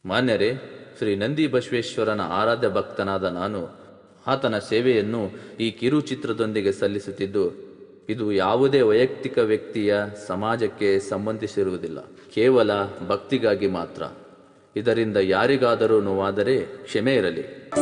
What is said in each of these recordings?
ಮಾನ್ಯರೇ ಶ್ರೀ ನಂದಿ ಬಸವೇಶ್ವರನ ಆರಾಧ್ಯ ಭಕ್ತನಾದ ನಾನು ಆತನ ಸೇವೆಯನ್ನು ಈ ಕಿರು ಚಿತ್ರದೊಂದಿಗೆ ಸಲ್ಲಿಸುತ್ತಿದ್ದು ಇದು ಯಾವುದೇ ವೈಯಕ್ತಿಕ ವ್ಯಕ್ತಿಯ ಸಮಾಜಕ್ಕೆ ಸಂಬಂಧಿಸಿರುವುದಿಲ್ಲ ಕೇವಲ ಭಕ್ತಿಗಾಗಿ ಮಾತ್ರ ಇದರಿಂದ ಯಾರಿಗಾದರೂ ನೋವಾದರೆ ಕ್ಷಮೆ ಇರಲಿ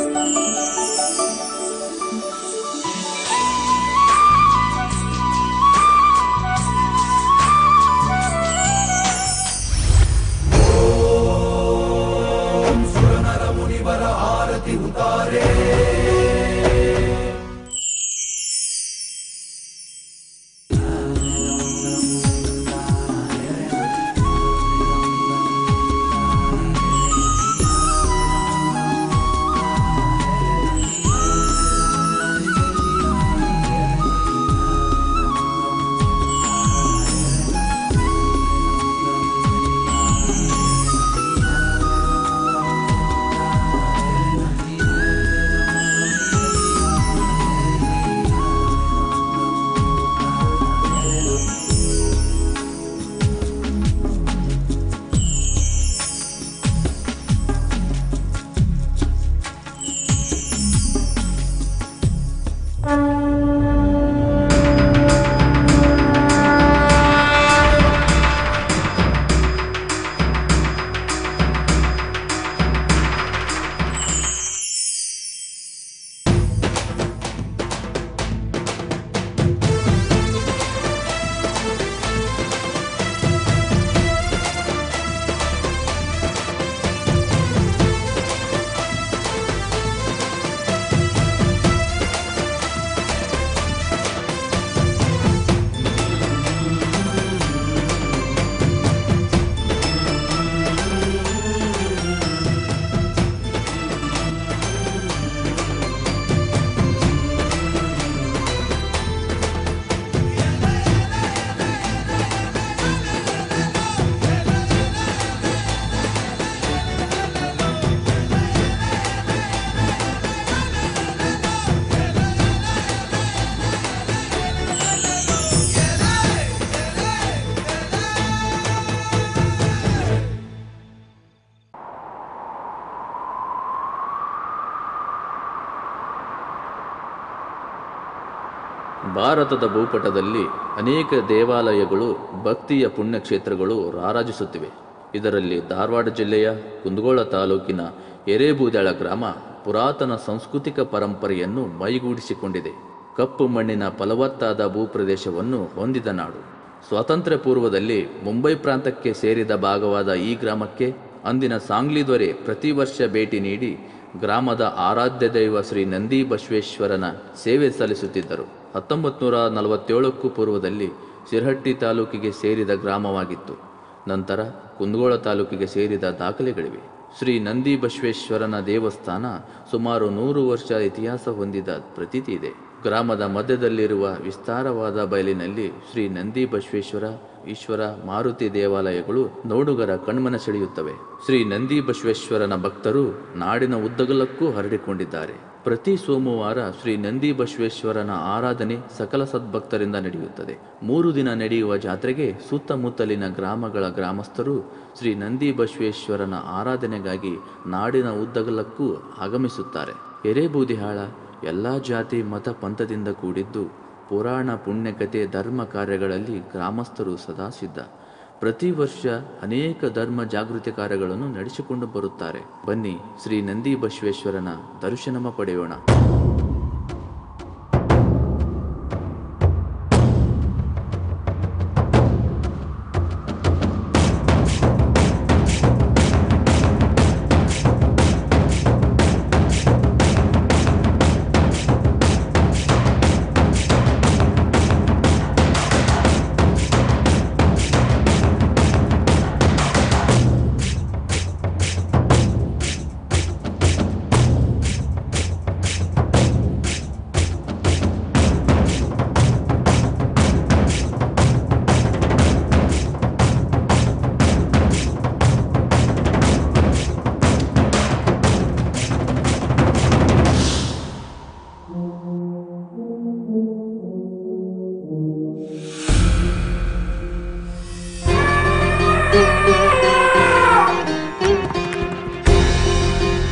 ಭಾರತದ ಭೂಪಟದಲ್ಲಿ ಅನೇಕ ದೇವಾಲಯಗಳು ಭಕ್ತಿಯ ಪುಣ್ಯಕ್ಷೇತ್ರಗಳು ರಾರಾಜಿಸುತ್ತಿವೆ ಇದರಲ್ಲಿ ಧಾರವಾಡ ಜಿಲ್ಲೆಯ ಕುಂದಗೋಳ ತಾಲೂಕಿನ ಎರೇಬೂದಳ ಗ್ರಾಮ ಪುರಾತನ ಸಾಂಸ್ಕೃತಿಕ ಪರಂಪರೆಯನ್ನು ಮೈಗೂಡಿಸಿಕೊಂಡಿದೆ ಕಪ್ಪು ಮಣ್ಣಿನ ಫಲವತ್ತಾದ ಭೂಪ್ರದೇಶವನ್ನು ಹೊಂದಿದ ನಾಡು ಸ್ವಾತಂತ್ರ್ಯ ಪೂರ್ವದಲ್ಲಿ ಮುಂಬೈ ಪ್ರಾಂತಕ್ಕೆ ಸೇರಿದ ಭಾಗವಾದ ಈ ಗ್ರಾಮಕ್ಕೆ ಅಂದಿನ ಸಾಂಗ್ಲಿ ದೊರೆ ಪ್ರತಿ ವರ್ಷ ಭೇಟಿ ನೀಡಿ ಗ್ರಾಮದ ಆರಾಧ್ಯ ದೈವ ಶ್ರೀ ನಂದಿ ಬಸವೇಶ್ವರನ ಸೇವೆ ಸಲ್ಲಿಸುತ್ತಿದ್ದರು ಹತ್ತೊಂಬತ್ತು ನೂರ ನಲವತ್ತೇಳಕ್ಕೂ ಪೂರ್ವದಲ್ಲಿ ಸಿರಹಟ್ಟಿ ತಾಲೂಕಿಗೆ ಸೇರಿದ ಗ್ರಾಮವಾಗಿತ್ತು ನಂತರ ಕುಂದಗೋಳ ತಾಲೂಕಿಗೆ ಸೇರಿದ ದಾಖಲೆಗಳಿವೆ ಶ್ರೀ ನಂದಿ ಬಸವೇಶ್ವರನ ದೇವಸ್ಥಾನ ಸುಮಾರು ನೂರು ವರ್ಷ ಇತಿಹಾಸ ಹೊಂದಿದ ಪ್ರತೀತಿ ಇದೆ ಗ್ರಾಮದ ಮಧ್ಯದಲ್ಲಿರುವ ವಿಸ್ತಾರವಾದ ಬಯಲಿನಲ್ಲಿ ಶ್ರೀ ನಂದಿ ಬಸವೇಶ್ವರ ಈಶ್ವರ ಮಾರುತಿ ದೇವಾಲಯಗಳು ನೋಡುಗರ ಕಣ್ಮನ ಸೆಳೆಯುತ್ತವೆ ಶ್ರೀ ನಂದಿ ಬಸವೇಶ್ವರನ ಭಕ್ತರು ನಾಡಿನ ಉದ್ದಗಲಕ್ಕೂ ಹರಡಿಕೊಂಡಿದ್ದಾರೆ ಪ್ರತಿ ಸೋಮವಾರ ಶ್ರೀ ನಂದಿ ಬಸವೇಶ್ವರನ ಆರಾಧನೆ ಸಕಲ ಸದ್ಭಕ್ತರಿಂದ ನಡೆಯುತ್ತದೆ ಮೂರು ದಿನ ನಡೆಯುವ ಜಾತ್ರೆಗೆ ಸುತ್ತಮುತ್ತಲಿನ ಗ್ರಾಮಗಳ ಗ್ರಾಮಸ್ಥರು ಶ್ರೀ ನಂದಿ ಬಸವೇಶ್ವರನ ಆರಾಧನೆಗಾಗಿ ನಾಡಿನ ಉದ್ದಗಲಕ್ಕೂ ಆಗಮಿಸುತ್ತಾರೆ ಎರೇಬೂದಿಹಾಳ ಎಲ್ಲ ಜಾತಿ ಮತ ಪಂಥದಿಂದ ಕೂಡಿದ್ದು ಪುರಾಣ ಪುಣ್ಯಕತೆ ಧರ್ಮ ಕಾರ್ಯಗಳಲ್ಲಿ ಗ್ರಾಮಸ್ಥರು ಸದಾ ಸಿದ್ಧ ಪ್ರತಿ ವರ್ಷ ಅನೇಕ ಧರ್ಮ ಜಾಗೃತಿ ಕಾರ್ಯಗಳನ್ನು ನಡೆಸಿಕೊಂಡು ಬರುತ್ತಾರೆ ಬನ್ನಿ ಶ್ರೀ ನಂದಿ ಬಸವೇಶ್ವರನ ದರ್ಶನಮ ಪಡೆಯೋಣ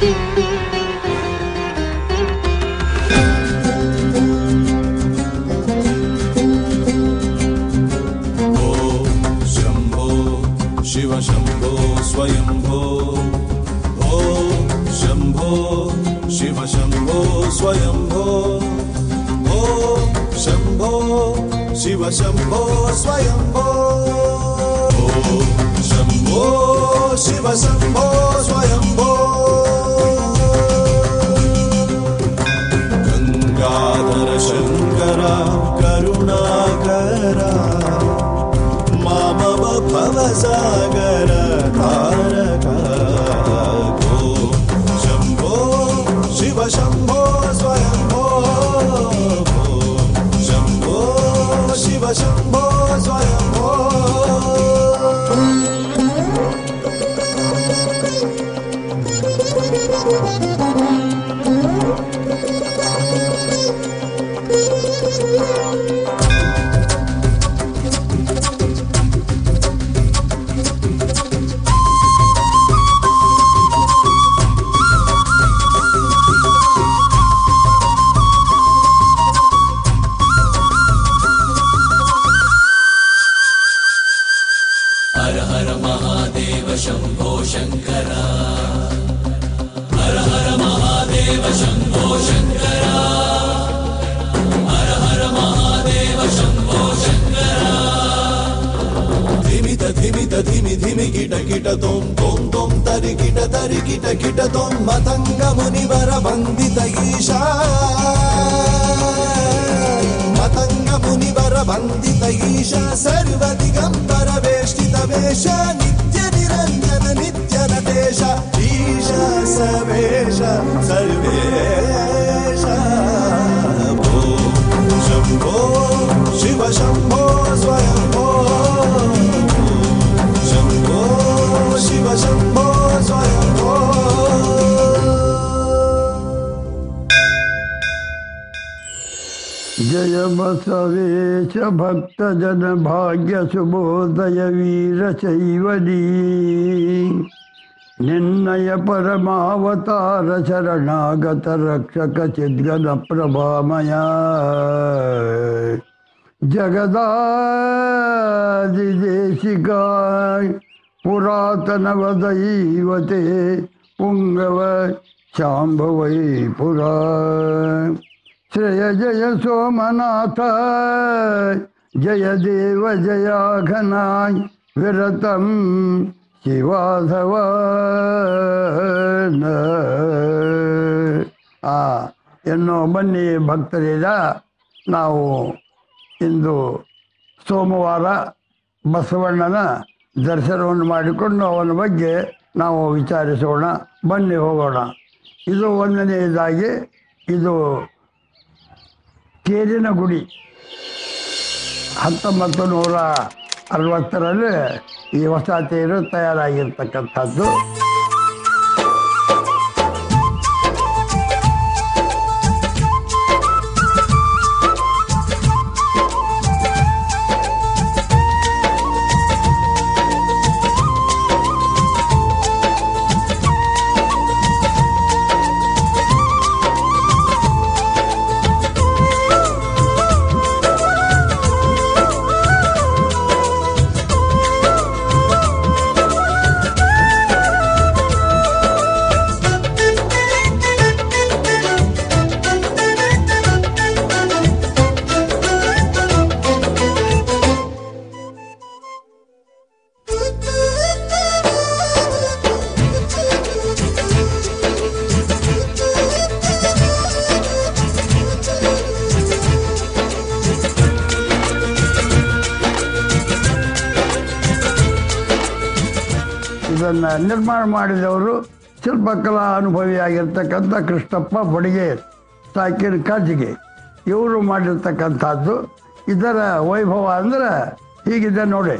शम्भो शिव शम्भो स्वयम्भो ओ शम्भो शिव शम्भो स्वयम्भो ओ शम्भो शिव शम्भो स्वयम्भो ओ शम्भो शिव शम्भो स्वयम्भो गङ्गाधर शङ्कर करुणाकरा मामव भवसागर तारक गो शम्भो शिव शम्भो स्वयम्भो शम्भो शिव शम्भो स्वयम्भो ಧಿಮಿತ ಧಿಮಿತ ಧಿಮಿ ಧಿಮಿ ಕಿಟ ಕಿಟ ತೊಂ ತೊಂ ತೊಂ ತರಿ ಕಿಟ ತರಿ ಕಿಟ ಕಿಟ ತೊಂ ಮತಂಗ ಮುನಿವರ ವಂದಿತ ಈಶಾ ಮತಂಗ ಮುನಿವರ ವಂದಿತ ಈಶ ಸರ್ವ ದಿಗಂಬರ ವೇಷ್ಟಿತ ವೇಷ ನಿತ್ಯ ನಿರಂಜನ ನಿತ್ಯ ನಟೇಶ ಈಶ ಸವೇಶ ಸರ್ವೇಶ ಭೋ ಶಂಭೋ ಶಿವ ಶಂಭೋ ಸ್ವಯಂಭೋ ಶಂಭೋ ಶಿವ ಶಂಭೋ ಸ್ವಯಂಭೋ ಜಯ ಬಸವೇಶ ಭಕ್ತ ಜನ ಭಾಗ್ಯ ಸುಬೋದಯ ವೀರ ಶೈವದಿ ನಿನ್ನಯ ಪರಮಾವತಾರ ಶರಣಾಗತ ರಕ್ಷಕ ಚಿದ್ಗದ ಪ್ರಭಾಮಯ ಜಗದಾದಿದೇಶಿಕಾಯ ಪುರಾತನವ ದೈವತೆ ಪುಂಗವ ಶಾಂಭವೈ ಪುರಾ ಶ್ರೇಯ ಜಯ ಸೋಮನಾಥ ಜಯ ದೇವ ಜಯಾಘನಾಯ್ ವಿರತಂ ಶಿವಾಧವ ಆ ಎನ್ನೋ ಬನ್ನಿ ಭಕ್ತರಿದ ನಾವು ಇಂದು ಸೋಮವಾರ ಬಸವಣ್ಣನ ದರ್ಶನವನ್ನು ಮಾಡಿಕೊಂಡು ಅವನ ಬಗ್ಗೆ ನಾವು ವಿಚಾರಿಸೋಣ ಬನ್ನಿ ಹೋಗೋಣ ಇದು ಒಂದನೆಯದಾಗಿ ಇದು ತೇರಿನ ಗುಡಿ ಹತ್ತೊಂಬತ್ತು ನೂರ ಅರವತ್ತರಲ್ಲಿ ಈ ಹೊಸ ತೇರು ತಯಾರಾಗಿರ್ತಕ್ಕಂಥದ್ದು ಇದನ್ನು ನಿರ್ಮಾಣ ಮಾಡಿದವರು ಶಿಲ್ಪಕಲಾ ಅನುಭವಿಯಾಗಿರ್ತಕ್ಕಂಥ ಕೃಷ್ಣಪ್ಪ ಬಡಿಗೇರ್ ಸಾಕಿನ ಕಾಜಿಗೆ ಇವರು ಮಾಡಿರ್ತಕ್ಕಂಥದ್ದು ಇದರ ವೈಭವ ಅಂದ್ರೆ ಹೀಗಿದೆ ನೋಡಿ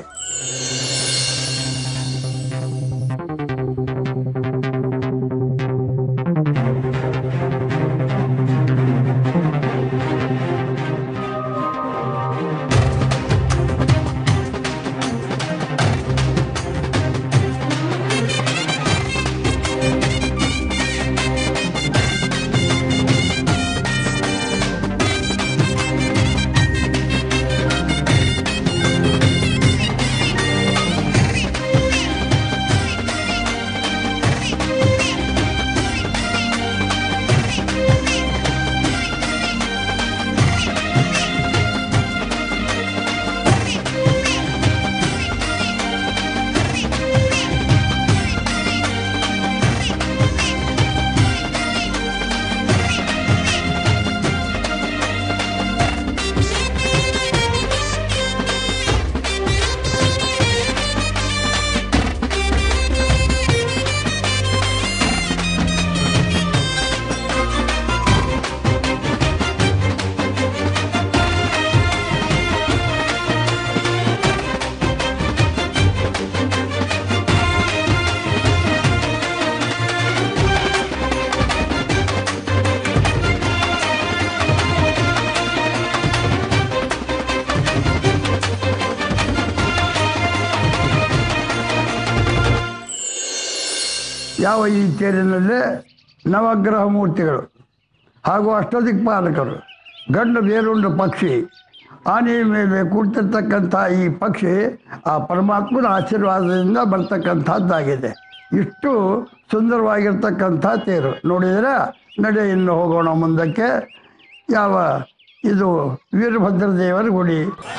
ಯಾವ ಈ ತೇರಿನಲ್ಲಿ ನವಗ್ರಹ ಮೂರ್ತಿಗಳು ಹಾಗೂ ಅಷ್ಟದಿಕ್ಪಾಲಕರು ಗಂಡು ಬೇರುಂಡು ಪಕ್ಷಿ ಆನೆಯ ಮೇಲೆ ಕೂರ್ತಿರ್ತಕ್ಕಂಥ ಈ ಪಕ್ಷಿ ಆ ಪರಮಾತ್ಮನ ಆಶೀರ್ವಾದದಿಂದ ಬರ್ತಕ್ಕಂಥದ್ದಾಗಿದೆ ಇಷ್ಟು ಸುಂದರವಾಗಿರ್ತಕ್ಕಂಥ ತೇರು ನೋಡಿದರೆ ನಡೆ ಇನ್ನು ಹೋಗೋಣ ಮುಂದಕ್ಕೆ ಯಾವ ಇದು ವೀರಭದ್ರ ದೇವರ ಗುಡಿ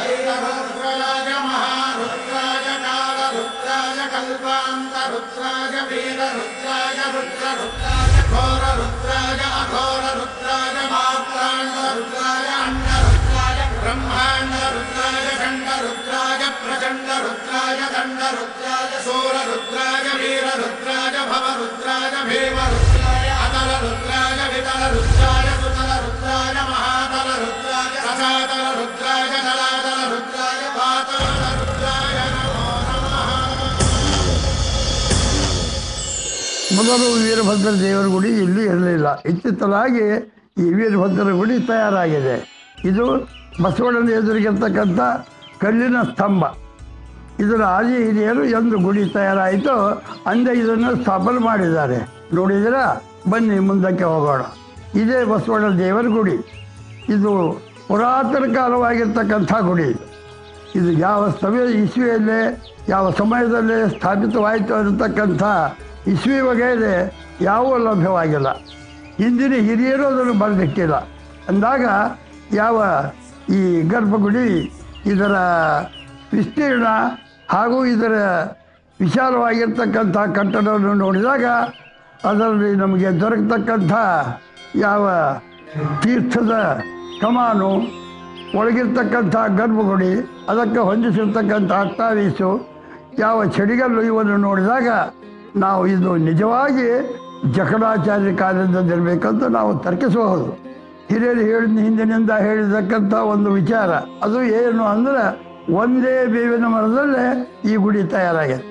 ಮೊದಲು ವೀರಭದ್ರ ದೇವರ ಗುಡಿ ಇಲ್ಲಿ ಇರಲಿಲ್ಲ ಇತ್ತಿತ್ತಲಾಗಿ ಈ ವೀರಭದ್ರ ಗುಡಿ ತಯಾರಾಗಿದೆ ಇದು ಬಸವಣ್ಣನ ಎದುರಿಗಿರ್ತಕ್ಕಂಥ ಕಲ್ಲಿನ ಸ್ತಂಭ ಇದರ ಆದಿ ಹಿರಿಯರು ಎಂದು ಗುಡಿ ತಯಾರಾಯಿತು ಅಂದೇ ಇದನ್ನು ಸ್ಥಾಪನೆ ಮಾಡಿದ್ದಾರೆ ನೋಡಿದಿರ ಬನ್ನಿ ಮುಂದಕ್ಕೆ ಹೋಗೋಣ ಇದೇ ಬಸವಣ್ಣ ದೇವರ ಗುಡಿ ಇದು ಪುರಾತನ ಕಾಲವಾಗಿರ್ತಕ್ಕಂಥ ಗುಡಿ ಇದು ಇದು ಯಾವ ಸಮಯ ಇಸ್ವಿಯಲ್ಲೇ ಯಾವ ಸಮಯದಲ್ಲಿ ಸ್ಥಾಪಿತವಾಯಿತು ಅನ್ನತಕ್ಕಂಥ ಇಸ್ವಿ ವಗೈರೆ ಯಾವೂ ಲಭ್ಯವಾಗಿಲ್ಲ ಹಿಂದಿನ ಹಿರಿಯರು ಅದನ್ನು ಬರೆದಿಟ್ಟಿಲ್ಲ ಅಂದಾಗ ಯಾವ ಈ ಗರ್ಭಗುಡಿ ಇದರ ವಿಸ್ತೀರ್ಣ ಹಾಗೂ ಇದರ ವಿಶಾಲವಾಗಿರ್ತಕ್ಕಂಥ ಕಟ್ಟಡವನ್ನು ನೋಡಿದಾಗ ಅದರಲ್ಲಿ ನಮಗೆ ದೊರಕತಕ್ಕಂಥ ಯಾವ ತೀರ್ಥದ ಕಮಾನು ಒಳಗಿರ್ತಕ್ಕಂಥ ಗರ್ಭಗುಡಿ ಅದಕ್ಕೆ ಹೊಂದಿಸಿರ್ತಕ್ಕಂಥ ಅಟ್ಟಾವೀಸು ಯಾವ ಚಡಿಗಲ್ಲು ಇವನ್ನು ನೋಡಿದಾಗ ನಾವು ಇದು ನಿಜವಾಗಿ ಜಕಣಾಚಾರ್ಯ ಕಾಲದಿಂದಿರಬೇಕಂತ ನಾವು ತರ್ಕಿಸಬಹುದು ಹಿರಿಯರು ಹೇಳಿದ ಹಿಂದಿನಿಂದ ಹೇಳಿರ್ತಕ್ಕಂಥ ಒಂದು ವಿಚಾರ ಅದು ಏನು ಅಂದರೆ ಒಂದೇ ಬೇವಿನ ಮರದಲ್ಲೇ ಈ ಗುಡಿ ತಯಾರಾಗಿದೆ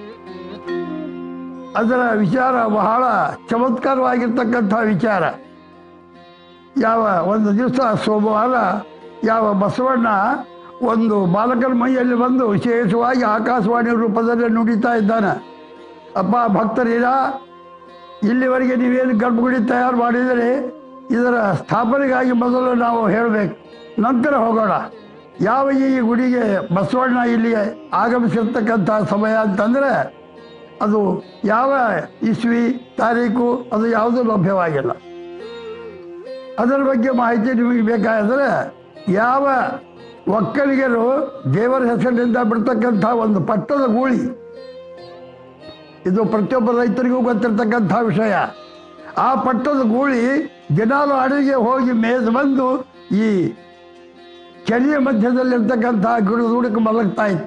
ಅದರ ವಿಚಾರ ಬಹಳ ಚಮತ್ಕಾರವಾಗಿರ್ತಕ್ಕಂಥ ವಿಚಾರ ಯಾವ ಒಂದು ದಿವಸ ಸೋಮವಾರ ಯಾವ ಬಸವಣ್ಣ ಒಂದು ಬಾಲಕನ ಮೈಯಲ್ಲಿ ಬಂದು ವಿಶೇಷವಾಗಿ ಆಕಾಶವಾಣಿ ರೂಪದಲ್ಲಿ ನುಡಿತಾ ಇದ್ದಾನೆ ಅಪ್ಪ ಭಕ್ತರಿಲ್ಲ ಇಲ್ಲಿವರೆಗೆ ನೀವೇನು ಗರ್ಭಗುಡಿ ತಯಾರು ಮಾಡಿದರೆ ಇದರ ಸ್ಥಾಪನೆಗಾಗಿ ಮೊದಲು ನಾವು ಹೇಳಬೇಕು ನಂತರ ಹೋಗೋಣ ಯಾವ ಈ ಗುಡಿಗೆ ಬಸವಣ್ಣ ಇಲ್ಲಿಗೆ ಆಗಮಿಸಿರ್ತಕ್ಕಂಥ ಸಮಯ ಅಂತಂದರೆ ಅದು ಯಾವ ಇಸ್ವಿ ತಾರೀಕು ಅದು ಯಾವುದೂ ಲಭ್ಯವಾಗಿಲ್ಲ ಅದರ ಬಗ್ಗೆ ಮಾಹಿತಿ ನಿಮಗೆ ಬೇಕಾದರೆ ಯಾವ ಒಕ್ಕಲಿಗರು ದೇವರ ಹೆಸರಿನಿಂದ ಬಿಡ್ತಕ್ಕಂಥ ಒಂದು ಪಟ್ಟದ ಗೂಳಿ ಇದು ಪ್ರತಿಯೊಬ್ಬ ರೈತರಿಗೂ ಗೊತ್ತಿರ್ತಕ್ಕಂಥ ವಿಷಯ ಆ ಪಟ್ಟದ ಗೂಳಿ ದಿನಾಲು ಅಡಿಗೆ ಹೋಗಿ ಮೇದು ಬಂದು ಈ ಕೆರೆಯ ಮಧ್ಯದಲ್ಲಿರ್ತಕ್ಕಂಥ ಗಿಡದ ಹುಡುಕ ಮಲಗ್ತಾ ಇತ್ತು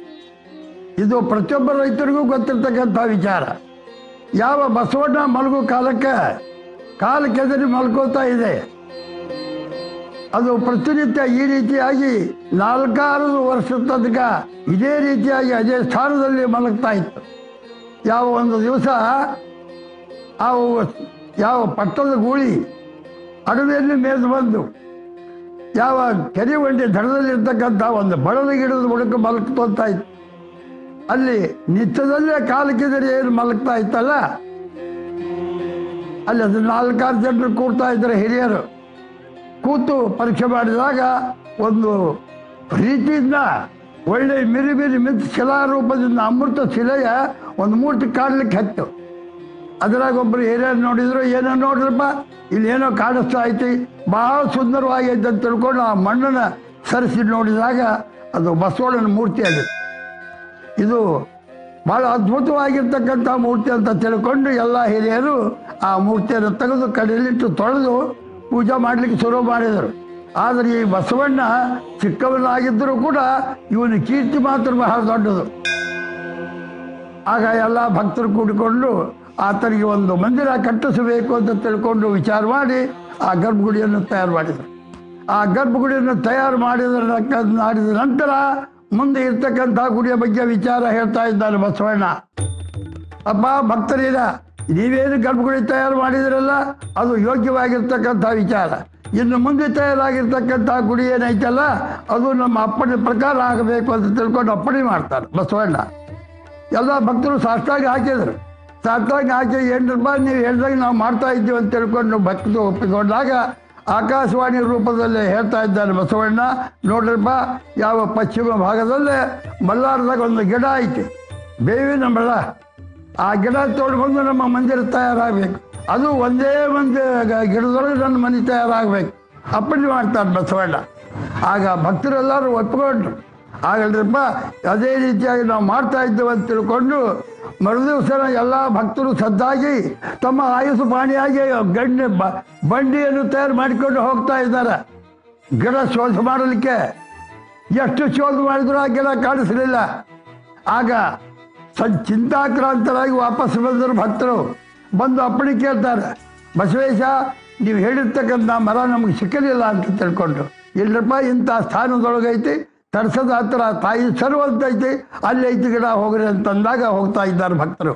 ಇದು ಪ್ರತಿಯೊಬ್ಬ ರೈತರಿಗೂ ಗೊತ್ತಿರ್ತಕ್ಕಂಥ ವಿಚಾರ ಯಾವ ಬಸವಣ್ಣ ಮಲಗೋ ಕಾಲಕ್ಕೆ ಕಾಲು ಕೆದರಿ ಮಲ್ಕೋತಾ ಇದೆ ಅದು ಪ್ರತಿನಿತ್ಯ ಈ ರೀತಿಯಾಗಿ ನಾಲ್ಕಾರು ವರ್ಷದ ತನಕ ಇದೇ ರೀತಿಯಾಗಿ ಅದೇ ಸ್ಥಾನದಲ್ಲಿ ಮಲಗ್ತಾ ಇತ್ತು ಯಾವ ಒಂದು ದಿವಸ ಆ ಯಾವ ಪಟ್ಟದ ಗೂಳಿ ಅಡವಿಯಲ್ಲಿ ಮೇದು ಬಂದು ಯಾವ ಕೆರೆ ಬಂಡಿ ದಡದಲ್ಲಿರ್ತಕ್ಕಂಥ ಒಂದು ಬಳದ ಗಿಡದ ಬುಡಕ ಮಲಗ್ತಾ ಇತ್ತು ಅಲ್ಲಿ ನಿತ್ಯದಲ್ಲೇ ಕಾಲು ಕೆದರಿ ಏನು ಮಲಗ್ತಾ ಇತ್ತಲ್ಲ ಅಲ್ಲಿ ಅದು ನಾಲ್ಕಾರು ಜನರು ಕೂಡ್ತಾ ಇದ್ದಾರೆ ಹಿರಿಯರು ಕೂತು ಪರೀಕ್ಷೆ ಮಾಡಿದಾಗ ಒಂದು ರೀತಿಯಿಂದ ಒಳ್ಳೆ ಮಿರಿ ಮಿರಿ ಮಿತ್ ಶಿಲಾರೂಪದಿಂದ ಅಮೃತ ಶಿಲೆಯ ಒಂದು ಮೂರ್ತಿ ಕಾಡ್ಲಿಕ್ಕೆ ಹತ್ತು ಅದ್ರಾಗ ಒಬ್ಬರು ಹಿರಿಯರು ನೋಡಿದ್ರು ಏನೋ ನೋಡ್ರಪ್ಪ ಇಲ್ಲಿ ಏನೋ ಕಾಣಿಸ್ತಾ ಐತಿ ಬಹಳ ಸುಂದರವಾಗೈತೆ ಅಂತ ತಿಳ್ಕೊಂಡು ಆ ಮಣ್ಣನ್ನು ಸರಿಸಿ ನೋಡಿದಾಗ ಅದು ಬಸವಣ್ಣನ ಮೂರ್ತಿ ಆಗಿತ್ತು ಇದು ಭಾಳ ಅದ್ಭುತವಾಗಿರ್ತಕ್ಕಂಥ ಮೂರ್ತಿ ಅಂತ ತಿಳ್ಕೊಂಡು ಎಲ್ಲ ಹಿರಿಯರು ಆ ಮೂರ್ತಿಯನ್ನು ತೆಗೆದು ಕಡೆಯಲ್ಲಿಟ್ಟು ತೊಳೆದು ಪೂಜೆ ಮಾಡಲಿಕ್ಕೆ ಶುರು ಮಾಡಿದರು ಆದರೆ ಈ ಬಸವಣ್ಣ ಚಿಕ್ಕವನಾಗಿದ್ದರೂ ಕೂಡ ಇವನ ಕೀರ್ತಿ ಮಾತ್ರ ಬಹಳ ದೊಡ್ಡದು ಆಗ ಎಲ್ಲ ಭಕ್ತರು ಕೂಡಿಕೊಂಡು ಆತನಿಗೆ ಒಂದು ಮಂದಿರ ಕಟ್ಟಿಸಬೇಕು ಅಂತ ತಿಳ್ಕೊಂಡು ವಿಚಾರ ಮಾಡಿ ಆ ಗರ್ಭಗುಡಿಯನ್ನು ತಯಾರು ಮಾಡಿದರು ಆ ಗರ್ಭಗುಡಿಯನ್ನು ತಯಾರು ಮಾಡಿದ ಮಾಡಿದ ನಂತರ ಮುಂದೆ ಇರ್ತಕ್ಕಂಥ ಗುಡಿಯ ಬಗ್ಗೆ ವಿಚಾರ ಹೇಳ್ತಾ ಇದ್ದಾನೆ ಬಸವಣ್ಣ ಅಪ್ಪ ಭಕ್ತರೀರ ನೀವೇನು ಗರ್ಭಗುಡಿ ತಯಾರು ಮಾಡಿದ್ರಲ್ಲ ಅದು ಯೋಗ್ಯವಾಗಿರ್ತಕ್ಕಂಥ ವಿಚಾರ ಇನ್ನು ಮುಂದೆ ತಯಾರಾಗಿರ್ತಕ್ಕಂಥ ಗುಡಿ ಏನೈತಲ್ಲ ಅದು ನಮ್ಮ ಅಪ್ಪಣೆ ಪ್ರಕಾರ ಆಗಬೇಕು ಅಂತ ತಿಳ್ಕೊಂಡು ಅಪ್ಪಣೆ ಮಾಡ್ತಾರೆ ಬಸವಣ್ಣ ಎಲ್ಲ ಭಕ್ತರು ಸಾಷ್ಟಾಗಿ ಹಾಕಿದರು ಸಾರ್ಥಕ ಹಾಕಿ ಎಂಟು ರೂಪಾಯಿ ನೀವು ಹೇಳಿದಾಗ ನಾವು ಮಾಡ್ತಾ ಇದ್ದೀವಿ ಅಂತ ತಿಳ್ಕೊಂಡು ಭಕ್ತರು ಒಪ್ಪಿಕೊಂಡಾಗ ಆಕಾಶವಾಣಿ ರೂಪದಲ್ಲಿ ಹೇಳ್ತಾ ಇದ್ದಾರೆ ಬಸವಣ್ಣ ನೋಡ್ರಪ್ಪ ಯಾವ ಪಶ್ಚಿಮ ಭಾಗದಲ್ಲೇ ಬಳ್ಳಾರದಾಗ ಒಂದು ಗಿಡ ಐತಿ ಬೇವಿನ ಮರ ಆ ಗಿಡ ತೊಗೊಂಡು ನಮ್ಮ ಮಂದಿರ ತಯಾರಾಗಬೇಕು ಅದು ಒಂದೇ ಒಂದು ಗ- ಗಿಡದೊಳಗೆ ನನ್ನ ಮನೆ ತಯಾರಾಗಬೇಕು ಅಪ್ಪಣೆ ಮಾಡ್ತಾರೆ ಬಸವಣ್ಣ ಆಗ ಭಕ್ತರೆಲ್ಲರೂ ಒಪ್ಪಿಕೊಂಡ್ರು ಆಗಲ್ರಪ್ಪ ಅದೇ ರೀತಿಯಾಗಿ ನಾವು ಮಾಡ್ತಾ ಇದ್ದೇವೆ ಅಂತ ತಿಳ್ಕೊಂಡು ಮರುದಿವಸನ ಎಲ್ಲ ಭಕ್ತರು ಸದ್ದಾಗಿ ತಮ್ಮ ಆಯುಷು ಪಾಣಿಯಾಗಿ ಗಂಡು ಬ ಬಂಡಿಯನ್ನು ತಯಾರು ಮಾಡಿಕೊಂಡು ಹೋಗ್ತಾ ಇದ್ದಾರೆ ಗಿಡ ಶೋಧ ಮಾಡಲಿಕ್ಕೆ ಎಷ್ಟು ಶೋಧ ಮಾಡಿದ್ರು ಆ ಗಿಡ ಕಾಣಿಸಲಿಲ್ಲ ಆಗ ಸ ಚಿಂತಾಕ್ರಾಂತರಾಗಿ ವಾಪಸ್ ಬಂದರು ಭಕ್ತರು ಬಂದು ಅಪ್ಪಣೆ ಕೇಳ್ತಾರೆ ಬಸವೇಶ ನೀವು ಹೇಳಿರ್ತಕ್ಕಂಥ ಮರ ನಮಗೆ ಸಿಕ್ಕಲಿಲ್ಲ ಅಂತ ತಿಳ್ಕೊಂಡು ಇಲ್ಲಪ್ಪ ಇಂಥ ಸ್ಥಾನದೊಳಗೈತಿ ತರ್ಸದ ಹತ್ರ ತಾಯಿ ಸರ್ವ ಅಂತ ಐತಿ ಅಲ್ಲಿ ಐತಿ ಗಿಡ ಹೋಗ್ರಿ ಅಂತಂದಾಗ ಹೋಗ್ತಾ ಇದ್ದಾರೆ ಭಕ್ತರು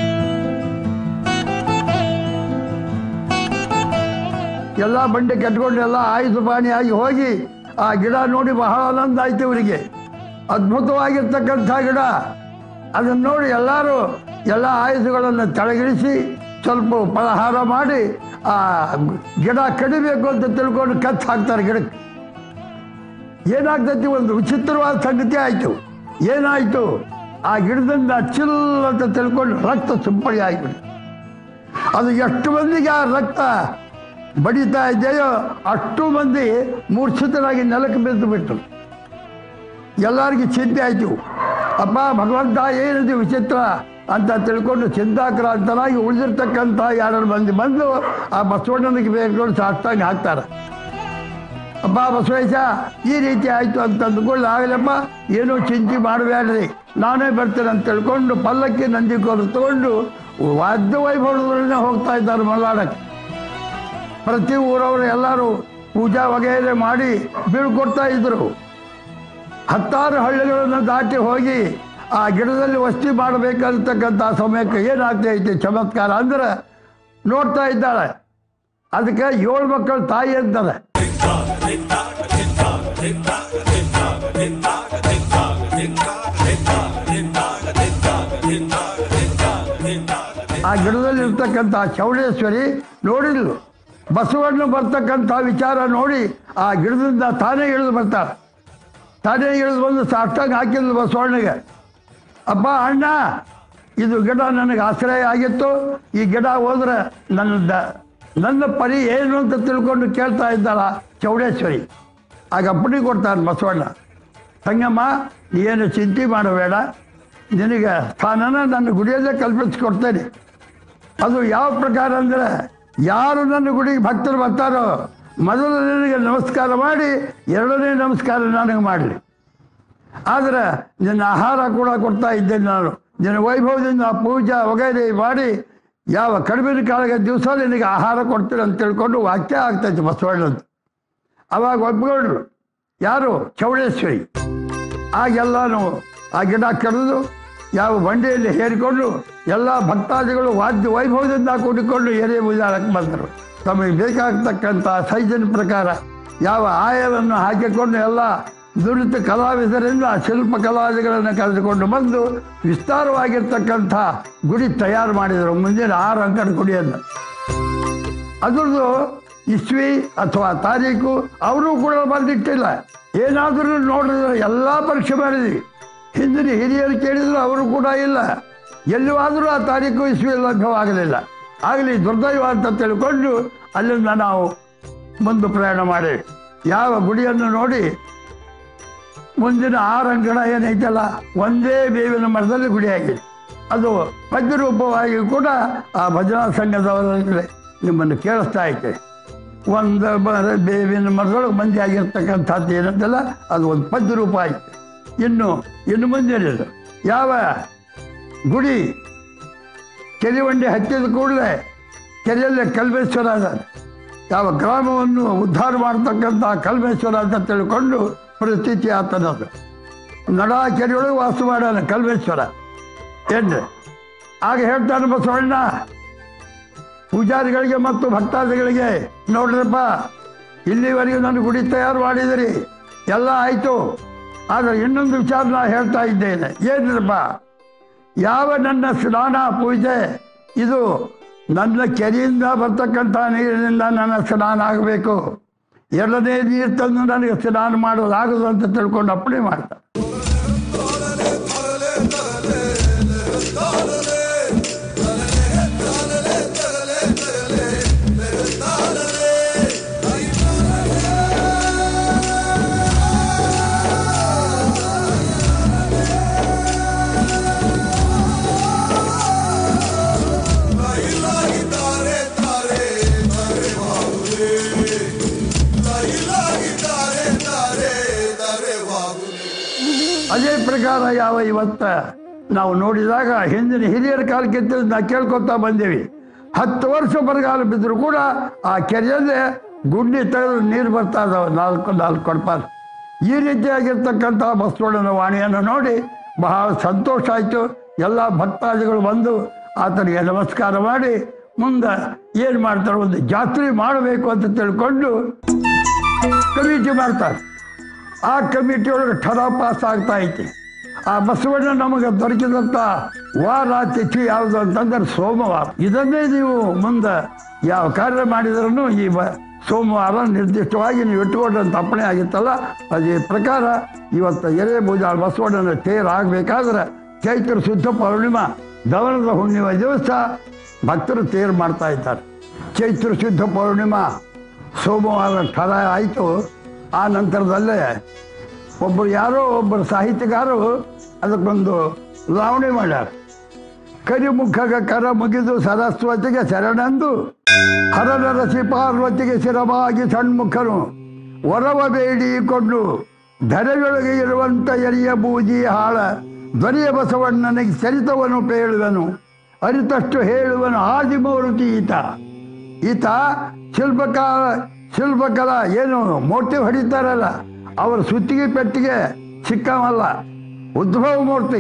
ಎಲ್ಲ ಬಂಡೆ ಕಟ್ಕೊಂಡು ಎಲ್ಲ ಆಯುಧ ಪಾಣಿಯಾಗಿ ಹೋಗಿ ಆ ಗಿಡ ನೋಡಿ ಬಹಳ ಆನಂದ ಆಯ್ತು ಇವರಿಗೆ ಅದ್ಭುತವಾಗಿರ್ತಕ್ಕಂಥ ಗಿಡ ಅದನ್ನು ನೋಡಿ ಎಲ್ಲರೂ ಎಲ್ಲ ಆಯುಧಗಳನ್ನು ಕೆಳಗಿಳಿಸಿ ಸ್ವಲ್ಪ ಫಲಹಾರ ಮಾಡಿ ಆ ಗಿಡ ಕಡಿಬೇಕು ಅಂತ ತಿಳ್ಕೊಂಡು ಕತ್ತು ಹಾಕ್ತಾರೆ ಗಿಡಕ್ಕೆ ಏನಾಗ್ತೈತಿ ಒಂದು ವಿಚಿತ್ರವಾದ ಸಂಗತಿ ಆಯಿತು ಏನಾಯಿತು ಆ ಗಿಡದಿಂದ ಚಿಲ್ ಅಂತ ತಿಳ್ಕೊಂಡು ರಕ್ತ ಸಿಂಪಡಿ ಆಗಿಬಿಟ್ಟು ಅದು ಎಷ್ಟು ಮಂದಿಗೆ ಆ ರಕ್ತ ಬಡಿತಾ ಇದೆಯೋ ಅಷ್ಟು ಮಂದಿ ಮೂರ್ಛಿತರಾಗಿ ನೆಲಕ್ಕೆ ಬಿದ್ದು ಬಿಟ್ಟರು ಎಲ್ಲರಿಗೂ ಚಿಂತೆ ಆಯಿತು ಅಪ್ಪ ಭಗವಂತ ಏನಿದೆ ವಿಚಿತ್ರ ಅಂತ ತಿಳ್ಕೊಂಡು ಚಿಂತಾಕ್ರಾಂತನಾಗಿ ಉಳಿದಿರ್ತಕ್ಕಂಥ ಎರಡು ಮಂದಿ ಬಂದು ಆ ಬಸವಣ್ಣನಿಗೆ ಬೇಕು ಸಾಷ್ಟಾಂಗ ಹಾಕ್ತಾರೆ ಅಪ್ಪ ಬಸವೇಶ ಈ ರೀತಿ ಆಯಿತು ಅಂತ ಅಂದ್ಕೊಂಡು ಆಗಲಪ್ಪ ಏನೂ ಚಿಂತೆ ಮಾಡಬೇಡ್ರಿ ನಾನೇ ಬರ್ತೇನೆ ಅಂತ ತಿಳ್ಕೊಂಡು ಪಲ್ಲಕ್ಕಿ ನಂದಿಕೋರು ತಗೊಂಡು ವಾದ್ಯ ವೈಭವದಲ್ಲೇ ಹೋಗ್ತಾ ಇದ್ದಾರೆ ಮಲ್ನಾಡಕ್ಕೆ ಪ್ರತಿ ಊರವರು ಎಲ್ಲರೂ ಪೂಜಾ ವಗೈರೆ ಮಾಡಿ ಬೀಳ್ಕೊಡ್ತಾ ಇದ್ರು ಹತ್ತಾರು ಹಳ್ಳಿಗಳನ್ನು ದಾಟಿ ಹೋಗಿ ಆ ಗಿಡದಲ್ಲಿ ವಸ್ತಿ ಮಾಡಬೇಕಂತಕ್ಕಂಥ ಸಮಯಕ್ಕೆ ಏನಾಗ್ತೈತಿ ಚಮತ್ಕಾರ ಅಂದ್ರೆ ನೋಡ್ತಾ ಇದ್ದಾಳೆ ಅದಕ್ಕೆ ಏಳು ಮಕ್ಕಳು ತಾಯಿ ಅಂತಾರೆ ಆ ಗಿಡದಲ್ಲಿ ಇರ್ತಕ್ಕಂಥ ಚೌಡೇಶ್ವರಿ ನೋಡಿದ್ಲು ಬಸವಣ್ಣ ಬರ್ತಕ್ಕಂಥ ವಿಚಾರ ನೋಡಿ ಆ ಗಿಡದಿಂದ ತಾನೇ ಇಳಿದು ಬರ್ತಾಳೆ ತಾನೇ ಇಳಿದು ಬಂದು ಸಾಷ್ಟಾಂಗ ಹಾಕಿದ್ಲು ಬಸವಣ್ಣಗೆ ಅಪ್ಪ ಅಣ್ಣ ಇದು ಗಿಡ ನನಗೆ ಆಶ್ರಯ ಆಗಿತ್ತು ಈ ಗಿಡ ಹೋದ್ರೆ ನನ್ನ ದ- ನನ್ನ ಪರಿ ಏನು ಅಂತ ತಿಳ್ಕೊಂಡು ಕೇಳ್ತಾ ಇದ್ದಾಳ ಚೌಡೇಶ್ವರಿ ಆಗ ಅಪ್ಪಣೆ ಕೊಡ್ತಾನೆ ಬಸವಣ್ಣ ತಂಗಮ್ಮ ನೀನು ಚಿಂತೆ ಮಾಡಬೇಡ ನಿನಗೆ ಸ್ಥಾನನ ನನ್ನ ಗುಡಿಯಲ್ಲೇ ಕಲ್ಪಿಸ್ಕೊಡ್ತೇನೆ ಅದು ಯಾವ ಪ್ರಕಾರ ಅಂದರೆ ಯಾರು ನನ್ನ ಗುಡಿಗೆ ಭಕ್ತರು ಬರ್ತಾರೋ ಮೊದಲು ನಿನಗೆ ನಮಸ್ಕಾರ ಮಾಡಿ ಎರಡನೇ ನಮಸ್ಕಾರ ನನಗೆ ಮಾಡಲಿ ಆದರೆ ನಿನ್ನ ಆಹಾರ ಕೂಡ ಕೊಡ್ತಾ ಇದ್ದೇನೆ ನಾನು ನಿನ್ನ ವೈಭವದಿಂದ ಪೂಜಾ ವಗೈರೆ ಮಾಡಿ ಯಾವ ಕಡಿಮೆ ಕಾಲಕ್ಕೆ ದಿವಸ ನಿನಗೆ ಆಹಾರ ಕೊಡ್ತೀನಿ ಅಂತ ತಿಳ್ಕೊಂಡು ವಾಕ್ಯ ಆಗ್ತೈತೆ ಬಸವಣ್ಣಂದು ಅವಾಗ ಒಪ್ಕೊಂಡ್ರು ಯಾರು ಚೌಡೇಶ್ವರಿ ಆಗೆಲ್ಲನೂ ಆ ಗಿಡ ಕಡಿದು ಯಾವ ಬಂಡೆಯಲ್ಲಿ ಹೇರಿಕೊಂಡು ಎಲ್ಲ ಭಕ್ತಾದಿಗಳು ವಾದ್ಯ ವೈಭವದಿಂದ ಕೂಡಿಕೊಂಡು ಎರೆ ಮುಜಾರಕ್ಕೆ ಬಂದರು ತಮಗೆ ಬೇಕಾಗ್ತಕ್ಕಂಥ ಸೈಜನ್ ಪ್ರಕಾರ ಯಾವ ಆಯವನ್ನು ಹಾಕಿಕೊಂಡು ಎಲ್ಲ ನುರಿತ ಕಲಾವಿದರಿಂದ ಶಿಲ್ಪ ಕಲಾವಿದಗಳನ್ನು ಕರೆದುಕೊಂಡು ಬಂದು ವಿಸ್ತಾರವಾಗಿರ್ತಕ್ಕಂಥ ಗುಡಿ ತಯಾರು ಮಾಡಿದರು ಮುಂದಿನ ಆರು ಅಂಕಣ ಗುಡಿಯನ್ನು ಅದ್ರದ್ದು ಇಸ್ವಿ ಅಥವಾ ತಾರೀಕು ಅವರು ಕೂಡ ಬಂದಿಟ್ಟಿಲ್ಲ ಏನಾದರೂ ನೋಡಿದ್ರೆ ಎಲ್ಲ ಪರೀಕ್ಷೆ ಮಾಡಿದ್ವಿ ಹಿಂದಿನ ಹಿರಿಯರು ಕೇಳಿದ್ರು ಅವರು ಕೂಡ ಇಲ್ಲ ಎಲ್ಲವಾದರೂ ಆ ತಾರೀಕು ಇಸ್ವಿ ಲಭ್ಯವಾಗಲಿಲ್ಲ ಆಗಲಿ ದುರ್ದೈವ ಅಂತ ತಿಳ್ಕೊಂಡು ಅಲ್ಲಿಂದ ನಾವು ಮುಂದೆ ಪ್ರಯಾಣ ಮಾಡಿ ಯಾವ ಗುಡಿಯನ್ನು ನೋಡಿ ಮುಂದಿನ ಆರು ಅಂಕಣ ಏನೈತಲ್ಲ ಒಂದೇ ಬೇವಿನ ಮರದಲ್ಲಿ ಗುಡಿಯಾಗಿದೆ ಅದು ಪದ್ಯರೂಪವಾಗಿ ಕೂಡ ಆ ಭಜನಾ ಸಂಘದವರಲ್ಲಿ ನಿಮ್ಮನ್ನು ಕೇಳಿಸ್ತಾ ಐತೆ ಒಂದು ಮರ ಬೇವಿನ ಮರದೊಳಗೆ ಮಂದಿ ಆಗಿರ್ತಕ್ಕಂಥದ್ದು ಏನಂತಲ್ಲ ಅದು ಒಂದು ಪದ್ಯ ರೂಪ ಆಯ್ತು ಇನ್ನು ಇನ್ನು ಮುಂದಿನದು ಯಾವ ಗುಡಿ ಕೆರೆವಂಡಿ ಹತ್ತಿದ ಕೂಡಲೇ ಕೆರೆಯಲ್ಲಿ ಕಲ್ಮೇಶ್ವರ ಅದಾನೆ ಯಾವ ಗ್ರಾಮವನ್ನು ಉದ್ಧಾರ ಮಾಡತಕ್ಕಂಥ ಕಲ್ಮೇಶ್ವರ ಅಂತ ತಿಳ್ಕೊಂಡು ಪ್ರತೀತಿ ಆತನದು ನಡ ಕೆರೆಯೊಳಗೆ ವಾಸ ಮಾಡೋಣ ಕಲ್ಮೇಶ್ವರ ಏನು ಆಗ ಹೇಳ್ತಾನೆ ಬಸವಣ್ಣ ಪೂಜಾರಿಗಳಿಗೆ ಮತ್ತು ಭಕ್ತಾದಿಗಳಿಗೆ ನೋಡ್ರಪ್ಪ ಇಲ್ಲಿವರೆಗೂ ನಾನು ಗುಡಿ ತಯಾರು ಮಾಡಿದಿರಿ ಎಲ್ಲ ಆಯಿತು ಆದರೆ ಇನ್ನೊಂದು ವಿಚಾರ ನಾ ಹೇಳ್ತಾ ಇದ್ದೇನೆ ಏನಿರಪ್ಪ ಯಾವ ನನ್ನ ಸ್ನಾನ ಪೂಜೆ ಇದು ನನ್ನ ಕೆರೆಯಿಂದ ಬರ್ತಕ್ಕಂಥ ನೀರಿನಿಂದ ನನ್ನ ಸ್ನಾನ ಆಗಬೇಕು ಎರಡನೇ ನೀರು ತಂದು ನನಗೆ ಸ್ನಾನ ಮಾಡೋದಾಗದು ಅಂತ ತಿಳ್ಕೊಂಡು ಅಪ್ಪಣೆ ಮಾಡ್ತಾರೆ ಅದೇ ಪ್ರಕಾರ ಯಾವ ಇವತ್ತ ನಾವು ನೋಡಿದಾಗ ಹಿಂದಿನ ಹಿರಿಯರ ಕಾಲಕ್ಕಿಂತ ನಾವು ಕೇಳ್ಕೊತಾ ಬಂದೇವಿ ಹತ್ತು ವರ್ಷ ಬರಗಾಲ ಬಿದ್ದರೂ ಕೂಡ ಆ ಕೆರೆಯಲ್ಲೇ ಗುಂಡಿ ತೆಗೆದು ನೀರು ಬರ್ತಾ ಇದಾವೆ ನಾಲ್ಕು ನಾಲ್ಕು ಕೊಡ್ಪಾದ ಈ ರೀತಿಯಾಗಿರ್ತಕ್ಕಂಥ ಬಸವಣ್ಣನ ವಾಣಿಯನ್ನು ನೋಡಿ ಬಹಳ ಸಂತೋಷ ಆಯಿತು ಎಲ್ಲ ಭಕ್ತಾದಿಗಳು ಬಂದು ಆತನಿಗೆ ನಮಸ್ಕಾರ ಮಾಡಿ ಮುಂದೆ ಏನು ಮಾಡ್ತಾರೆ ಒಂದು ಜಾತ್ರೆ ಮಾಡಬೇಕು ಅಂತ ತಿಳ್ಕೊಂಡು ಕಮಿಟಿ ಮಾಡ್ತಾರೆ ಆ ಕಮಿಟಿ ಒಳಗೆ ಠರ ಪಾಸ್ ಆಗ್ತಾ ಐತಿ ಆ ಬಸವಣ್ಣ ನಮಗೆ ದೊರಕಿದಂಥ ವಾರ ತಿಥಿ ಯಾವುದು ಅಂತಂದ್ರೆ ಸೋಮವಾರ ಇದನ್ನೇ ನೀವು ಮುಂದೆ ಯಾವ ಕಾರ್ಯ ಮಾಡಿದ್ರೂ ಈ ಬ ಸೋಮವಾರ ನಿರ್ದಿಷ್ಟವಾಗಿ ನೀವು ಇಟ್ಟುಕೊಂಡಂತ ಅಪ್ಪಣೆ ಆಗಿತ್ತಲ್ಲ ಅದೇ ಪ್ರಕಾರ ಇವತ್ತು ಎರೆ ಬೂಜಾಳ ಬಸವಣ್ಣನ ತೇರು ಆಗಬೇಕಾದ್ರೆ ಚೈತ್ರ ಶುದ್ಧ ಪೌರ್ಣಿಮಾ ದವನದ ಹುಣ್ಣಿಮೆ ದಿವಸ ಭಕ್ತರು ತೇರು ಮಾಡ್ತಾ ಇದ್ದಾರೆ ಚೈತ್ರ ಶುದ್ಧ ಪೌರ್ಣಿಮಾ ಸೋಮವಾರ ಠರ ಆಯಿತು ಆ ನಂತರದಲ್ಲೇ ಒಬ್ಬರು ಯಾರೋ ಒಬ್ಬರು ಸಾಹಿತ್ಯಗಾರರು ಅದಕ್ಕೊಂದು ಲಾವಣಿ ಮಾಡ್ಯಾರ ಕರಿಮುಖಗ ಕರ ಮುಗಿದು ಸರಸ್ವತಿಗೆ ಶರಣಂದು ಹರನರಸಿ ಪಾರ್ವತಿಗೆ ಶಿರವಾಗಿ ಸಣ್ಮುಖನು ವರವ ಬೇಡಿಕೊಂಡು ಧರೆಯೊಳಗೆ ಇರುವಂತ ಎರಿಯ ಬೂಜಿ ಹಾಳ ಧ್ವನಿಯ ಬಸವಣ್ಣನಿಗೆ ಚರಿತವನು ಪೇಳುವನು ಅರಿತಷ್ಟು ಹೇಳುವನು ಆದಿಮೂರ್ತಿ ಈತ ಈತ ಶಿಲ್ಪಕಾರ ಶಿಲ್ಪಕಲ ಏನು ಮೂರ್ತಿ ಹೊಡಿತಾರಲ್ಲ ಅವರ ಸುತ್ತಿಗೆ ಪೆಟ್ಟಿಗೆ ಸಿಕ್ಕವಲ್ಲ ಉದ್ಭವ ಮೂರ್ತಿ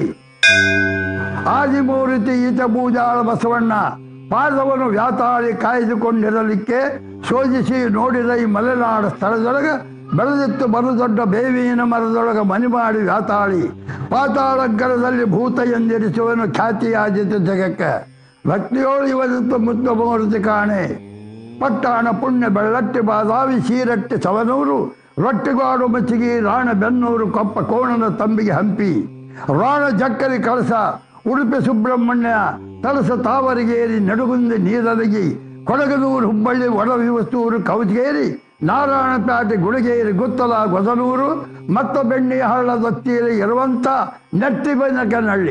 ಆದಿಮೂರ್ತಿ ಈತ ಬೂಜಾಳ ಬಸವಣ್ಣ ಪಾದವನ್ನು ವ್ಯಾತಾಳಿ ಕಾಯ್ದುಕೊಂಡಿರಲಿಕ್ಕೆ ಶೋಧಿಸಿ ನೋಡಿದ ಈ ಮಲೆನಾಡ ಸ್ಥಳದೊಳಗೆ ಬೆಳೆದಿತ್ತು ಬರುದೊಡ್ಡ ಬೇವಿನ ಮರದೊಳಗೆ ಮನೆ ಮಾಡಿ ವ್ಯಾತಾಳಿ ಪಾತಾಳಗ್ಗರದಲ್ಲಿ ಭೂತ ಎಂದಿರಿಸುವನು ಖ್ಯಾತಿಯಾದಿತು ಜಗಕ್ಕೆ ಭಕ್ತಿಯೋಳು ಇವತ್ತು ಮುತ್ತ ಮೂರ್ತಿ ಕಾಣೆ ಪಟ್ಟಾಣ ಪುಣ್ಯ ಬೆಳ್ಳಟ್ಟಿ ಬಾದಾವಿ ಸೀರಟ್ಟಿ ಸವನೂರು ರೊಟ್ಟಿಗಾಡು ಮಚ್ಚಿಗಿ ರಾಣ ಬೆನ್ನೂರು ಕೊಪ್ಪ ಕೋಣನ ತಂಬಿಗೆ ಹಂಪಿ ರಾಣ ಜಕ್ಕಲಿ ಕಳಸ ಉಡುಪಿ ಸುಬ್ರಹ್ಮಣ್ಯ ತಲಸ ತಾವರಿಗೇರಿ ನಡುಗುಂದಿ ನೀರಲಗಿ ಕೊಡಗನೂರು ಹುಬ್ಬಳ್ಳಿ ಒಡವಿವಸ್ತೂರು ಕೌಜಗೇರಿ ನಾರಾಯಣಪೇಟೆ ಗುಡಿಗೇರಿ ಗುತ್ತಲ ಗೊದನೂರು ಮತ್ತು ಬೆಣ್ಣಿ ಹಳ್ಳದೊತ್ತಿಯಲ್ಲಿ ಇರುವಂಥ ನೆಟ್ಟಿಬನಕನಹಳ್ಳಿ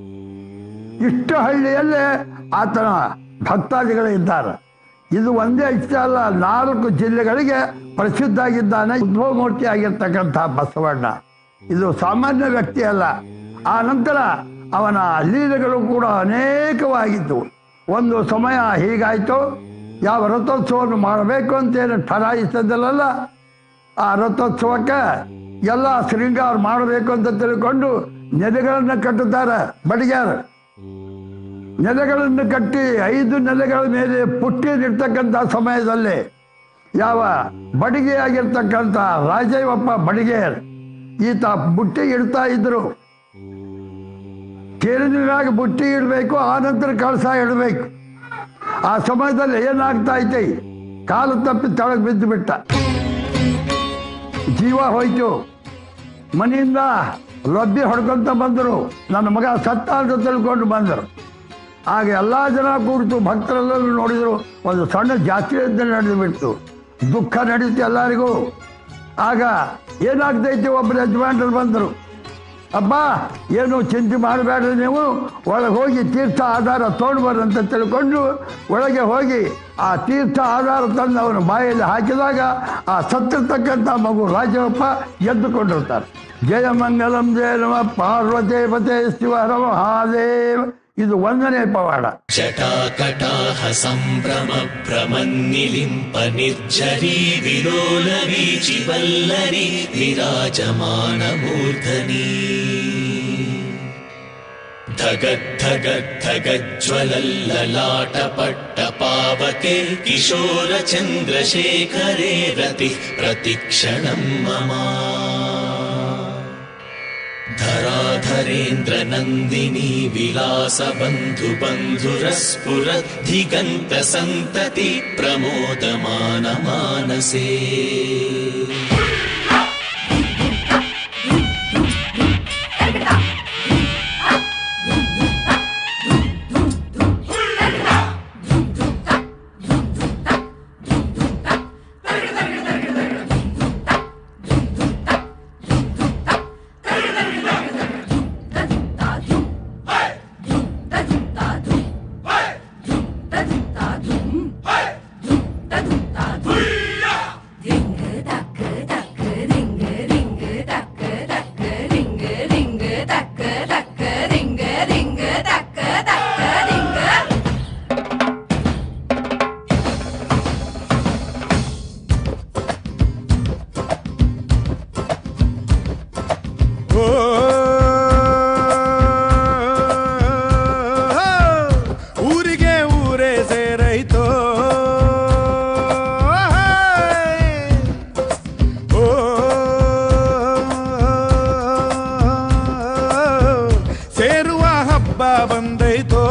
ಇಷ್ಟು ಹಳ್ಳಿಯಲ್ಲೇ ಆತನ ಭಕ್ತಾದಿಗಳು ಇದ್ದಾರೆ ಇದು ಒಂದೇ ಇಷ್ಟ ಅಲ್ಲ ನಾಲ್ಕು ಜಿಲ್ಲೆಗಳಿಗೆ ಪ್ರಸಿದ್ಧ ಆಗಿದ್ದಾನೆ ಉದ್ಭವ ಮೂರ್ತಿ ಆಗಿರ್ತಕ್ಕಂಥ ಬಸವಣ್ಣ ಇದು ಸಾಮಾನ್ಯ ವ್ಯಕ್ತಿ ಅಲ್ಲ ಆ ನಂತರ ಅವನ ಲೀಲೆಗಳು ಕೂಡ ಅನೇಕವಾಗಿತ್ತು ಒಂದು ಸಮಯ ಹೀಗಾಯಿತು ಯಾವ ರಥೋತ್ಸವವನ್ನು ಮಾಡಬೇಕು ಅಂತೇನು ಠರಾಯಿಸಿದ್ದಲ್ಲ ಆ ರಥೋತ್ಸವಕ್ಕೆ ಎಲ್ಲ ಶೃಂಗಾರ ಮಾಡಬೇಕು ಅಂತ ತಿಳ್ಕೊಂಡು ನೆಲೆಗಳನ್ನು ಕಟ್ಟುತ್ತಾರೆ ಬಡಿಗ್ಯಾರು ನೆಲೆಗಳನ್ನು ಕಟ್ಟಿ ಐದು ನೆಲೆಗಳ ಮೇಲೆ ಪುಟ್ಟಿಯಲ್ಲಿರ್ತಕ್ಕಂಥ ಸಮಯದಲ್ಲಿ ಯಾವ ಬಡಿಗೆಯಾಗಿರ್ತಕ್ಕಂಥ ರಾಜಯ್ಯಪ್ಪ ಬಡಿಗೆಯರ್ ಈತ ಬುಟ್ಟಿ ಇಡ್ತಾ ಇದ್ರು ಕೇಳಿದಾಗ ಬುಟ್ಟಿ ಇಡಬೇಕು ಆನಂತರ ಕಳಸ ಇಡಬೇಕು ಆ ಸಮಯದಲ್ಲಿ ಏನಾಗ್ತಾ ಐತೆ ಕಾಲು ತಪ್ಪಿ ತೆಳಗೆ ಬಿದ್ದು ಬಿಟ್ಟ ಜೀವ ಹೋಯ್ತು ಮನೆಯಿಂದ ಲಬ್ಬಿ ಹೊಡ್ಕೊಂತ ಬಂದರು ನನ್ನ ಮಗ ಸತ್ತ ಅಂತ ತಿಳ್ಕೊಂಡು ಬಂದರು ಆಗ ಎಲ್ಲ ಜನ ಕೂಡ್ತು ಭಕ್ತರೆಲ್ಲರೂ ನೋಡಿದ್ರು ಒಂದು ಸಣ್ಣ ಜಾತ್ರೆ ಅಂತ ನಡೆದು ಬಿಡ್ತು ದುಃಖ ನಡೀತು ಎಲ್ಲರಿಗೂ ಆಗ ಏನಾಗ್ತೈತಿ ಒಬ್ಬರು ಯಜಮಾನ್ರು ಬಂದರು ಅಪ್ಪ ಏನು ಚಿಂತೆ ಮಾಡಬೇಡ್ರಿ ನೀವು ಒಳಗೆ ಹೋಗಿ ತೀರ್ಥ ಆಧಾರ ತೊಗೊಂಡ್ಬರ್ರಿ ಅಂತ ತಿಳ್ಕೊಂಡು ಒಳಗೆ ಹೋಗಿ ಆ ತೀರ್ಥ ಆಧಾರ ತಂದು ಅವನ ಬಾಯಲ್ಲಿ ಹಾಕಿದಾಗ ಆ ಸತ್ತಿರ್ತಕ್ಕಂಥ ಮಗು ರಾಜವಪ್ಪ ಎದ್ದುಕೊಂಡಿರ್ತಾರೆ ಜಯ ಮಂಗಲಂ ಜಯ ನಮ ಪಾರ್ವತಿ ಪತೆ ಶಿವರ ಮಹಾದೇವ ಇದು ಒಂದನೇ ಪವಾಡ जटाकटाह सम्भ्रम भ्रमन्निलिम्प निर्झरी विलोलवीचि वल्लरी विराजमानमूर्धनी धगद्धगद्धगज्ज्वलल्ललाटपट्टपावके किशोरचन्द्रशेखरे रतिः प्रतिक्षणं मम धराधरेन्द्र नन्दिनी विलास बन्धु बन्धुरस्फुरद्धिगन्त सन्तति प्रमोदमान मानसे ಓ ಊರಿಗೆ ಊರೇ ಸೇರೈತೋ ಓ ಸೇರುವ ಹಬ್ಬ ಬಂದೈತೋ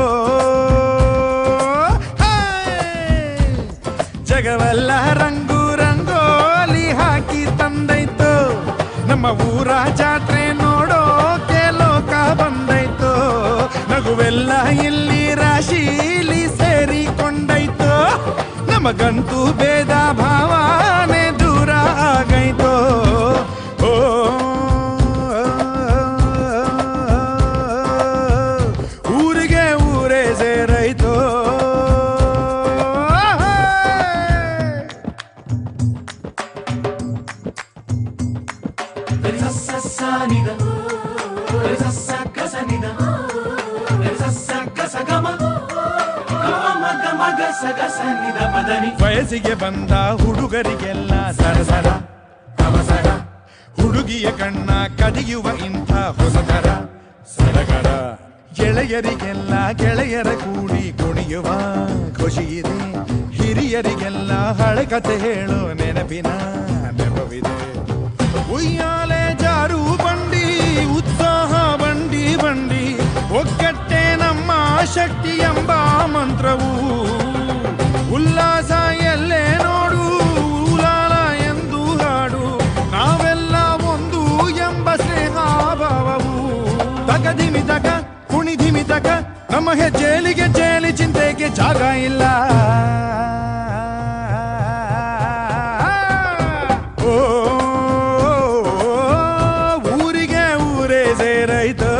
ಜಗವೆಲ್ಲ ರಂಗು ರಂಗೋಲಿ ಹಾಕಿ ತಂದೈತು ನಮ್ಮ ಊರ ಜಾತ್ರೆ ನೋಡೋಕೆ ಲೋಕ ಬಂದೈತು ನಗುವೆಲ್ಲ ಇಲ್ಲಿ ರಾಶಿಲಿ ಸೇರಿಕೊಂಡೈತು ನಮಗಂತೂ ಭೇದ ಭಾವನೆ ದೂರ ಆಗೈತೋ ಓ ಊರಿಗೆ ಊರೇ ಸೇರೈತೋ ವಯಸ್ಸಿಗೆ ಬಂದ ಹುಡುಗರಿಗೆಲ್ಲ ಸರಸರ ಅವಸರ ಹುಡುಗಿಯ ಕಣ್ಣ ಕದಿಯುವ ಇಂಥ ಹೊಸತರ ಸಡಗರ ಗೆಳೆಯರಿಗೆಲ್ಲ ಗೆಳೆಯರ ಕೂಡಿ ಕುಣಿಯುವ ಖುಷಿ ಇದೆ ಹಿರಿಯರಿಗೆಲ್ಲ ಹಳೆ ಕತೆ ಹೇಳೋ ನೆನಪಿನ ನೆನಪಿದೆ ಉಯ್ಯಾಲೆ ಜಾರು ಬಂಡಿ ಉತ್ಸಾಹ ಬಂಡಿ ಬಂಡಿ ಒಗ್ಗಟ್ಟೆ ನಮ್ಮ ಶಕ್ತಿ ಎಂಬ ಮಂತ್ರವು ಉಲ್ಲಾಸ ಎಲ್ಲೇ ನೋಡು ಉಲಾಲ ಎಂದು ಹಾಡು ನಾವೆಲ್ಲ ಒಂದು ಎಂಬ ಸ್ನೇಹ ಭಾವವು ತಗದಿಮಿ ತಗ ಕುಣಿದಿಮಿ ತಗ ನಮ್ಮ ಹೆಜ್ಜೇಲಿಗೆ ಜೇಲಿ ಚಿಂತೆಗೆ ಜಾಗ ಇಲ್ಲ ಓ ಊರಿಗೆ ಊರೇ ಸೇರೈತು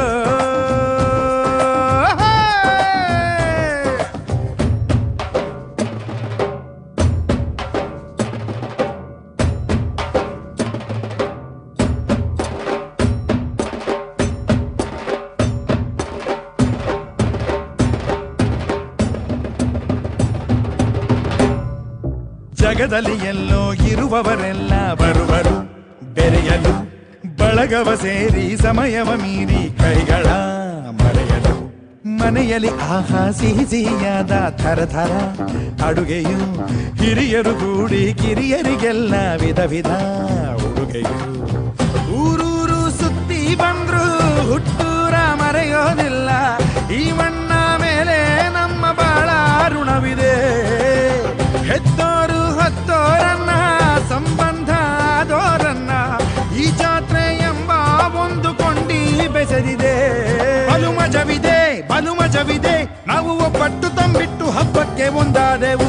ಜಗದಲ್ಲಿ ಎಲ್ಲೋ ಇರುವವರೆಲ್ಲ ಬರುವರು ಬೆರೆಯಲು ಬಳಗವ ಸೇರಿ ಸಮಯವ ಮೀರಿ ಕೈಗಳ ಮರೆಯಲು ಮನೆಯಲ್ಲಿ ಆಹಾ ಸಿಹಿ ಸಿಹಿಯಾದ ಥರ ಥರ ಅಡುಗೆಯು ಹಿರಿಯರು ಕೂಡಿ ಕಿರಿಯರಿಗೆಲ್ಲ ವಿಧ ವಿಧ ಉಡುಗೆಯು ಊರೂರು ಸುತ್ತಿ ಬಂದ್ರು ಹುಟ್ಟೂರ ಮರೆಯೋದಿಲ್ಲ ಈ ಮಣ್ಣ ಮೇಲೆ ನಮ್ಮ ಬಾಳ ಋಣವಿದೆ ಹೆತ್ತೋರು ಹತ್ತೋರನ್ನ ಸಂಬಂಧ ಆದೋರನ್ನ ಈ ಜಾತ್ರೆ ಎಂಬ ಒಂದು ಕೊಂಡಿ ಬೆಸೆದಿದೆ ಬಲು ಮಜವಿದೆ ಬಲು ಮಜವಿದೆ ನಾವು ಒಬ್ಬಟ್ಟು ತಂಬಿಟ್ಟು ಹಬ್ಬಕ್ಕೆ ಒಂದಾದೆವು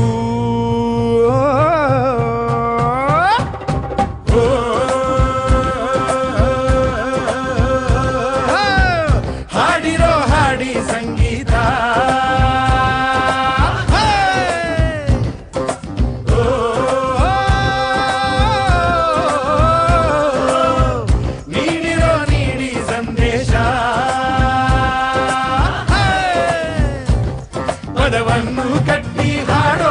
ಓ ಹಾಡಿರೋ ಹಾಡಿ ಸಂಗೀತ ಹೇ! ಓ, ನೀಡಿರೋ ನೀಡಿ ಸಂದೇಶ ಹೇ! ಪದವನ್ನು ಕಟ್ಟಿ ಹಾಡೋ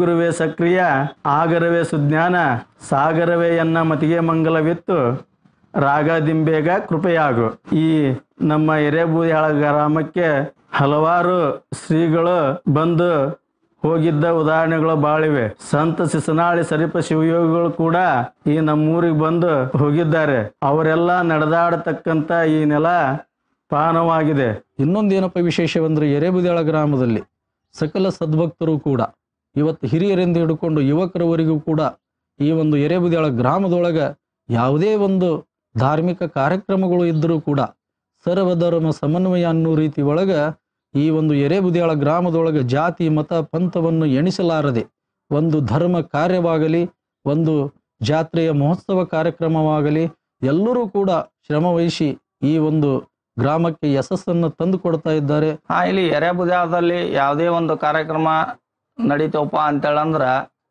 ಗುರುವೇ ಸಕ್ರಿಯ ಆಗರವೇ ಸುಜ್ಞಾನ ಸಾಗರವೇ ಎನ್ನ ಮತಿಗೆ ಮಂಗಲವಿತ್ತು ರಾಗದಿಂಬೇಗ ಕೃಪೆಯಾಗು ಈ ನಮ್ಮ ಎರೆಬೂದಿಯಾಳ ಗ್ರಾಮಕ್ಕೆ ಹಲವಾರು ಶ್ರೀಗಳು ಬಂದು ಹೋಗಿದ್ದ ಉದಾಹರಣೆಗಳು ಬಾಳಿವೆ ಸಂತ ಸಿಸನಾಳಿ ಸರಿಪ ಶಿವಯೋಗಿಗಳು ಕೂಡ ಈ ನಮ್ಮೂರಿಗೆ ಬಂದು ಹೋಗಿದ್ದಾರೆ ಅವರೆಲ್ಲ ನಡೆದಾಡತಕ್ಕಂಥ ಈ ನೆಲ ಪಾನವಾಗಿದೆ ಇನ್ನೊಂದೇನಪ್ಪ ವಿಶೇಷವೆಂದರೆ ಎರೆಬುದಾಳ ಗ್ರಾಮದಲ್ಲಿ ಸಕಲ ಸದ್ಭಕ್ತರು ಕೂಡ ಇವತ್ತು ಹಿರಿಯರಿಂದ ಹಿಡ್ಕೊಂಡು ಯುವಕರವರೆಗೂ ಕೂಡ ಈ ಒಂದು ಎರೆಬುದಾಳ ಗ್ರಾಮದೊಳಗೆ ಯಾವುದೇ ಒಂದು ಧಾರ್ಮಿಕ ಕಾರ್ಯಕ್ರಮಗಳು ಇದ್ದರೂ ಕೂಡ ಸರ್ವಧರ್ಮ ಸಮನ್ವಯ ಅನ್ನೋ ರೀತಿ ಒಳಗೆ ಈ ಒಂದು ಎರೆಬುದಿಯಾಳ ಗ್ರಾಮದೊಳಗೆ ಜಾತಿ ಮತ ಪಂಥವನ್ನು ಎಣಿಸಲಾರದೆ ಒಂದು ಧರ್ಮ ಕಾರ್ಯವಾಗಲಿ ಒಂದು ಜಾತ್ರೆಯ ಮಹೋತ್ಸವ ಕಾರ್ಯಕ್ರಮವಾಗಲಿ ಎಲ್ಲರೂ ಕೂಡ ಶ್ರಮವಹಿಸಿ ಈ ಒಂದು ಗ್ರಾಮಕ್ಕೆ ಯಶಸ್ಸನ್ನು ತಂದು ಕೊಡ್ತಾ ಇದ್ದಾರೆ ಹಾ ಇಲ್ಲಿ ಎರೆಬುದಾಳದಲ್ಲಿ ಯಾವುದೇ ಒಂದು ಕಾರ್ಯಕ್ರಮ ನಡೀತವಪ್ಪ ಅಂತೇಳಂದ್ರ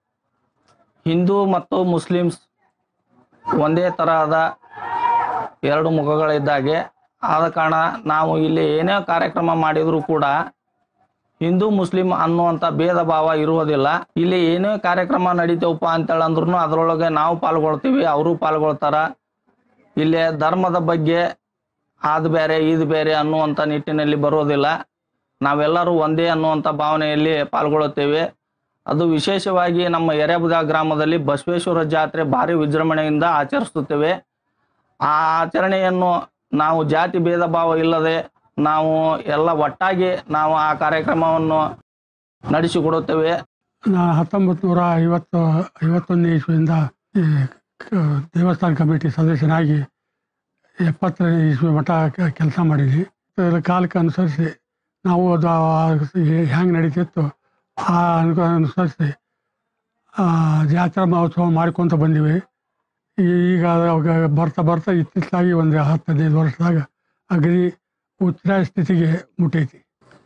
ಹಿಂದೂ ಮತ್ತು ಮುಸ್ಲಿಮ್ಸ್ ಒಂದೇ ತರಹದ ಎರಡು ಮುಖಗಳಿದ್ದಾಗೆ ಆದ ಕಾರಣ ನಾವು ಇಲ್ಲಿ ಏನೇ ಕಾರ್ಯಕ್ರಮ ಮಾಡಿದರೂ ಕೂಡ ಹಿಂದೂ ಮುಸ್ಲಿಂ ಅನ್ನುವಂಥ ಭೇದ ಭಾವ ಇರುವುದಿಲ್ಲ ಇಲ್ಲಿ ಏನೇ ಕಾರ್ಯಕ್ರಮ ನಡೀತವಪ್ಪ ಅಂತೇಳಂದ್ರೂ ಅದರೊಳಗೆ ನಾವು ಪಾಲ್ಗೊಳ್ತೀವಿ ಅವರು ಪಾಲ್ಗೊಳ್ತಾರ ಇಲ್ಲಿ ಧರ್ಮದ ಬಗ್ಗೆ ಅದು ಬೇರೆ ಇದು ಬೇರೆ ಅನ್ನುವಂಥ ನಿಟ್ಟಿನಲ್ಲಿ ಬರೋದಿಲ್ಲ ನಾವೆಲ್ಲರೂ ಒಂದೇ ಅನ್ನುವಂಥ ಭಾವನೆಯಲ್ಲಿ ಪಾಲ್ಗೊಳ್ಳುತ್ತೇವೆ ಅದು ವಿಶೇಷವಾಗಿ ನಮ್ಮ ಎರೆಬುದ ಗ್ರಾಮದಲ್ಲಿ ಬಸವೇಶ್ವರ ಜಾತ್ರೆ ಭಾರಿ ವಿಜೃಂಭಣೆಯಿಂದ ಆಚರಿಸುತ್ತೇವೆ ಆ ಆಚರಣೆಯನ್ನು ನಾವು ಜಾತಿ ಭೇದ ಭಾವ ಇಲ್ಲದೆ ನಾವು ಎಲ್ಲ ಒಟ್ಟಾಗಿ ನಾವು ಆ ಕಾರ್ಯಕ್ರಮವನ್ನು ನಡೆಸಿಕೊಡುತ್ತೇವೆ ನಾ ಹತ್ತೊಂಬತ್ತು ನೂರ ಐವತ್ತು ಐವತ್ತೊಂದನೇ ಇಸ್ವಿಯಿಂದ ಈ ಕ- ದೇವಸ್ಥಾನ ಕಮಿಟಿ ಸದಸ್ಯನಾಗಿ ಎಪ್ಪತ್ತನೇ ಇಸ್ವಿ ಮಠ ಕೆಲಸ ಮಾಡಿದ್ವಿ ಅದರ ಕಾಲಕ್ಕೆ ಅನುಸರಿಸಿ ನಾವು ಅದು ಹೆಂಗೆ ನಡೀತಿತ್ತು ಆ ಅನುಕ- ಅನುಸರಿಸಿ ಆ, ಜಾತ್ರಾ ಮಹೋತ್ಸವ ಮಾಡ್ಕೊತ ಬಂದಿವಿ ಈಗ ಅವಾಗ ಬರ್ತಾ ಬರ್ತಾ ಇತ್ತಿತ್ತಲಾಗಿ ಒಂದು ಹತ್ತು ಹದಿನೈದು ವರ್ಷದಾಗ ಅಗದಿ ಉಚ್ಚ ಸ್ಥಿತಿಗೆ ಮುಟ್ಟೈತಿ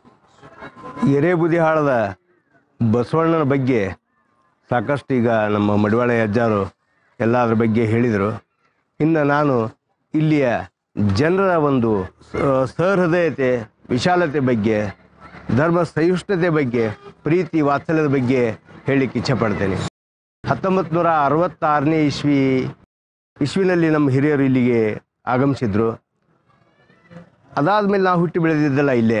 ಎರೆಬುದಿಹಾಳದ ಬಸವಣ್ಣನ ಬಗ್ಗೆ ಸಾಕಷ್ಟು ಈಗ ನಮ್ಮ ಮಡಿವಾಳ ಅಜ್ಜಾರು ಎಲ್ಲ ಅದ್ರ ಬಗ್ಗೆ ಹೇಳಿದರು ಇನ್ನು ನಾನು ಇಲ್ಲಿಯ ಜನರ ಒಂದು ಸ- ಸಹೃದಯತೆ ವಿಶಾಲತೆ ಬಗ್ಗೆ ಧರ್ಮ ಸಹಿಷ್ಣುತೆ ಬಗ್ಗೆ ಪ್ರೀತಿ ವಾತ್ಸಲ್ಯದ ಬಗ್ಗೆ ಹೇಳಲಿಕ್ಕೆ ಇಚ್ಛೆಪಡ್ತೇನೆ ಹತ್ತೊಂಬತ್ತು ನೂರ ಅರವತ್ತಾರನೇ ಇಸ್ವಿ ಇಸ್ವಿನಲ್ಲಿ ನಮ್ಮ ಹಿರಿಯರು ಇಲ್ಲಿಗೆ ಆಗಮಿಸಿದ್ರು ಅದಾದಮೇಲೆ ನಾವು ಹುಟ್ಟಿ ಬೆಳೆದಿದ್ದಲ್ಲ ಇಲ್ಲೇ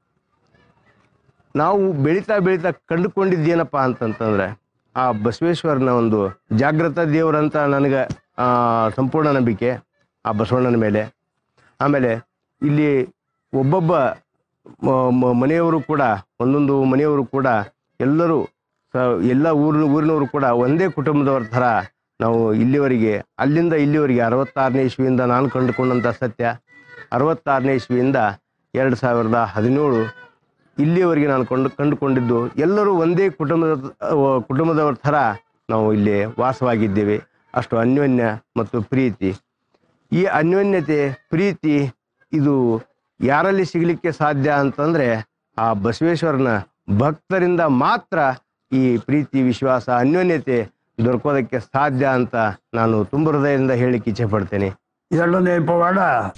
ನಾವು ಬೆಳೀತಾ ಬೆಳೀತಾ ಕಂಡುಕೊಂಡಿದ್ದೇನಪ್ಪ ಅಂತಂತಂದ್ರೆ ಆ ಬಸವೇಶ್ವರನ ಒಂದು ಜಾಗೃತ ದೇವರಂತ ನನಗೆ ಆ, ಸಂಪೂರ್ಣ ನಂಬಿಕೆ ಆ ಬಸವಣ್ಣನ ಮೇಲೆ ಆಮೇಲೆ ಇಲ್ಲಿ ಒಬ್ಬೊಬ್ಬ ಮ- ಮ- ಮನೆಯವರು ಕೂಡ ಒಂದೊಂದು ಮನೆಯವರು ಕೂಡ ಎಲ್ಲರೂ ಸ ಎಲ್ಲ ಊರಿನ ಊರಿನವರು ಕೂಡ ಒಂದೇ ಕುಟುಂಬದವ್ರ ಥರ ನಾವು ಇಲ್ಲಿವರೆಗೆ ಅಲ್ಲಿಂದ ಇಲ್ಲಿವರೆಗೆ ಅರವತ್ತಾರನೇ ಇಸ್ವಿಯಿಂದ ನಾನು ಕಂಡುಕೊಂಡಂಥ ಸತ್ಯ ಅರವತ್ತಾರನೇ ಇಸ್ವಿಯಿಂದ ಎರಡು ಸಾವಿರದ ಹದಿನೇಳು ಇಲ್ಲಿಯವರೆಗೆ ನಾನು ಕೊಂಡು ಕಂಡುಕೊಂಡಿದ್ದು ಎಲ್ಲರೂ ಒಂದೇ ಕುಟುಂಬದ ಅಹ್, ಕುಟುಂಬದವರ ಥರ ನಾವು ಇಲ್ಲಿ ವಾಸವಾಗಿದ್ದೇವೆ ಅಷ್ಟು ಅನ್ಯೋನ್ಯ ಮತ್ತು ಪ್ರೀತಿ ಈ ಅನ್ಯೋನ್ಯತೆ ಪ್ರೀತಿ ಇದು ಯಾರಲ್ಲಿ ಸಿಗಲಿಕ್ಕೆ ಸಾಧ್ಯ ಅಂತಂದರೆ ಆ ಬಸವೇಶ್ವರನ ಭಕ್ತರಿಂದ ಮಾತ್ರ ಈ ಪ್ರೀತಿ ವಿಶ್ವಾಸ ಅನ್ಯೋನ್ಯತೆ ದೊರಕೋದಕ್ಕೆ ಸಾಧ್ಯ ಅಂತ ನಾನು ತುಂಬ ಹೃದಯದಿಂದ ಹೇಳಲಿಕ್ಕೆ ಇಚ್ಛೆ ಪಡ್ತೇನೆ ಎರಡನೇ ಪವಾಡ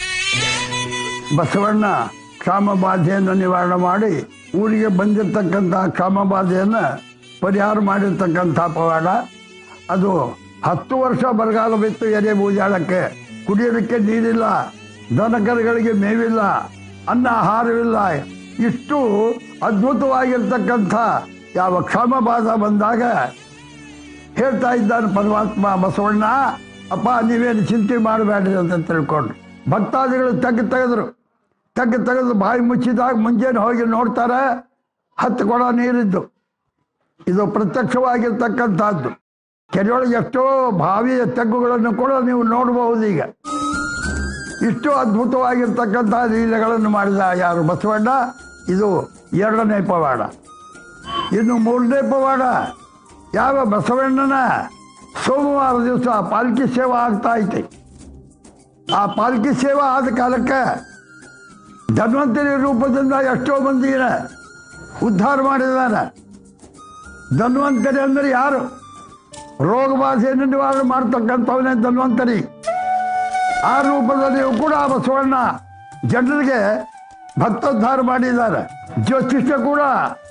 ಬಸವಣ್ಣ ಕ್ಷಾಮಬಾಧೆಯನ್ನು ನಿವಾರಣೆ ಮಾಡಿ ಊರಿಗೆ ಬಂದಿರತಕ್ಕಂಥ ಕ್ಷಾಮಬಾಧೆಯನ್ನು ಪರಿಹಾರ ಮಾಡಿರ್ತಕ್ಕಂಥ ಪವಾಡ ಅದು ಹತ್ತು ವರ್ಷ ಬರಗಾಲ ಬಿತ್ತು ಎರೆ ಬೂಜಾಳಕ್ಕೆ ಕುಡಿಯೋದಕ್ಕೆ ನೀರಿಲ್ಲ ದನಕರುಗಳಿಗೆ ಮೇವಿಲ್ಲ ಅನ್ನ ಆಹಾರವಿಲ್ಲ ಇಷ್ಟು ಅದ್ಭುತವಾಗಿರ್ತಕ್ಕಂಥ ಯಾವ ಕ್ಷಾಮಬಾಧ ಬಂದಾಗ ಹೇಳ್ತಾ ಇದ್ದಾನೆ ಪರಮಾತ್ಮ ಬಸವಣ್ಣ ಅಪ್ಪ ನೀವೇನು ಚಿಂತೆ ಮಾಡಬೇಡ್ರಿ ಅಂತ ತಿಳ್ಕೊಂಡು ಭಕ್ತಾದಿಗಳು ತೆಗ್ದು ತೆಗೆದ್ರು ತೆಗ್ದು ತೆಗೆದು ಬಾಯಿ ಮುಚ್ಚಿದಾಗ ಮುಂಜಾನೆ ಹೋಗಿ ನೋಡ್ತಾರೆ ಹತ್ತು ಕೊಡ ನೀರಿದ್ದು ಇದು ಪ್ರತ್ಯಕ್ಷವಾಗಿರ್ತಕ್ಕಂಥದ್ದು ಕೆರೆಯೊಳಗೆ ಎಷ್ಟೋ ಬಾವಿಯ ತೆಗ್ಗುಗಳನ್ನು ಕೂಡ ನೀವು ನೋಡಬಹುದು ಈಗ ಇಷ್ಟು ಅದ್ಭುತವಾಗಿರ್ತಕ್ಕಂಥ ಲೀಲೆಗಳನ್ನು ಮಾಡಿದ ಯಾರು ಬಸವಣ್ಣ ಇದು ಎರಡನೇ ಪವಾಡ ಇನ್ನು ಮೂರನೇ ಪವಾಡ ಯಾವ ಬಸವಣ್ಣನ ಸೋಮವಾರ ದಿವಸ ಪಾಲ್ಕಿ ಸೇವಾ ಆಗ್ತಾ ಐತಿ ಆ ಪಾಲ್ಕಿ ಸೇವಾ ಆದ ಕಾಲಕ್ಕೆ ಧನ್ವಂತರಿ ರೂಪದಿಂದ ಎಷ್ಟೋ ಮಂದಿನ ಉದ್ಧಾರ ಮಾಡಿದ್ದಾನೆ ಧನ್ವಂತರಿ ಅಂದರೆ ಯಾರು ರೋಗ ಬಾಧೆಯನ್ನು ನಿವಾರಣೆ ಮಾಡ್ತಕ್ಕಂಥವನೇ ಧನ್ವಂತರಿ ಆ ರೂಪದಲ್ಲಿಯೂ ಕೂಡ ಬಸವಣ್ಣ ಜನರಿಗೆ ಭಕ್ತೋದ್ಧಾರ ಮಾಡಿದ್ದಾರೆ ಜ್ಯೋತಿಷ್ಯ ಕೂಡ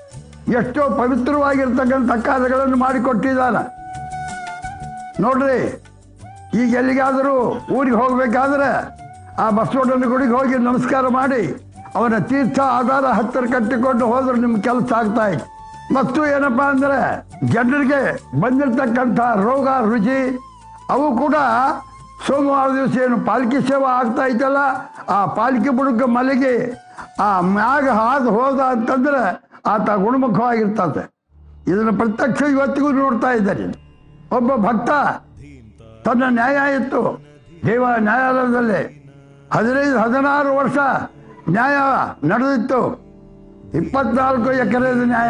ಎಷ್ಟೋ ಪವಿತ್ರವಾಗಿರ್ತಕ್ಕಂಥ ಕಾರ್ಯಗಳನ್ನು ಮಾಡಿಕೊಟ್ಟಿದ್ದಾನೆ ನೋಡ್ರಿ ಈಗ ಎಲ್ಲಿಗಾದರೂ ಊರಿಗೆ ಹೋಗಬೇಕಾದ್ರೆ ಆ ಬಸವಣ್ಣನ ಗುಡಿಗೆ ಹೋಗಿ ನಮಸ್ಕಾರ ಮಾಡಿ ಅವನ ತೀರ್ಥ ಆಧಾರ ಹತ್ತಿರ ಕಟ್ಟಿಕೊಂಡು ಹೋದ್ರೆ ನಿಮ್ಮ ಕೆಲಸ ಆಗ್ತಾ ಇತ್ತು ಮತ್ತು ಏನಪ್ಪ ಅಂದರೆ ಜನರಿಗೆ ಬಂದಿರತಕ್ಕಂಥ ರೋಗ ರುಚಿ ಅವು ಕೂಡ ಸೋಮವಾರ ದಿವಸ ಏನು ಪಾಲ್ಕಿ ಸೇವಾ ಆಗ್ತಾ ಇತ್ತಲ್ಲ ಆ ಪಾಲ್ಕಿ ಬುಡಕ ಮಲಗಿ ಆ ಮ್ಯಾಗ ಹಾದು ಹೋದ ಅಂತಂದ್ರೆ ಆತ ಗುಣಮುಖವಾಗಿರ್ತದೆ ಇದನ್ನು ಪ್ರತ್ಯಕ್ಷ ಇವತ್ತಿಗೂ ನೋಡ್ತಾ ಇದ್ದಾರೆ ಒಬ್ಬ ಭಕ್ತ ತನ್ನ ನ್ಯಾಯ ಇತ್ತು ದೇವ ನ್ಯಾಯಾಲಯದಲ್ಲಿ ಹದಿನೈದು ಹದಿನಾರು ವರ್ಷ ನ್ಯಾಯ ನಡೆದಿತ್ತು ಇಪ್ಪತ್ನಾಲ್ಕು ಎಕರೆದ ನ್ಯಾಯ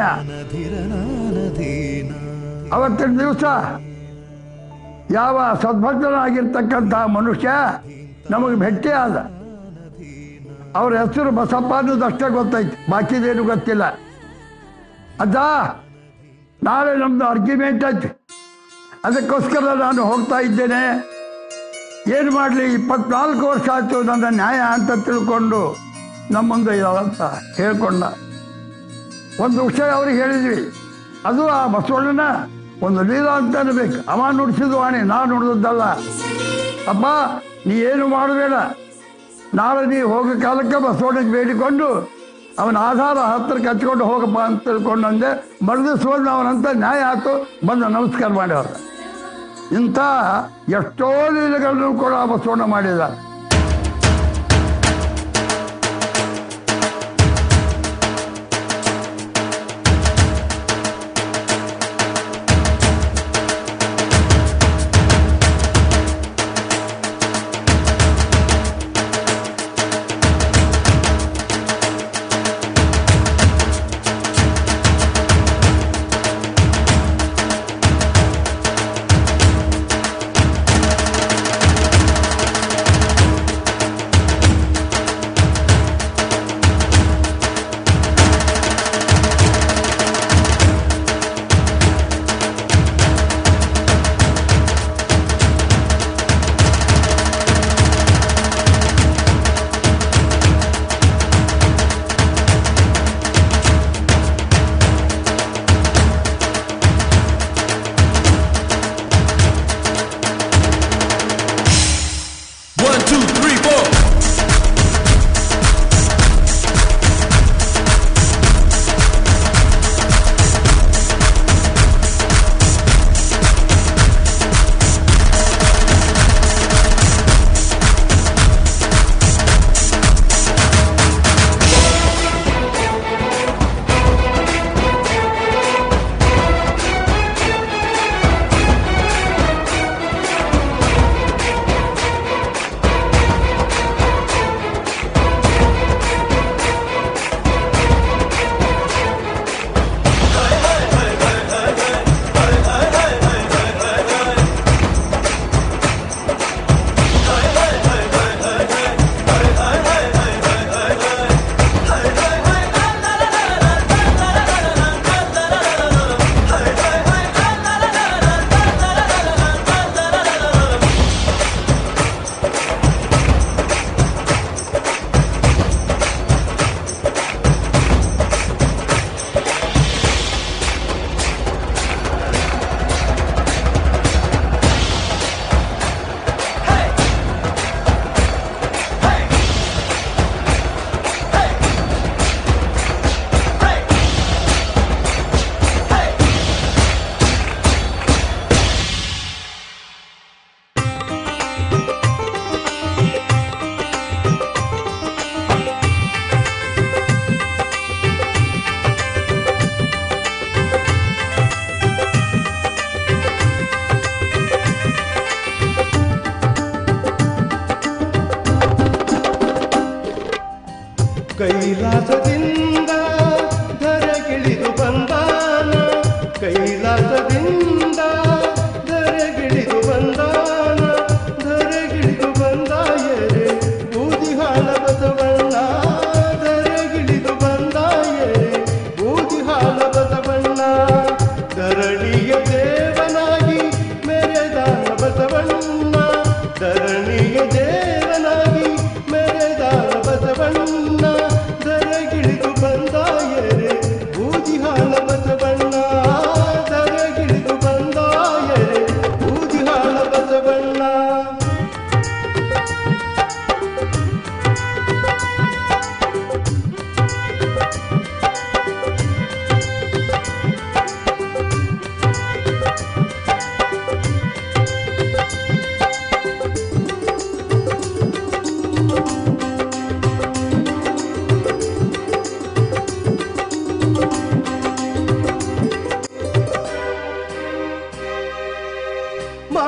ಅವತ್ತಿನ ದಿವಸ ಯಾವ ಸದ್ಭಕ್ತನಾಗಿರ್ತಕ್ಕಂಥ ಮನುಷ್ಯ ನಮಗೆ ಭೇಟಿ ಆದ ಅವ್ರ ಹೆಸರು ಬಸಪ್ಪ ಅನ್ನೋದಷ್ಟೇ ಗೊತ್ತೈತಿ ಬಾಕಿದೇನು ಗೊತ್ತಿಲ್ಲ ಅದ ನಾಳೆ ನಮ್ದು ಅರ್ಗ್ಯುಮೆಂಟ್ ಐತಿ ಅದಕ್ಕೋಸ್ಕರ ನಾನು ಹೋಗ್ತಾ ಇದ್ದೇನೆ ಏನು ಮಾಡಲಿ ಇಪ್ಪತ್ನಾಲ್ಕು ವರ್ಷ ಆಯ್ತು ನನ್ನ ನ್ಯಾಯ ಅಂತ ತಿಳ್ಕೊಂಡು ನಮ್ಮ ಮುಂದೆ ಇದಾವಂತ ಹೇಳ್ಕೊಂಡ ಒಂದು ವಿಷಯ ಅವ್ರಿಗೆ ಹೇಳಿದ್ವಿ ಅದು ಆ ಬಸವಣ್ಣನ ಒಂದು ಲೀಲಾ ಅಂತ ಅನ್ಬೇಕು ಅವ ನುಡಿಸಿದ ವಾಣಿ ನಾನು ನುಡಿದದ್ದಲ್ಲ ಅಪ್ಪ ನೀ ಏನು ಮಾಡಬೇಡ ನಾಳೆ ನೀ ಹೋಗೋ ಕಾಲಕ್ಕೆ ಬಸವಣ್ಣಗೆ ಬೇಡಿಕೊಂಡು ಅವನ ಆಧಾರ ಹತ್ತಿರಕ್ಕೆ ಹಚ್ಕೊಂಡು ಹೋಗಪ್ಪ ಅಂತ ತಿಳ್ಕೊಂಡು ಅಂದೆ ಮರುದಿವ್ಸ ಬಂದು ಅವನಂತ ನ್ಯಾಯ ಆಯ್ತು ಬಂದು ನಮಸ್ಕಾರ ಮಾಡ್ಯವ್ರ ಇಂಥ ಎಷ್ಟೋ ಲೀಲೆಗಳನ್ನು ಕೂಡ ಆ ಬಸವಣ್ಣ ಮಾಡಿದ್ದಾರೆ One, two, three, four. ಕೈಲಾಸದಿಂದ ಧರೆಗಿಳಿದು ಬಂದಾನ ಕೈಲಾಸದಿಂದ ಧರೆಗಿಳಿದು ಬಂದಾನ ಧರೆಗಿಳಿದು ಬಂದಾಯರೆ ಬೂದಿಹಾಳ ಬಸವಣ್ಣ ಧರೆಗಿಳಿದು ಬಂದಾಯರೆ ಬೂದಿಹಾಳ ಬಸವಣ್ಣ ಧರಣಿಯ ದೇವನಾಗಿ ಮೆರೆದಾನ ಬಸವಣ್ಣ ಧರಣಿಯ ದೇವನಾಗಿ ಮೆರೆದಾನ ಬಸವಣ್ಣ ಧರೆಗಿಳಿದು ಬಂದಾಯರೆ ಬೂದಿಹಾಳ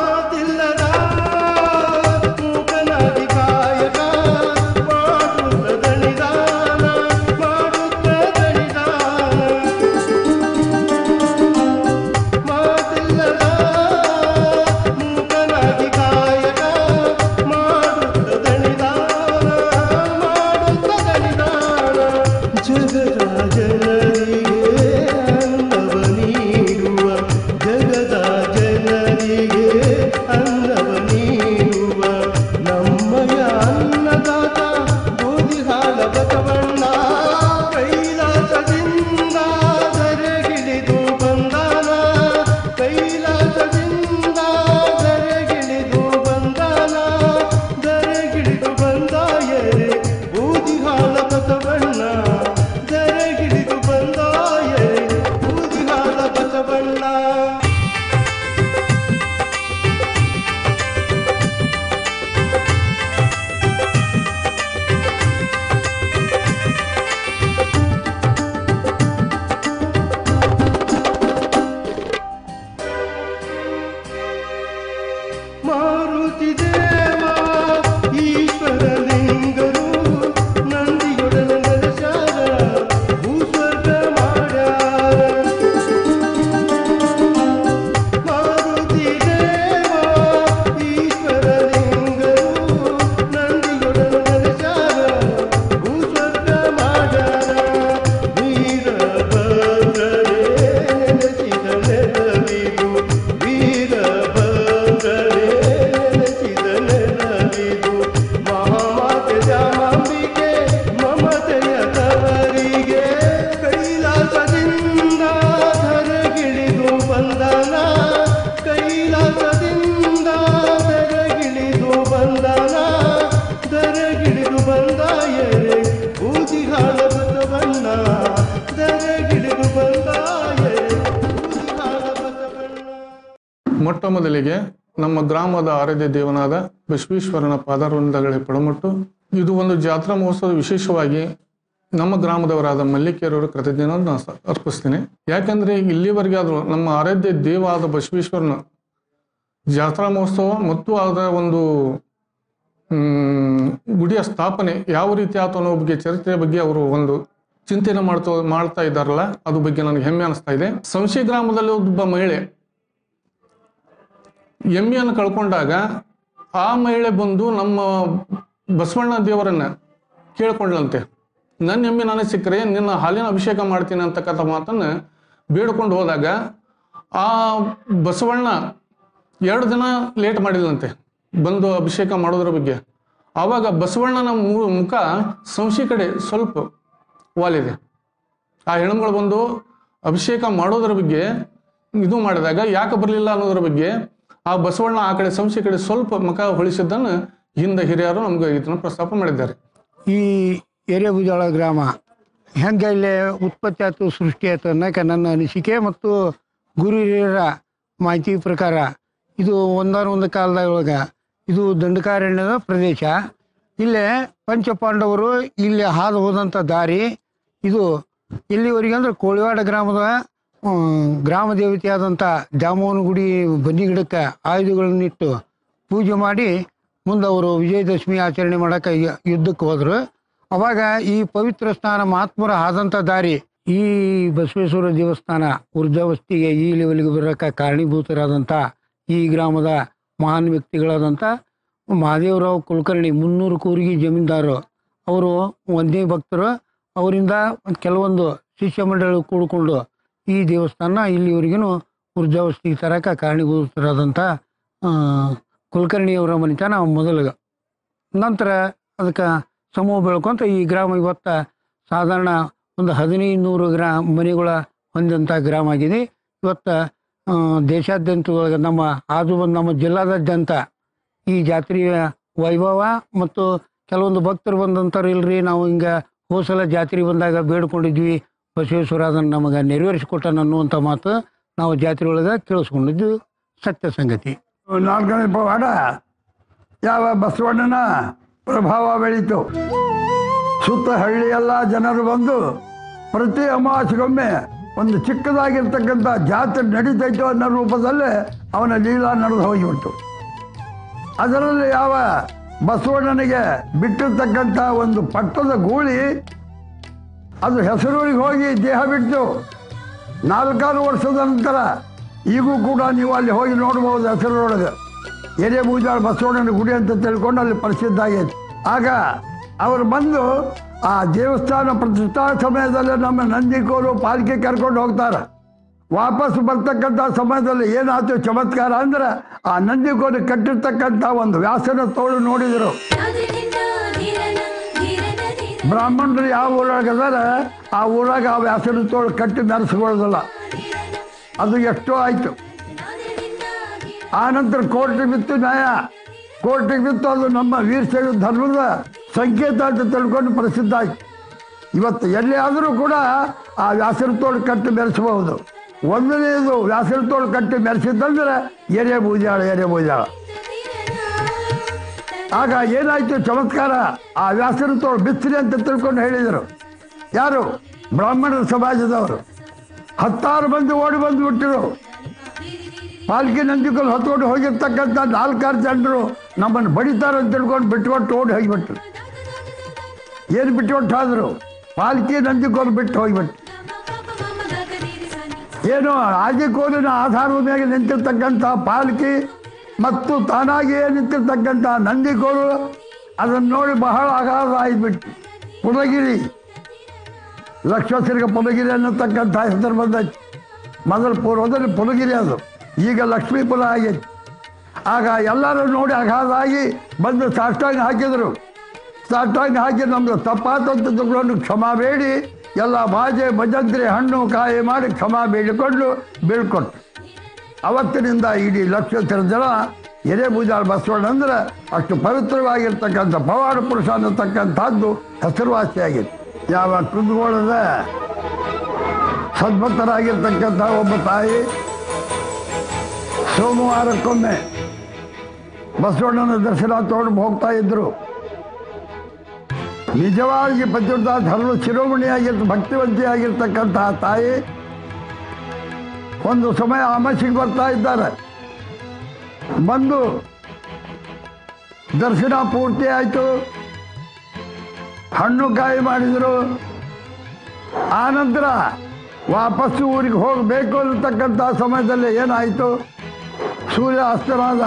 ಮಾತಿಲ್ಲದ ಮೂಕನಾಗಿ ಕಾಯಕ ಮಾಡುತ್ತ ದಣಿದಾನ ಮಾಡುತ್ತ ದಣಿದಾನ ಮಾತಿಲ್ಲದ ಮೂಕನಾಗಿ ಕಾಯಕ ಮಾಡುತ್ತ ದಣಿದಾನ ಮಾಡುತ್ತ ದಣಿದಾನ ಜಗದ ಜನರಿಗೆ ಅನ್ನವ ನೀಡುವ ಜಗದ ಜನರಿಗೆ ಅನ್ನವ ನೀಡುವ ನಮ್ಮಯ ಅನ್ನದಾತ ಬೂದಿಹಾಲ ಬಸವಣ್ಣ ಕೈಲಾಸದಿಂದ ಧರೆಗಿಳಿದು ಬಂದಾನ ಕೈಲಾಸದಿಂದ ಧರೆಗಿಳಿದು ಬಂದಾನ ಧರೆಗಿಳಿದು ಬಂದಾಯರೆ ಬೂದಿಹಾಲ ಬಸವಣ್ಣ ಧರೆಗಿಳಿದು ಬಂದಾಯರೆ ಬೂದಿಹಾಲ ಬಸವಣ್ಣ ಮಾರುತಿ ದೇವ ಈಶ್ವರ ಲಿಂಗರು ನಂದಿಯೊಡನೆ ನೆಲೆಸಾರ ಭೂಸ್ವರ್ಗ ಮಾಡ್ಯಾರ ಮಾರುತಿ ದೇವ ಈಶ್ವರ ಲಿಂಗರು ನಂದಿಯೊಡನೆ ನೆಲೆಸಾರ ಭೂಸ್ವರ್ಗ ಮಾಡ್ಯಾರ ವೀರಭದ್ರರೇ ನೆಲೆಸಿದ ನೆಲವಿದು ವೀರಭದ್ರರೇ ನೆಲೆಸಿದ ನೆಲವಿದು ಮಹಾಮಾತೆ ಜಾಮಾಂಬಿಗೆ ಮಮತೆಯ ತವರಿಗೆ ಕೈಲಾಸದಿಂದ ಧರೆಗಿಳಿದು ಬಂದನ ಕೈಲಾಸದಿಂದ ಧರೆಗಿಳಿದು ಬಂದನ ಧರೆಗಿಳಿದು ಬಂದಾಯರೆ ಬೂದಿಹಾಳ ಬಸವಣ್ಣ ಧರೆಗಿಳಿದು ಬಂದಾಯರೆ ಬೂದಿಹಾಳ ಬಸವಣ್ಣ ಮೊಟ್ಟ ಮೊದಲಿಗೆ ನಮ್ಮ ಗ್ರಾಮದ ಆರಾಧ್ಯ ದೇವನಾದ ಬಸವೇಶ್ವರನ ಪಾದಾರವಿಂದಗಳೇ ಪಡಮಟ್ಟು ಇದು ಒಂದು ಜಾತ್ರಾ ಮಹೋತ್ಸವ ವಿಶೇಷವಾಗಿ ನಮ್ಮ ಗ್ರಾಮದವರಾದ ಮಲ್ಲಿಕೆಯರವರು ಕೃತಜ್ಞನ ಅರ್ಪಿಸ್ತೀನಿ ಯಾಕಂದ್ರೆ ಇಲ್ಲಿವರೆಗೆ ಆದರೂ ನಮ್ಮ ಆರಾಧ್ಯ ದೇವ ಆದ ಬಸವೇಶ್ವರನ ಜಾತ್ರಾ ಮಹೋತ್ಸವ ಮತ್ತು ಅದರ ಒಂದು ಹ್ಮ್, ಗುಡಿಯ ಸ್ಥಾಪನೆ ಯಾವ ರೀತಿ ಆಯ್ತು ಅನ್ನೋ ಬಗ್ಗೆ ಚರಿತ್ರೆ ಬಗ್ಗೆ ಅವರು ಒಂದು ಚಿಂತನೆ ಮಾಡ್ತಾ ಮಾಡ್ತಾ ಇದ್ದಾರಲ್ಲ ಅದ್ರ ಬಗ್ಗೆ ನನಗೆ ಹೆಮ್ಮೆ ಅನಿಸ್ತಾ ಇದೆ ಸಂಶಿ ಗ್ರಾಮದಲ್ಲಿ ಒಬ್ಬ ಮಹಿಳೆ ಎಮ್ಮೆಯನ್ನು ಕಳ್ಕೊಂಡಾಗ ಆ ಮಹಿಳೆ ಬಂದು ನಮ್ಮ ಬಸವಣ್ಣ ದೇವರನ್ನ ಕೇಳ್ಕೊಂಡ್ಲಂತೆ ನನ್ನ ಎಮ್ಮೆ ನನಗೆ ಸಿಕ್ಕರೆ ನಿನ್ನ ಹಾಲಿನ ಅಭಿಷೇಕ ಮಾಡ್ತೀನಿ ಅಂತಕ್ಕಂಥ ಮಾತನ್ನ ಬೇಡ್ಕೊಂಡು ಹೋದಾಗ ಆ ಬಸವಣ್ಣ ಎರಡು ದಿನ ಲೇಟ್ ಮಾಡಿದ್ಲಂತೆ ಬಂದು ಅಭಿಷೇಕ ಮಾಡೋದ್ರ ಬಗ್ಗೆ ಆವಾಗ ಬಸವಣ್ಣನ ಮು- ಮುಖ ಸಂಶಿ ಕಡೆ ಸ್ವಲ್ಪ ವಾಲಿದೆ ಆ ಹೆಣ್ಮಗಳು ಬಂದು ಅಭಿಷೇಕ ಮಾಡೋದ್ರ ಬಗ್ಗೆ ಇದು ಮಾಡಿದಾಗ ಯಾಕೆ ಬರಲಿಲ್ಲ ಅನ್ನೋದ್ರ ಬಗ್ಗೆ ಆ ಬಸವಣ್ಣ ಆ ಕಡೆ ಸಂಶಿ ಕಡೆ ಸ್ವಲ್ಪ ಮುಖ ಹೊಳಿಸಿದ್ದನ್ನು ಹಿಂದೆ ಹಿರಿಯರು ನಮ್ಗೆ ಇದನ್ನ ಪ್ರಸ್ತಾಪ ಮಾಡಿದ್ದಾರೆ ಈ ಎರೆಬುಜಾಳ ಗ್ರಾಮ ಹೆಂಗೆ ಇಲ್ಲಿ ಉತ್ಪತ್ತಿ ಆಯ್ತು ಸೃಷ್ಟಿ ಆಯ್ತು ಅನ್ನೋಕೆ ನನ್ನ ಅನಿಸಿಕೆ ಮತ್ತು ಗುರು ಹಿರಿಯರ ಮಾಹಿತಿ ಪ್ರಕಾರ ಇದು ಒಂದಾರ ಒಂದು ಕಾಲದೊಳಗೆ ಇದು ದಂಡಕಾರಣ್ಯದ ಪ್ರದೇಶ ಇಲ್ಲೇ ಪಂಚಪಾಂಡವರು ಇಲ್ಲಿ ಹಾದು ಹೋದಂಥ ದಾರಿ ಇದು ಎಲ್ಲಿವರೆಗೆ ಅಂದ್ರೆ ಕೋಳಿವಾಡ ಗ್ರಾಮದ ಆ, ಗ್ರಾಮ ದೇವತೆಯಾದಂಥ ದ್ಯಾಮೋಹನ ಗುಡಿ ಬನ್ನಿ ಗಿಡಕ್ಕೆ ಆಯುಧಗಳನ್ನಿಟ್ಟು ಪೂಜೆ ಮಾಡಿ ಮುಂದೆ ಅವರು ವಿಜಯದಶಮಿ ಆಚರಣೆ ಮಾಡೋಕೆ ಯುದ್ಧಕ್ಕೆ ಹೋದರು ಅವಾಗ ಈ ಪವಿತ್ರ ಸ್ನಾನ ಮಹಾತ್ಮರ ಆದಂಥ ದಾರಿ ಈ ಬಸವೇಶ್ವರ ದೇವಸ್ಥಾನ ಊರ್ಜಾವಸ್ತಿಗೆ ಈ ಲೆವೆಲ್ಗೆ ಬರೋಕೆ ಕಾರಣೀಭೂತರಾದಂಥ ಈ ಗ್ರಾಮದ ಮಹಾನ್ ವ್ಯಕ್ತಿಗಳಾದಂಥ ಮಹಾದೇವರಾವ್ ಕುಲಕರ್ಣಿ ಮುನ್ನೂರು ಕೂರಿಗೆ ಜಮೀನ್ದಾರು ಅವರು ಒಂದೇ ಭಕ್ತರು ಅವರಿಂದ ಕೆಲವೊಂದು ಶಿಷ್ಯ ಮಂಡಳಿ ಕೂಡಿಕೊಂಡು ಈ ದೇವಸ್ಥಾನ ಇಲ್ಲಿವರೆಗೂ ಊರ್ಜಾವಸ್ತಿಗೆ ತರಕ ಕಾರಣೀಭೂತರಾದಂಥ ಆ, ಕುಲಕರ್ಣಿಯವರ ಮನೆತನ ಮೊದಲಿಗೆ ನಂತರ ಅದಕ್ಕೆ ಸಮೂಹ ಬೆಳ್ಕೊಂತ ಈ ಗ್ರಾಮ ಇವತ್ತು ಸಾಧಾರಣ ಒಂದು ಹದಿನೈದು ನೂರು ಗ್ರಾ ಮನೆಗಳ ಹೊಂದಂಥ ಗ್ರಾಮ ಆಗಿದೆ ಇವತ್ತು ಆ, ದೇಶಾದ್ಯಂತ ಒಳಗೆ ನಮ್ಮ ಆಜು ಬಂದು ನಮ್ಮ ಜಿಲ್ಲಾದಾದ್ಯಂತ ಈ ಜಾತ್ರೆಯ ವೈಭವ ಮತ್ತು ಕೆಲವೊಂದು ಭಕ್ತರು ಬಂದಂಥವ್ರು ಇಲ್ರಿ ನಾವು ಹಿಂಗೆ ಹೋಸಲ ಜಾತ್ರೆ ಬಂದಾಗ ಬೇಡ್ಕೊಂಡಿದ್ವಿ ಬಸವೇಶ್ವರ ಅದನ್ನು ನಮಗೆ ನೆರವೇರಿಸಿಕೊಟ್ಟಾನ ಅನ್ನುವಂಥ ಮಾತು ನಾವು ಜಾತ್ರೆ ಒಳಗೆ ಕೇಳಿಸ್ಕೊಂಡಿದ್ದು ಸತ್ಯ ಸಂಗತಿ ನಾಲ್ಕನೇ ಪವಾಡ ಯಾವ ಬಸವಣ್ಣನ ಪ್ರಭಾವ ಬೆಳೀತು ಸುತ್ತ ಹಳ್ಳಿಯೆಲ್ಲ ಜನರು ಬಂದು ಪ್ರತಿ ಅಮಾವಾಸ್ಯೆಗೊಮ್ಮೆ ಒಂದು ಚಿಕ್ಕದಾಗಿರ್ತಕ್ಕಂಥ ಜಾತ್ರೆ ನಡೀತೈತೋ ಅನ್ನೋ ರೂಪದಲ್ಲೇ ಅವನ ಲೀಲಾ ನಡೆದು ಹೋಗಿಬಿಟ್ಟು ಅದರಲ್ಲಿ ಯಾವ ಬಸವಣ್ಣನಿಗೆ ಬಿಟ್ಟಿರ್ತಕ್ಕಂಥ ಒಂದು ಪಟ್ಟದ ಗೂಳಿ ಅದು ಹೆಸರೂರಿಗೆ ಹೋಗಿ ದೇಹ ಬಿಟ್ಟು ನಾಲ್ಕಾರು ವರ್ಷದ ನಂತರ ಈಗೂ ಕೂಡ ನೀವು ಅಲ್ಲಿ ಹೋಗಿ ನೋಡ್ಬೋದು ಹೆಸರೊಳಗೆ ಎರೆ ಬೂಜಾಳ ಬಸವಣ್ಣನ ಗುಡಿ ಅಂತ ತಿಳ್ಕೊಂಡು ಅಲ್ಲಿ ಪ್ರಸಿದ್ಧ ಆಗೈತೆ ಆಗ ಅವರು ಬಂದು ಆ ದೇವಸ್ಥಾನ ಪ್ರತಿಷ್ಠಾ ಸಮಯದಲ್ಲಿ ನಮ್ಮ ನಂದಿಕೋಲು ಪಾಲ್ಕೆ ಕರ್ಕೊಂಡು ಹೋಗ್ತಾರೆ ವಾಪಸ್ ಬರ್ತಕ್ಕಂಥ ಸಮಯದಲ್ಲಿ ಏನಾಯ್ತು ಚಮತ್ಕಾರ ಅಂದ್ರೆ ಆ ನಂದಿಕೋಲು ಕಟ್ಟಿರ್ತಕ್ಕಂಥ ಒಂದು ವ್ಯಾಸನ ತೋಳು ನೋಡಿದರು ಬ್ರಾಹ್ಮಣರು ಯಾವ ಊರಾಗ ಅದಾರ ಆ ಊರಾಗ ಆ ವ್ಯಾಸನ ತೋಳು ಕಟ್ಟಿ ಮೆರೆಸ್ಕೊಳ್ಳೋದಿಲ್ಲ ಅದು ಎಷ್ಟೋ ಆಯ್ತು ಆ ನಂತರ ಕೋರ್ಟಿಗೆ ಬಿತ್ತು ನ್ಯಾಯ ಕೋರ್ಟಿಗೆ ಬಿತ್ತು ಅದು ನಮ್ಮ ವೀರಶೈವ ಧರ್ಮದ ಸಂಕೇತ ಅಂತ ತಿಳ್ಕೊಂಡು ಪ್ರಸಿದ್ಧ ಆಯ್ತು ಇವತ್ತು ಎಲ್ಲಿ ಆದರೂ ಕೂಡ ಆ ವ್ಯಾಸನ ತೋಳು ಕಟ್ಟಿ ಮೆರೆಸಬಹುದು ಒಂದನೇದು ವ್ಯಾಸನ ತೋಳು ಕಟ್ಟಿ ಮೆರೆಸಿದ್ದಂದ್ರೆ ಎರೆ ಬೂಜಾಳ ಎರೆ ಬೂಜಾಳ ಆಗ ಏನಾಯ್ತು ಚಮತ್ಕಾರ ಆ ವ್ಯಾಸನ ತೋಳು ಬಿಚ್ಚಿರಿ ಅಂತ ತಿಳ್ಕೊಂಡು ಹೇಳಿದರು ಯಾರು ಬ್ರಾಹ್ಮಣರ ಸಮಾಜದವರು ಹತ್ತಾರು ಮಂದಿ ಓಡಿ ಬಂದು ಬಿಟ್ಟರು ಪಾಲ್ಕಿ ನಂದಿಕಲ್ ಹೊತ್ಕೊಂಡು ಹೋಗಿರ್ತಕ್ಕಂಥ ನಾಲ್ಕಾರು ಜನರು ನಮ್ಮನ್ನು ಬಡಿತಾರೆ ಅಂತ ತಿಳ್ಕೊಂಡು ಬಿಟ್ಕೊಟ್ಟು ಓಡಿ ಹೋಗಿಬಿಟ್ರು ಏನು ಬಿಟ್ಕೊಟ್ಟು ಹೋದ್ರು ಪಾಲ್ಕಿ ನಂದಿಕೋಲು ಬಿಟ್ಟು ಹೋಗಿಬಿಟ್ಟು ಏನು ಆದಿಕೋಲಿನ ಆಧಾರದ ಮೇಲೆ ನಿಂತಿರ್ತಕ್ಕಂಥ ಪಾಲ್ಕಿ ಮತ್ತು ತಾನಾಗಿಯೇ ನಿಂತಿರ್ತಕ್ಕಂಥ ನಂದಿಕೋಲು ಅದನ್ನು ನೋಡಿ ಬಹಳ ಅಗಾಧ ಆಗಿಬಿಟ್ಟು ಪುನಗಿರಿ ಲಕ್ಷಸಿರ್ಗ ಪುನಗಿರಿ ಅನ್ನತಕ್ಕಂಥ ಹೆಸರು ಬಂದೈತಿ ಮೊದಲು ಪೂರ್ವದಲ್ಲಿ ಪುನಗಿರಿ ಅದು ಈಗ ಲಕ್ಷ್ಮೀಪುರ ಆಗೈತಿ ಆಗ ಎಲ್ಲರೂ ನೋಡಿ ಅಗಾಧ ಆಗಿ ಬಂದು ಸಾಷ್ಟಾಂಗ ಹಾಕಿದರು ಸಾಷ್ಟಾಂಗ ಹಾಕಿ ನಮ್ಮದು ತಪ್ಪಾತಂತ ತಗೊಂಡು ಕ್ಷಮಾ ಬೇಡಿ ಎಲ್ಲ ಬಾಜೆ ಭಜಂತ್ರಿ ಹಣ್ಣು ಕಾಯಿ ಮಾಡಿ ಕ್ಷಮಾ ಬೇಡಿಕೊಂಡು ಬೀಳ್ಕೊಟ್ಟು ಅವತ್ತಿನಿಂದ ಇಡೀ ಲಕ್ಷಾಂತರ ಜನ ಎರೆಬೂಜಾಳ ಬಸವಣ್ಣ ಅಂದ್ರೆ ಅಷ್ಟು ಪವಿತ್ರವಾಗಿರ್ತಕ್ಕಂಥ ಪವಾಡ ಪುರುಷ ಅನ್ನತಕ್ಕಂಥದ್ದು ಹೆಸರುವಾಸಿಯಾಗಿದೆ ಯಾವ ಕುಂದಗೋಳದ ಸದ್ಭಕ್ತರಾಗಿರ್ತಕ್ಕಂಥ ಒಬ್ಬ ತಾಯಿ ಸೋಮವಾರಕ್ಕೊಮ್ಮೆ ಬಸವಣ್ಣನ ದರ್ಶನ ತಗೊಂಡು ಹೋಗ್ತಾ ಇದ್ರು ನಿಜವಾಗಿ ಪತಿವ್ರತ ಧರ್ಮ ಶಿರೋಮಣಿಯಾಗಿರ್ತ ಭಕ್ತಿವಂತಿಯಾಗಿರ್ತಕ್ಕಂತಹ ತಾಯಿ ಒಂದು ಸಮಯ ಆಮಸಿಗೆ ಬರ್ತಾ ಇದ್ದಾರೆ ಬಂದು ದರ್ಶನ ಪೂರ್ತಿ ಆಯಿತು ಹಣ್ಣು ಕಾಯಿ ಮಾಡಿದರು ಆನಂತರ ವಾಪಸ್ಸು ಊರಿಗೆ ಹೋಗಬೇಕು ಅನ್ನತಕ್ಕಂಥ ಸಮಯದಲ್ಲಿ ಏನಾಯಿತು ಸೂರ್ಯ ಅಸ್ತನಾದ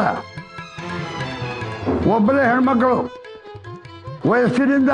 ಒಬ್ಬರೇ ಹೆಣ್ಮಕ್ಕಳು ವಯಸ್ಸಿನಿಂದ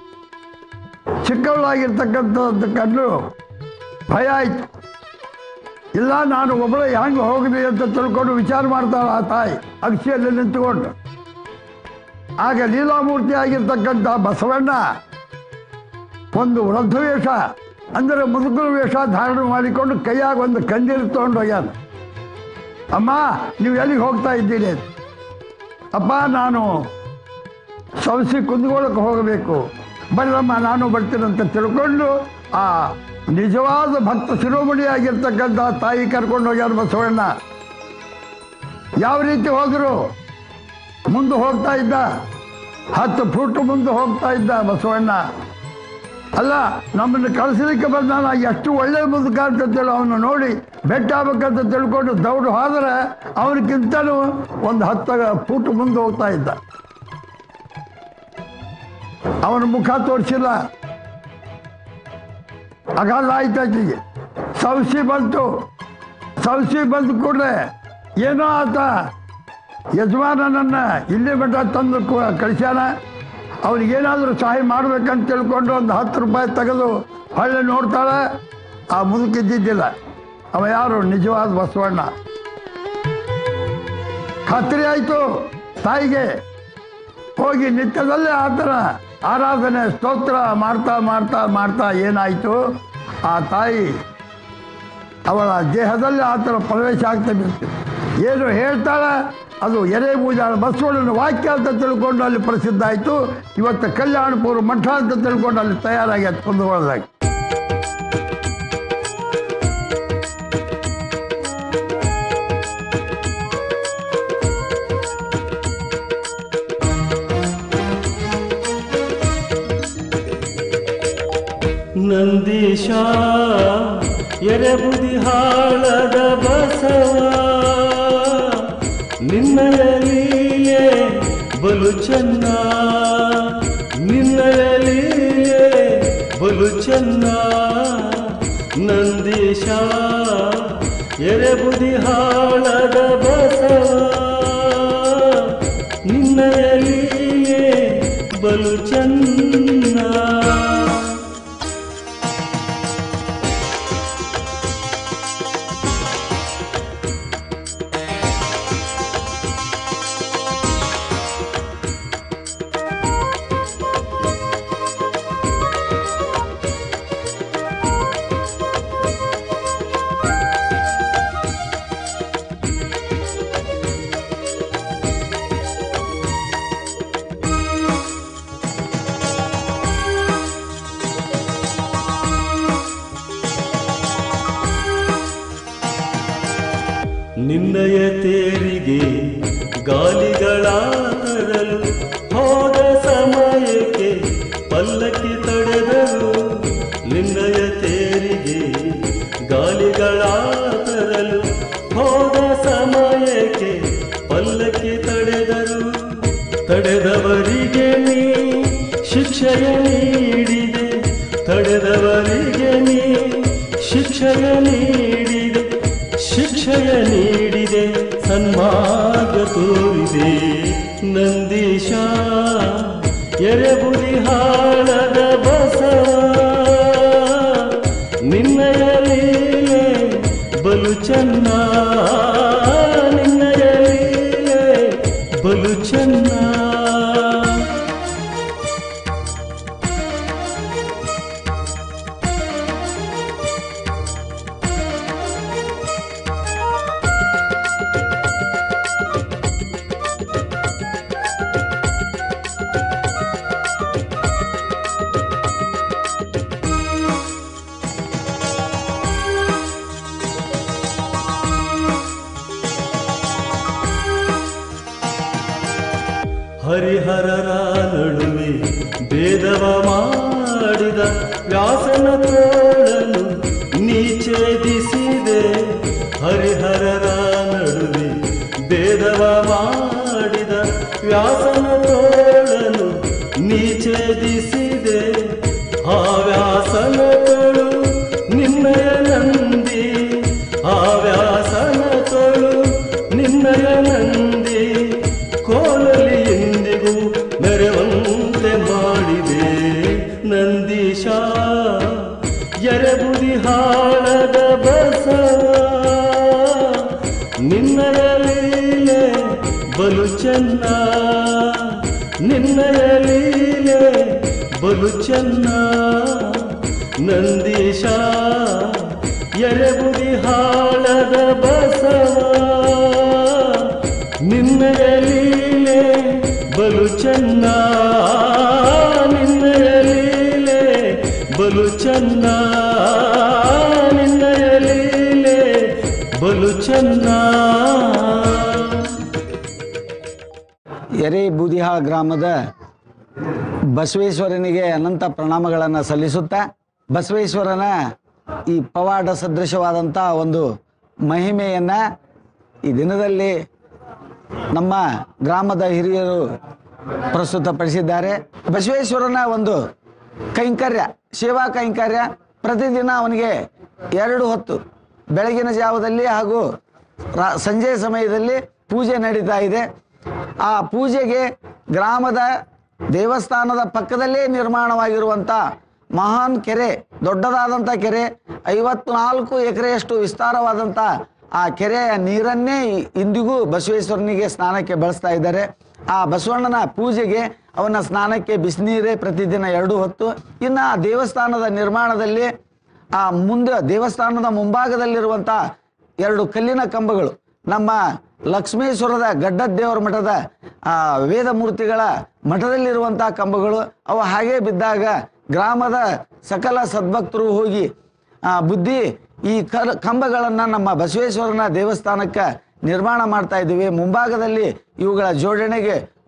ಚಿಕ್ಕವಳಾಗಿರ್ತಕ್ಕಂಥದ್ದು ಕಂಡು ಭಯ ಆಯ್ತು ಇಲ್ಲ ನಾನು ಒಬ್ಬಳೇ ಹೆಂಗೆ ಹೋಗಲಿ ಅಂತ ತಿಳ್ಕೊಂಡು ವಿಚಾರ ಮಾಡ್ತಾಳೆ ಆ ತಾಯಿ ಅಕ್ಷಿಯಲ್ಲಿ ನಿಂತುಕೊಂಡು ಆಗ ಲೀಲಾಮೂರ್ತಿ ಆಗಿರ್ತಕ್ಕಂಥ ಬಸವಣ್ಣ ಒಂದು ವೃದ್ಧ ವೇಷ ಅಂದರೆ ಮುದುಕರ ವೇಷ ಧಾರಣೆ ಮಾಡಿಕೊಂಡು ಕೈಯಾಗ ಒಂದು ಕಂದೀಲು ತೊಗೊಂಡು ಹೋಗ್ಯಾನ ಅಮ್ಮ ನೀವು ಎಲ್ಲಿಗೆ ಹೋಗ್ತಾ ಇದ್ದೀರಿ ಅಪ್ಪ ನಾನು ಸವಸಿ ಕುಂದಗೋಳಕ್ಕೆ ಹೋಗಬೇಕು ಬಲ್ಲಮ್ಮ ನಾನು ಬರ್ತೀನಿ ಅಂತ ತಿಳ್ಕೊಂಡು ಆ ನಿಜವಾದ ಭಕ್ತ ಶಿರೋಮಣಿಯಾಗಿರ್ತಕ್ಕಂಥ ತಾಯಿ ಕರ್ಕೊಂಡು ಹೋಗ್ಯಾರ ಬಸವಣ್ಣ ಯಾವ ರೀತಿ ಹೋದರು ಮುಂದೆ ಹೋಗ್ತಾ ಇದ್ದ ಹತ್ತು ಫುಟ್ ಮುಂದೆ ಹೋಗ್ತಾ ಇದ್ದ ಬಸವಣ್ಣ ಅಲ್ಲ ನಮ್ಮನ್ನು ಕಳಿಸಲಿಕ್ಕೆ ಬಂದಾನ ಎಷ್ಟು ಒಳ್ಳೆಯ ಮುದುಕ ಅಂತೇಳಿ ಅವನು ನೋಡಿ ಬೆಟ್ಟ ಆಗ್ಬೇಕಂತ ತಿಳ್ಕೊಂಡು ದೌಡು ಹೋದರೆ ಅವನಿಗಿಂತಲೂ ಒಂದು ಹತ್ತು ಫುಟ್ ಮುಂದೆ ಹೋಗ್ತಾ ಇದ್ದ ಅವನ ಮುಖ ತೋರಿಸಿಲ್ಲ ಅಗಾಧ ಆಯ್ತಾಕಿಗೆ ಸವಸಿ ಬಂತು ಸವಸಿ ಬಂದ ಕೂಡಲೇ ಏನೋ ಆತ ಯಜಮಾನನನ್ನ ಇಲ್ಲಿ ಮಠ ತಂದು ಕ- ಕಳಿಸ್ಯಾನ ಅವ್ರಿಗೇನಾದರೂ ಸಹಾಯ ಮಾಡ್ಬೇಕಂತ ತಿಳ್ಕೊಂಡು ಒಂದು ಹತ್ತು ರೂಪಾಯಿ ತೆಗೆದು ಹೊಳ್ಳೆ ನೋಡ್ತಾಳೆ ಆ ಮುದುಕಿದ್ದಿದ್ದಿಲ್ಲ ಅವ ಯಾರು ನಿಜವಾದ ಬಸವಣ್ಣ ಖಾತ್ರಿ ಆಯಿತು ತಾಯಿಗೆ ಹೋಗಿ ನಿತ್ಯದಲ್ಲೇ ಆತನ ಆರಾಧನೆ ಸ್ತೋತ್ರ ಮಾಡ್ತಾ ಮಾಡ್ತಾ ಮಾಡ್ತಾ ಏನಾಯಿತು ಆ ತಾಯಿ ಅವಳ ದೇಹದಲ್ಲಿ ಆತನ ಪ್ರವೇಶ ಆಗ್ತಾ ಬಿತ್ತು ಏನು ಹೇಳ್ತಾಳೆ ಅದು ಎರೆ ಬೂಜಾಳ ಬಸವಣ್ಣನ ವಾಕ್ಯ ಅಂತ ತಿಳ್ಕೊಂಡು ಅಲ್ಲಿ ಪ್ರಸಿದ್ಧ ಆಯಿತು ಇವತ್ತು ಕಲ್ಯಾಣಪುರ ಮಠ ಅಂತ ತಿಳ್ಕೊಂಡು ಅಲ್ಲಿ ತಯಾರಾಗಿ ಕುಂದುಕೊಳ್ಳದಾಗಿ ನಂದೀಶ ಎರೆಬುದಿ ಹಾಳದ ಬಸವ ನಿನ್ನಯ ಲೀಲೆ ಬಲು ಚೆನ್ನ ನಿನ್ನಯ ಲೀಲೆ ಬಲು ಚೆನ್ನ ನಂದೀಶ ಎರೆಬುದಿ ಹಾಳದ ಬಸವ ನಿನ್ನಯ ಲೀಲೆ ಬಲು ಚೆನ್ನ ನಿನ್ನಯ ತೇರಿಗೆ ಗಾಲಿಗಳ ತರಲು ಹೋದ ಸಮಯಕ್ಕೆ ಪಲ್ಲಕ್ಕಿ ತಡೆದರು ನಿನ್ನಯ ತೇರಿಗೆ ಗಾಲಿಗಳ ತರಲು ಹೋದ ಸಮಯಕ್ಕೆ ಪಲ್ಲಕ್ಕಿ ತಡೆದರು ತಡೆದವರಿಗೆ ನೀ ಶಿಕ್ಷೆಯ ನೀಡಿದೆ ತಡೆದವರಿಗೆ ನೀ ಶಿಕ್ಷೆಯ ನೀಡಿದೆ ಶಿಕ್ಷೆಯ ನೀಡಿದೆ ಸನ್ಮಾರ್ಗ ತೋರಿದೆ ನಂದೀಶ ಎರೆಬುದಿ ಹಾಳದ ಬಸವ ನಿನ್ನಯ ಲೀಲೆ ಬಲು ಚೆನ್ನ ನಿನ್ನಯ ಲೀಲೆ ಬಲು ಚೆನ್ನ ಹರಿಹರರ ನಡುವೆ ಭೇದವ ಮಾಡಿದ ವ್ಯಾಸನ ತೋಳನ್ನು ನೀಚೇದಿಸಿದೆ ಹರಿಹರರ ನಡುವೆ ಭೇದವ ಮಾಡಿದ ವ್ಯಾಸನ ತೋಳನ್ನು ನೀಚೇದಿಸಿದೆ ಆ ವ್ಯಾಸನ ತೋಳು ನಿನ್ನಯ ನಂದಿ ಆ ವ್ಯಾಸನ ತೋಳು ನಿನ್ನಯ ನಂದಿ ಕೋಲಲ್ಲಿ ಎಂದಿಗೂ ಮೆರವಂತೆ ಮಾಡಿದೆ ನಂದೀಶ ಎರೆಬುದಿ ಹಾಳದ ಬಸವ ನಿನ್ನಯ ಲೀಲೆ ಬಲು ಚೆನ್ನ ನಿನ್ನಯ ಲೀಲೆ ಬಲು ಚೆನ್ನ ನಂದೀಶ ಎರೆಬುದಿ ಹಾಳದ ಬಸವ ನಿನ್ನಯ ಲೀಲೆ ಬಲು ಚೆನ್ನ ನಿನ್ನಯ ಲೀಲೆ ಬಲು ಚೆನ್ನ ನಿನ್ನಯ ಲೀಲೆ ಬಲು ಚೆನ್ನ ಎರೆ ಬೂದಿಹಾಳ ಗ್ರಾಮದ ಬಸವೇಶ್ವರನಿಗೆ ಅನಂತ ಪ್ರಣಾಮಗಳನ್ನು ಸಲ್ಲಿಸುತ್ತಾ ಬಸವೇಶ್ವರನ ಈ ಪವಾಡ ಸದೃಶವಾದಂಥ ಒಂದು ಮಹಿಮೆಯನ್ನು ಈ ದಿನದಲ್ಲಿ ನಮ್ಮ ಗ್ರಾಮದ ಹಿರಿಯರು ಪ್ರಸ್ತುತಪಡಿಸಿದ್ದಾರೆ ಬಸವೇಶ್ವರನ ಒಂದು ಕೈಂಕರ್ಯ ಸೇವಾ ಕೈಂಕರ್ಯ ಪ್ರತಿದಿನ ಅವನಿಗೆ ಎರಡು ಹೊತ್ತು ಬೆಳಗಿನ ಜಾವದಲ್ಲಿ ಹಾಗೂ ರಾ ಸಂಜೆ ಸಮಯದಲ್ಲಿ ಪೂಜೆ ನಡೀತಾ ಇದೆ ಆ ಪೂಜೆಗೆ ಗ್ರಾಮದ ದೇವಸ್ಥಾನದ ಪಕ್ಕದಲ್ಲೇ ನಿರ್ಮಾಣವಾಗಿರುವಂಥ ಮಹಾನ್ ಕೆರೆ ದೊಡ್ಡದಾದಂಥ ಕೆರೆ ಐವತ್ನಾಲ್ಕು ಎಕರೆಯಷ್ಟು ವಿಸ್ತಾರವಾದಂಥ ಆ ಕೆರೆಯ ನೀರನ್ನೇ ಇ- ಇಂದಿಗೂ ಬಸವೇಶ್ವರನಿಗೆ ಸ್ನಾನಕ್ಕೆ ಬಳಸ್ತಾ ಇದ್ದಾರೆ ಆ ಬಸವಣ್ಣನ ಪೂಜೆಗೆ ಅವನ ಸ್ನಾನಕ್ಕೆ ಬಿಸಿನೀರೇ ಪ್ರತಿದಿನ ಎರಡು ಹೊತ್ತು ಇನ್ನು ಆ ದೇವಸ್ಥಾನದ ನಿರ್ಮಾಣದಲ್ಲಿ ಆ ಮುಂದೆ ದೇವಸ್ಥಾನದ ಮುಂಭಾಗದಲ್ಲಿರುವಂಥ ಎರಡು ಕಲ್ಲಿನ ಕಂಬಗಳು ನಮ್ಮ ಲಕ್ಷ್ಮೇಶ್ವರದ ಗಡ್ಡದ್ದೇವರ ಮಠದ ಆ ವೇದಮೂರ್ತಿಗಳ ಮಠದಲ್ಲಿರುವಂಥ ಕಂಬಗಳು ಅವು ಹಾಗೆ ಬಿದ್ದಾಗ ಗ್ರಾಮದ ಸಕಲ ಸದ್ಭಕ್ತರು ಹೋಗಿ ಆ, ಬುದ್ಧಿ ಈ ಕರ್ ಕಂಬಗಳನ್ನು ನಮ್ಮ ಬಸವೇಶ್ವರನ ದೇವಸ್ಥಾನಕ್ಕೆ ನಿರ್ಮಾಣ ಮಾಡ್ತಾ ಇದ್ದೀವಿ ಮುಂಭಾಗದಲ್ಲಿ ಇವುಗಳ ಜೋಡಣೆಗೆ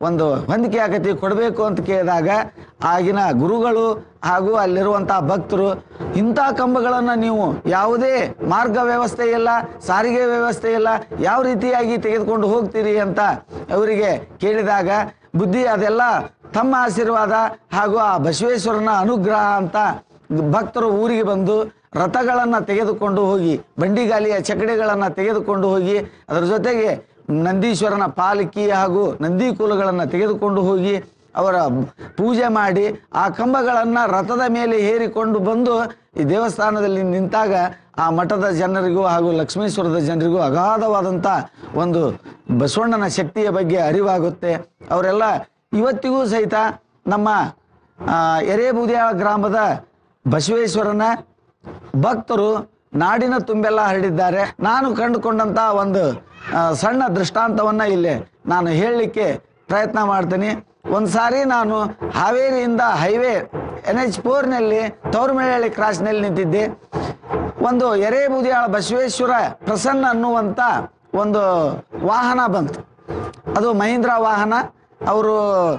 ಒಂದು ಹೊಂದಿಕೆ ಆಗತಿ ಕೊಡಬೇಕು ಅಂತ ಕೇಳಿದಾಗ ಆಗಿನ ಗುರುಗಳು ಹಾಗೂ ಅಲ್ಲಿರುವಂಥ ಭಕ್ತರು ಇಂಥ ಕಂಬಗಳನ್ನು ನೀವು ಯಾವುದೇ ಮಾರ್ಗ ವ್ಯವಸ್ಥೆ ಇಲ್ಲ ಸಾರಿಗೆ ವ್ಯವಸ್ಥೆ ಇಲ್ಲ ಯಾವ ರೀತಿಯಾಗಿ ತೆಗೆದುಕೊಂಡು ಹೋಗ್ತೀರಿ ಅಂತ ಅವರಿಗೆ ಕೇಳಿದಾಗ ಬುದ್ಧಿ ಅದೆಲ್ಲ ತಮ್ಮ ಆಶೀರ್ವಾದ ಹಾಗೂ ಆ ಬಸವೇಶ್ವರನ ಅನುಗ್ರಹ ಅಂತ ಭಕ್ತರು ಊರಿಗೆ ಬಂದು ರಥಗಳನ್ನು ತೆಗೆದುಕೊಂಡು ಹೋಗಿ ಬಂಡಿಗಾಲಿಯ ಚಕಡೆಗಳನ್ನು ತೆಗೆದುಕೊಂಡು ಹೋಗಿ ಅದರ ಜೊತೆಗೆ ನಂದೀಶ್ವರನ ಪಾಲಕಿ ಹಾಗೂ ನಂದಿ ಕೂಲಗಳನ್ನು ತೆಗೆದುಕೊಂಡು ಹೋಗಿ ಅವರ ಪೂಜೆ ಮಾಡಿ ಆ ಕಂಬಗಳನ್ನು ರಥದ ಮೇಲೆ ಹೇರಿಕೊಂಡು ಬಂದು ಈ ದೇವಸ್ಥಾನದಲ್ಲಿ ನಿಂತಾಗ ಆ ಮಠದ ಜನರಿಗೂ ಹಾಗೂ ಲಕ್ಷ್ಮೇಶ್ವರದ ಜನರಿಗೂ ಅಗಾಧವಾದಂಥ ಒಂದು ಬಸವಣ್ಣನ ಶಕ್ತಿಯ ಬಗ್ಗೆ ಅರಿವಾಗುತ್ತೆ ಅವರೆಲ್ಲ ಇವತ್ತಿಗೂ ಸಹಿತ ನಮ್ಮ ಆ, ಎರೇಬುದಿಯಾಳ ಗ್ರಾಮದ ಬಸವೇಶ್ವರನ ಭಕ್ತರು ನಾಡಿನ ತುಂಬೆಲ್ಲ ಹರಡಿದ್ದಾರೆ ನಾನು ಕಂಡುಕೊಂಡಂಥ ಒಂದು ಆ, ಸಣ್ಣ ದೃಷ್ಟಾಂತವನ್ನು ಇಲ್ಲಿ ನಾನು ಹೇಳಲಿಕ್ಕೆ ಪ್ರಯತ್ನ ಮಾಡ್ತೀನಿ ಒಂದು ಸಾರಿ ನಾನು ಹಾವೇರಿಯಿಂದ ಹೈವೇ ಎನ್ ಎಚ್ ಫೋರ್ನಲ್ಲಿ ತೌರ್ಮೆಳ್ಳಿ ಕ್ರಾಸ್ನಲ್ಲಿ ನಿಂತಿದ್ದೆ ಒಂದು ಎರೇಬುದಿಯಾಳ ಬಸವೇಶ್ವರ ಪ್ರಸನ್ನ ಅನ್ನುವಂಥ ಒಂದು ವಾಹನ ಬಂತು ಅದು ಮಹೀಂದ್ರ ವಾಹನ ಅವರು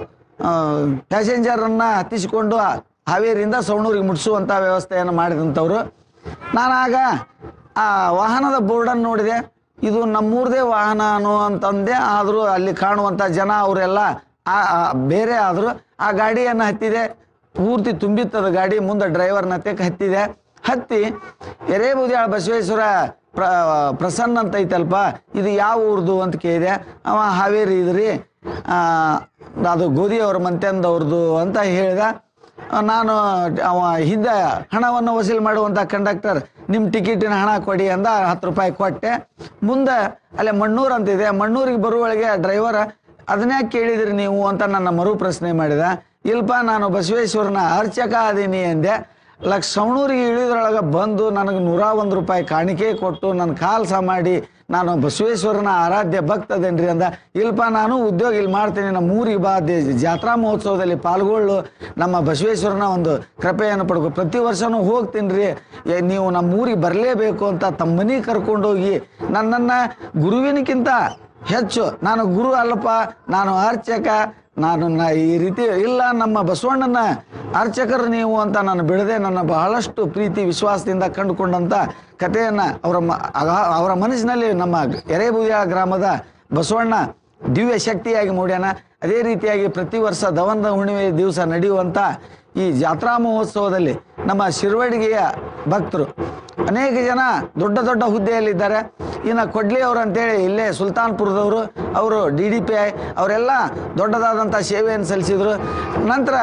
ಪ್ಯಾಸೆಂಜರನ್ನು ಹತ್ತಿಸಿಕೊಂಡು ಹಾವೇರಿಯಿಂದ ಸವಣೂರಿಗೆ ಮುಟ್ಟಿಸುವಂಥ ವ್ಯವಸ್ಥೆಯನ್ನು ಮಾಡಿದಂಥವ್ರು ನಾನು ಆಗ ಆ ವಾಹನದ ಬೋರ್ಡನ್ನು ನೋಡಿದೆ ಇದು ನಮ್ಮೂರದೇ ವಾಹನ ಅನ್ನೋ ಅಂತಂದೆ ಆದರೂ ಅಲ್ಲಿ ಕಾಣುವಂಥ ಜನ ಅವರೆಲ್ಲ ಆ- ಆ ಬೇರೆ ಆದರು ಆ ಗಾಡಿಯನ್ನು ಹತ್ತಿದೆ ಪೂರ್ತಿ ತುಂಬಿತ್ತದ ಗಾಡಿ ಮುಂದೆ ಡ್ರೈವರ್ನ ತೆಕ್ ಹತ್ತಿದೆ ಹತ್ತಿ ಎರೇಬುದಿಯಾಳ ಬಸವೇಶ್ವರ ಪ್ರ ಪ್ರಸನ್ನ ಅಂತ ಐತಲ್ಪ ಇದು ಯಾವ ಊರ್ದು ಅಂತ ಕೇಳಿದೆ ಅವ ಹಾವೇರಿ ಇದ್ರಿ ಆ, ಅದು ಗೋಧಿಯವ್ರ ಮಂತ್ಯಂದವ್ರದ್ದು ಅಂತ ಹೇಳ್ದ ಆ, ನಾನು ಅವ ಹಿಂದೆ ಹಣವನ್ನು ವಸೂಲಿ ಮಾಡುವಂಥ ಕಂಡಕ್ಟರ್ ನಿಮ್ಮ ಟಿಕೆಟಿನ ಹಣ ಕೊಡಿ ಅಂದ ಹತ್ತು ರೂಪಾಯಿ ಕೊಟ್ಟೆ ಮುಂದೆ ಅಲ್ಲೇ ಮಣ್ಣೂರು ಅಂತಿದೆ ಮಣ್ಣೂರಿಗೆ ಬರುವೊಳಗೆ ಡ್ರೈವರ್ ಅದನ್ನೇ ಕೇಳಿದ್ರಿ ನೀವು ಅಂತ ನನ್ನ ಮರು ಪ್ರಶ್ನೆ ಮಾಡಿದ ಇಲ್ಪ ನಾನು ಬಸವೇಶ್ವರನ ಅರ್ಚಕ ಅದೀನಿ ಎಂದೆ ಲಕ್ಷ ಸವಣೂರಿಗೆ ಇಳಿದ್ರೊಳಗೆ ಬಂದು ನನಗೆ ನೂರ ಒಂದು ರೂಪಾಯಿ ಕಾಣಿಕೆ ಕೊಟ್ಟು ನನ್ನ ಕಾಲ್ ಸಹ ಮಾಡಿ ನಾನು ಬಸವೇಶ್ವರನ ಆರಾಧ್ಯ ಭಕ್ತದೇನ್ರಿ ಅಂದ ಇಲ್ಪ ನಾನು ಉದ್ಯೋಗ ಇಲ್ಲಿ ಮಾಡ್ತೀನಿ ನಮ್ಮ ಊರಿಗೆ ಬಾ ದೇ- ಜಾತ್ರಾ ಮಹೋತ್ಸವದಲ್ಲಿ ಪಾಲ್ಗೊಳ್ಳು ನಮ್ಮ ಬಸವೇಶ್ವರನ ಒಂದು ಕೃಪೆಯನ್ನು ಪಡ್ಕೊ ಪ್ರತಿ ವರ್ಷನೂ ಹೋಗ್ತೀನಿ ರೀ ಏ, ನೀವು ನಮ್ಮ ಊರಿಗೆ ಬರಲೇಬೇಕು ಅಂತ ತಮ್ಮ ಮನೆಗೆ ಕರ್ಕೊಂಡೋಗಿ ನನ್ನನ್ನು ಗುರುವಿನಕ್ಕಿಂತ ಹೆಚ್ಚು ನಾನು ಗುರು ಅಲ್ಲಪ್ಪ ನಾನು ಅರ್ಚಕ ನಾನು ನ ಈ ರೀತಿ ಇಲ್ಲ ನಮ್ಮ ಬಸವಣ್ಣನ ಅರ್ಚಕರು ನೀವು ಅಂತ ನಾನು ಬಿಡದೆ ನನ್ನ ಬಹಳಷ್ಟು ಪ್ರೀತಿ ವಿಶ್ವಾಸದಿಂದ ಕಂಡುಕೊಂಡಂಥ ಕಥೆಯನ್ನು ಅವರ ಮ ಅಗಾ- ಅವರ ಮನಸ್ಸಿನಲ್ಲಿ ನಮ್ಮ ಎರೇಬುಯ ಗ್ರಾಮದ ಬಸವಣ್ಣ ದಿವ್ಯ ಶಕ್ತಿಯಾಗಿ ಮೂಡ್ಯಾನ ಅದೇ ರೀತಿಯಾಗಿ ಪ್ರತಿ ವರ್ಷ ದವಂದ ಹುಣ್ಣಿಮೆ ದಿವಸ ನಡೆಯುವಂಥ ಈ ಜಾತ್ರಾ ಮಹೋತ್ಸವದಲ್ಲಿ ನಮ್ಮ ಶಿರ್ವಡಿಗೆಯ ಭಕ್ತರು ಅನೇಕ ಜನ ದೊಡ್ಡ ದೊಡ್ಡ ಹುದ್ದೆಯಲ್ಲಿದ್ದಾರೆ ಇನ್ನು ಕೊಡ್ಲಿ ಅವರು ಅಂತೇಳಿ ಇಲ್ಲೇ ಸುಲ್ತಾನ್ಪುರದವರು ಅವರು ಡಿ ಡಿ ಪಿ ಐ ಅವರೆಲ್ಲ ದೊಡ್ಡದಾದಂಥ ಸೇವೆಯನ್ನು ಸಲ್ಲಿಸಿದರು ನಂತರ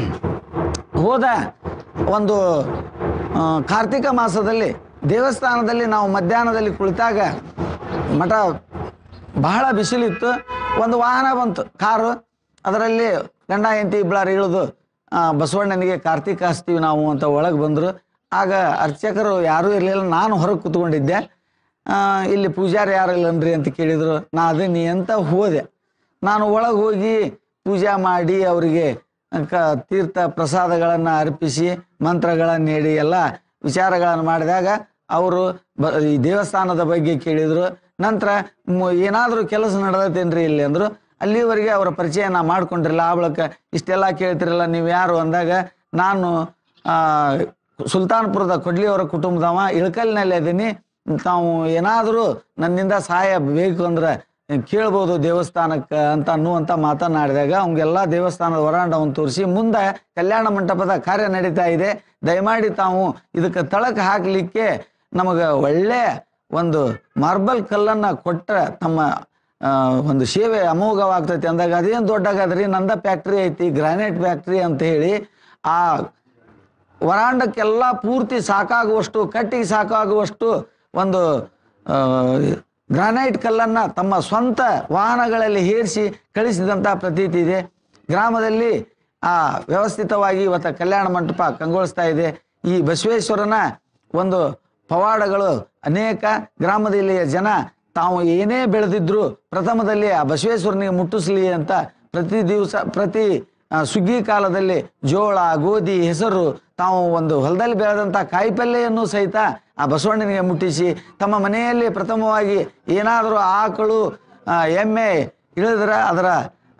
ಹೋದ ಒಂದು ಆ, ಕಾರ್ತಿಕ ಮಾಸದಲ್ಲಿ ದೇವಸ್ಥಾನದಲ್ಲಿ ನಾವು ಮಧ್ಯಾಹ್ನದಲ್ಲಿ ಕುಳಿತಾಗ ಮಠ ಬಹಳ ಬಿಸಿಲಿತ್ತು ಒಂದು ವಾಹನ ಬಂತು ಕಾರು ಅದರಲ್ಲಿ ಗಂಡ ಹೆಂಡತಿ ಇಬ್ಬಳಾರು ಇಳಿದು ಆ, ಬಸವಣ್ಣನಿಗೆ ಕಾರ್ತಿಕ ಹಚ್ತೀವಿ ನಾವು ಅಂತ ಒಳಗೆ ಬಂದರು ಆಗ ಅರ್ಚಕರು ಯಾರೂ ಇರಲಿಲ್ಲ ನಾನು ಹೊರಗೆ ಕೂತ್ಕೊಂಡಿದ್ದೆ ಆ, ಇಲ್ಲಿ ಪೂಜಾರಿ ಯಾರು ಇಲ್ಲನ್ರಿ ಅಂತ ಕೇಳಿದರು ನಾ ಅದೀನಿ ಅಂತ ಹೋದೆ ನಾನು ಒಳಗೆ ಹೋಗಿ ಪೂಜೆ ಮಾಡಿ ಅವರಿಗೆ ಕ ತೀರ್ಥ ಪ್ರಸಾದಗಳನ್ನು ಅರ್ಪಿಸಿ ಮಂತ್ರಗಳನ್ನು ನೀಡಿ ಎಲ್ಲ ವಿಚಾರಗಳನ್ನು ಮಾಡಿದಾಗ ಅವರು ಬ ಈ ದೇವಸ್ಥಾನದ ಬಗ್ಗೆ ಕೇಳಿದರು ನಂತರ ಏನಾದರೂ ಕೆಲಸ ನಡೆದತ್ತೇನ್ರಿ ಇಲ್ಲಿ ಅಂದರು ಅಲ್ಲಿವರೆಗೆ ಅವರ ಪರಿಚಯ ನಾ ಮಾಡ್ಕೊಂಡಿರಲ್ಲ ಆ ಬಳಿಕ ಇಷ್ಟೆಲ್ಲ ಕೇಳ್ತಿರಲ್ಲ ನೀವು ಯಾರು ಅಂದಾಗ ನಾನು ಆ, ಸುಲ್ತಾನ್ಪುರದ ಕೊಡ್ಲಿಯವರ ಕುಟುಂಬದವ ಇಳಕಲ್ನಲ್ಲಿ ಅದೀನಿ ತಾವು ಏನಾದರೂ ನನ್ನಿಂದ ಸಹಾಯ ಬೇಕು ಅಂದ್ರೆ ಕೇಳ್ಬೋದು ದೇವಸ್ಥಾನಕ್ಕೆ ಅಂತ ಅನ್ನುವಂಥ ಮಾತನಾಡಿದಾಗ ಅವಂಗೆಲ್ಲ ದೇವಸ್ಥಾನದ ವರಾಂಡವನ್ನು ತೋರಿಸಿ ಮುಂದೆ ಕಲ್ಯಾಣ ಮಂಟಪದ ಕಾರ್ಯ ನಡೀತಾ ಇದೆ ದಯಮಾಡಿ ತಾವು ಇದಕ್ಕೆ ತಳಕ್ಕೆ ಹಾಕಲಿಕ್ಕೆ ನಮಗೆ ಒಳ್ಳೆ ಒಂದು ಮಾರ್ಬಲ್ ಕಲ್ಲನ್ನು ಕೊಟ್ಟರೆ ತಮ್ಮ ಆ, ಒಂದು ಸೇವೆ ಅಮೋಘವಾಗ್ತೈತಿ ಅಂದಾಗ ಅದೇನು ದೊಡ್ಡಾಗದ್ರಿ ನಂದ ಫ್ಯಾಕ್ಟ್ರಿ ಐತಿ ಗ್ರಾನೈಟ್ ಫ್ಯಾಕ್ಟ್ರಿ ಅಂತ ಹೇಳಿ ಆ ವರಾಂಡಕ್ಕೆಲ್ಲ ಪೂರ್ತಿ ಸಾಕಾಗುವಷ್ಟು ಕಟ್ಟಿಗೆ ಸಾಕಾಗುವಷ್ಟು ಒಂದು ಆ, ಗ್ರಾನೈಟ್ ಕಲ್ಲನ್ನು ತಮ್ಮ ಸ್ವಂತ ವಾಹನಗಳಲ್ಲಿ ಹೇರಿಸಿ ಕಳಿಸಿದಂಥ ಪ್ರತೀತಿ ಇದೆ ಗ್ರಾಮದಲ್ಲಿ ಆ ವ್ಯವಸ್ಥಿತವಾಗಿ ಇವತ್ತು ಕಲ್ಯಾಣ ಮಂಟಪ ಕಂಗೊಳಿಸ್ತಾ ಇದೆ ಈ ಬಸವೇಶ್ವರನ ಒಂದು ಪವಾಡಗಳು ಅನೇಕ ಗ್ರಾಮದಲ್ಲಿಯ ಜನ ತಾವು ಏನೇ ಬೆಳೆದಿದ್ರು ಪ್ರಥಮದಲ್ಲಿ ಆ ಬಸವೇಶ್ವರನಿಗೆ ಮುಟ್ಟಿಸ್ಲಿ ಅಂತ ಪ್ರತಿ ದಿವಸ ಪ್ರತಿ ಆ, ಸುಗ್ಗಿ ಕಾಲದಲ್ಲಿ ಜೋಳ ಗೋಧಿ ಹೆಸರು ತಾವು ಒಂದು ಹೊಲದಲ್ಲಿ ಬೆಳೆದಂಥ ಕಾಯಿಪಲ್ಲೆಯನ್ನು ಸಹಿತ ಆ ಬಸವಣ್ಣನಿಗೆ ಮುಟ್ಟಿಸಿ ತಮ್ಮ ಮನೆಯಲ್ಲಿ ಪ್ರಥಮವಾಗಿ ಏನಾದರೂ ಆಕಳು ಆ, ಎಮ್ಮೆ ಇಳಿದ್ರೆ ಅದರ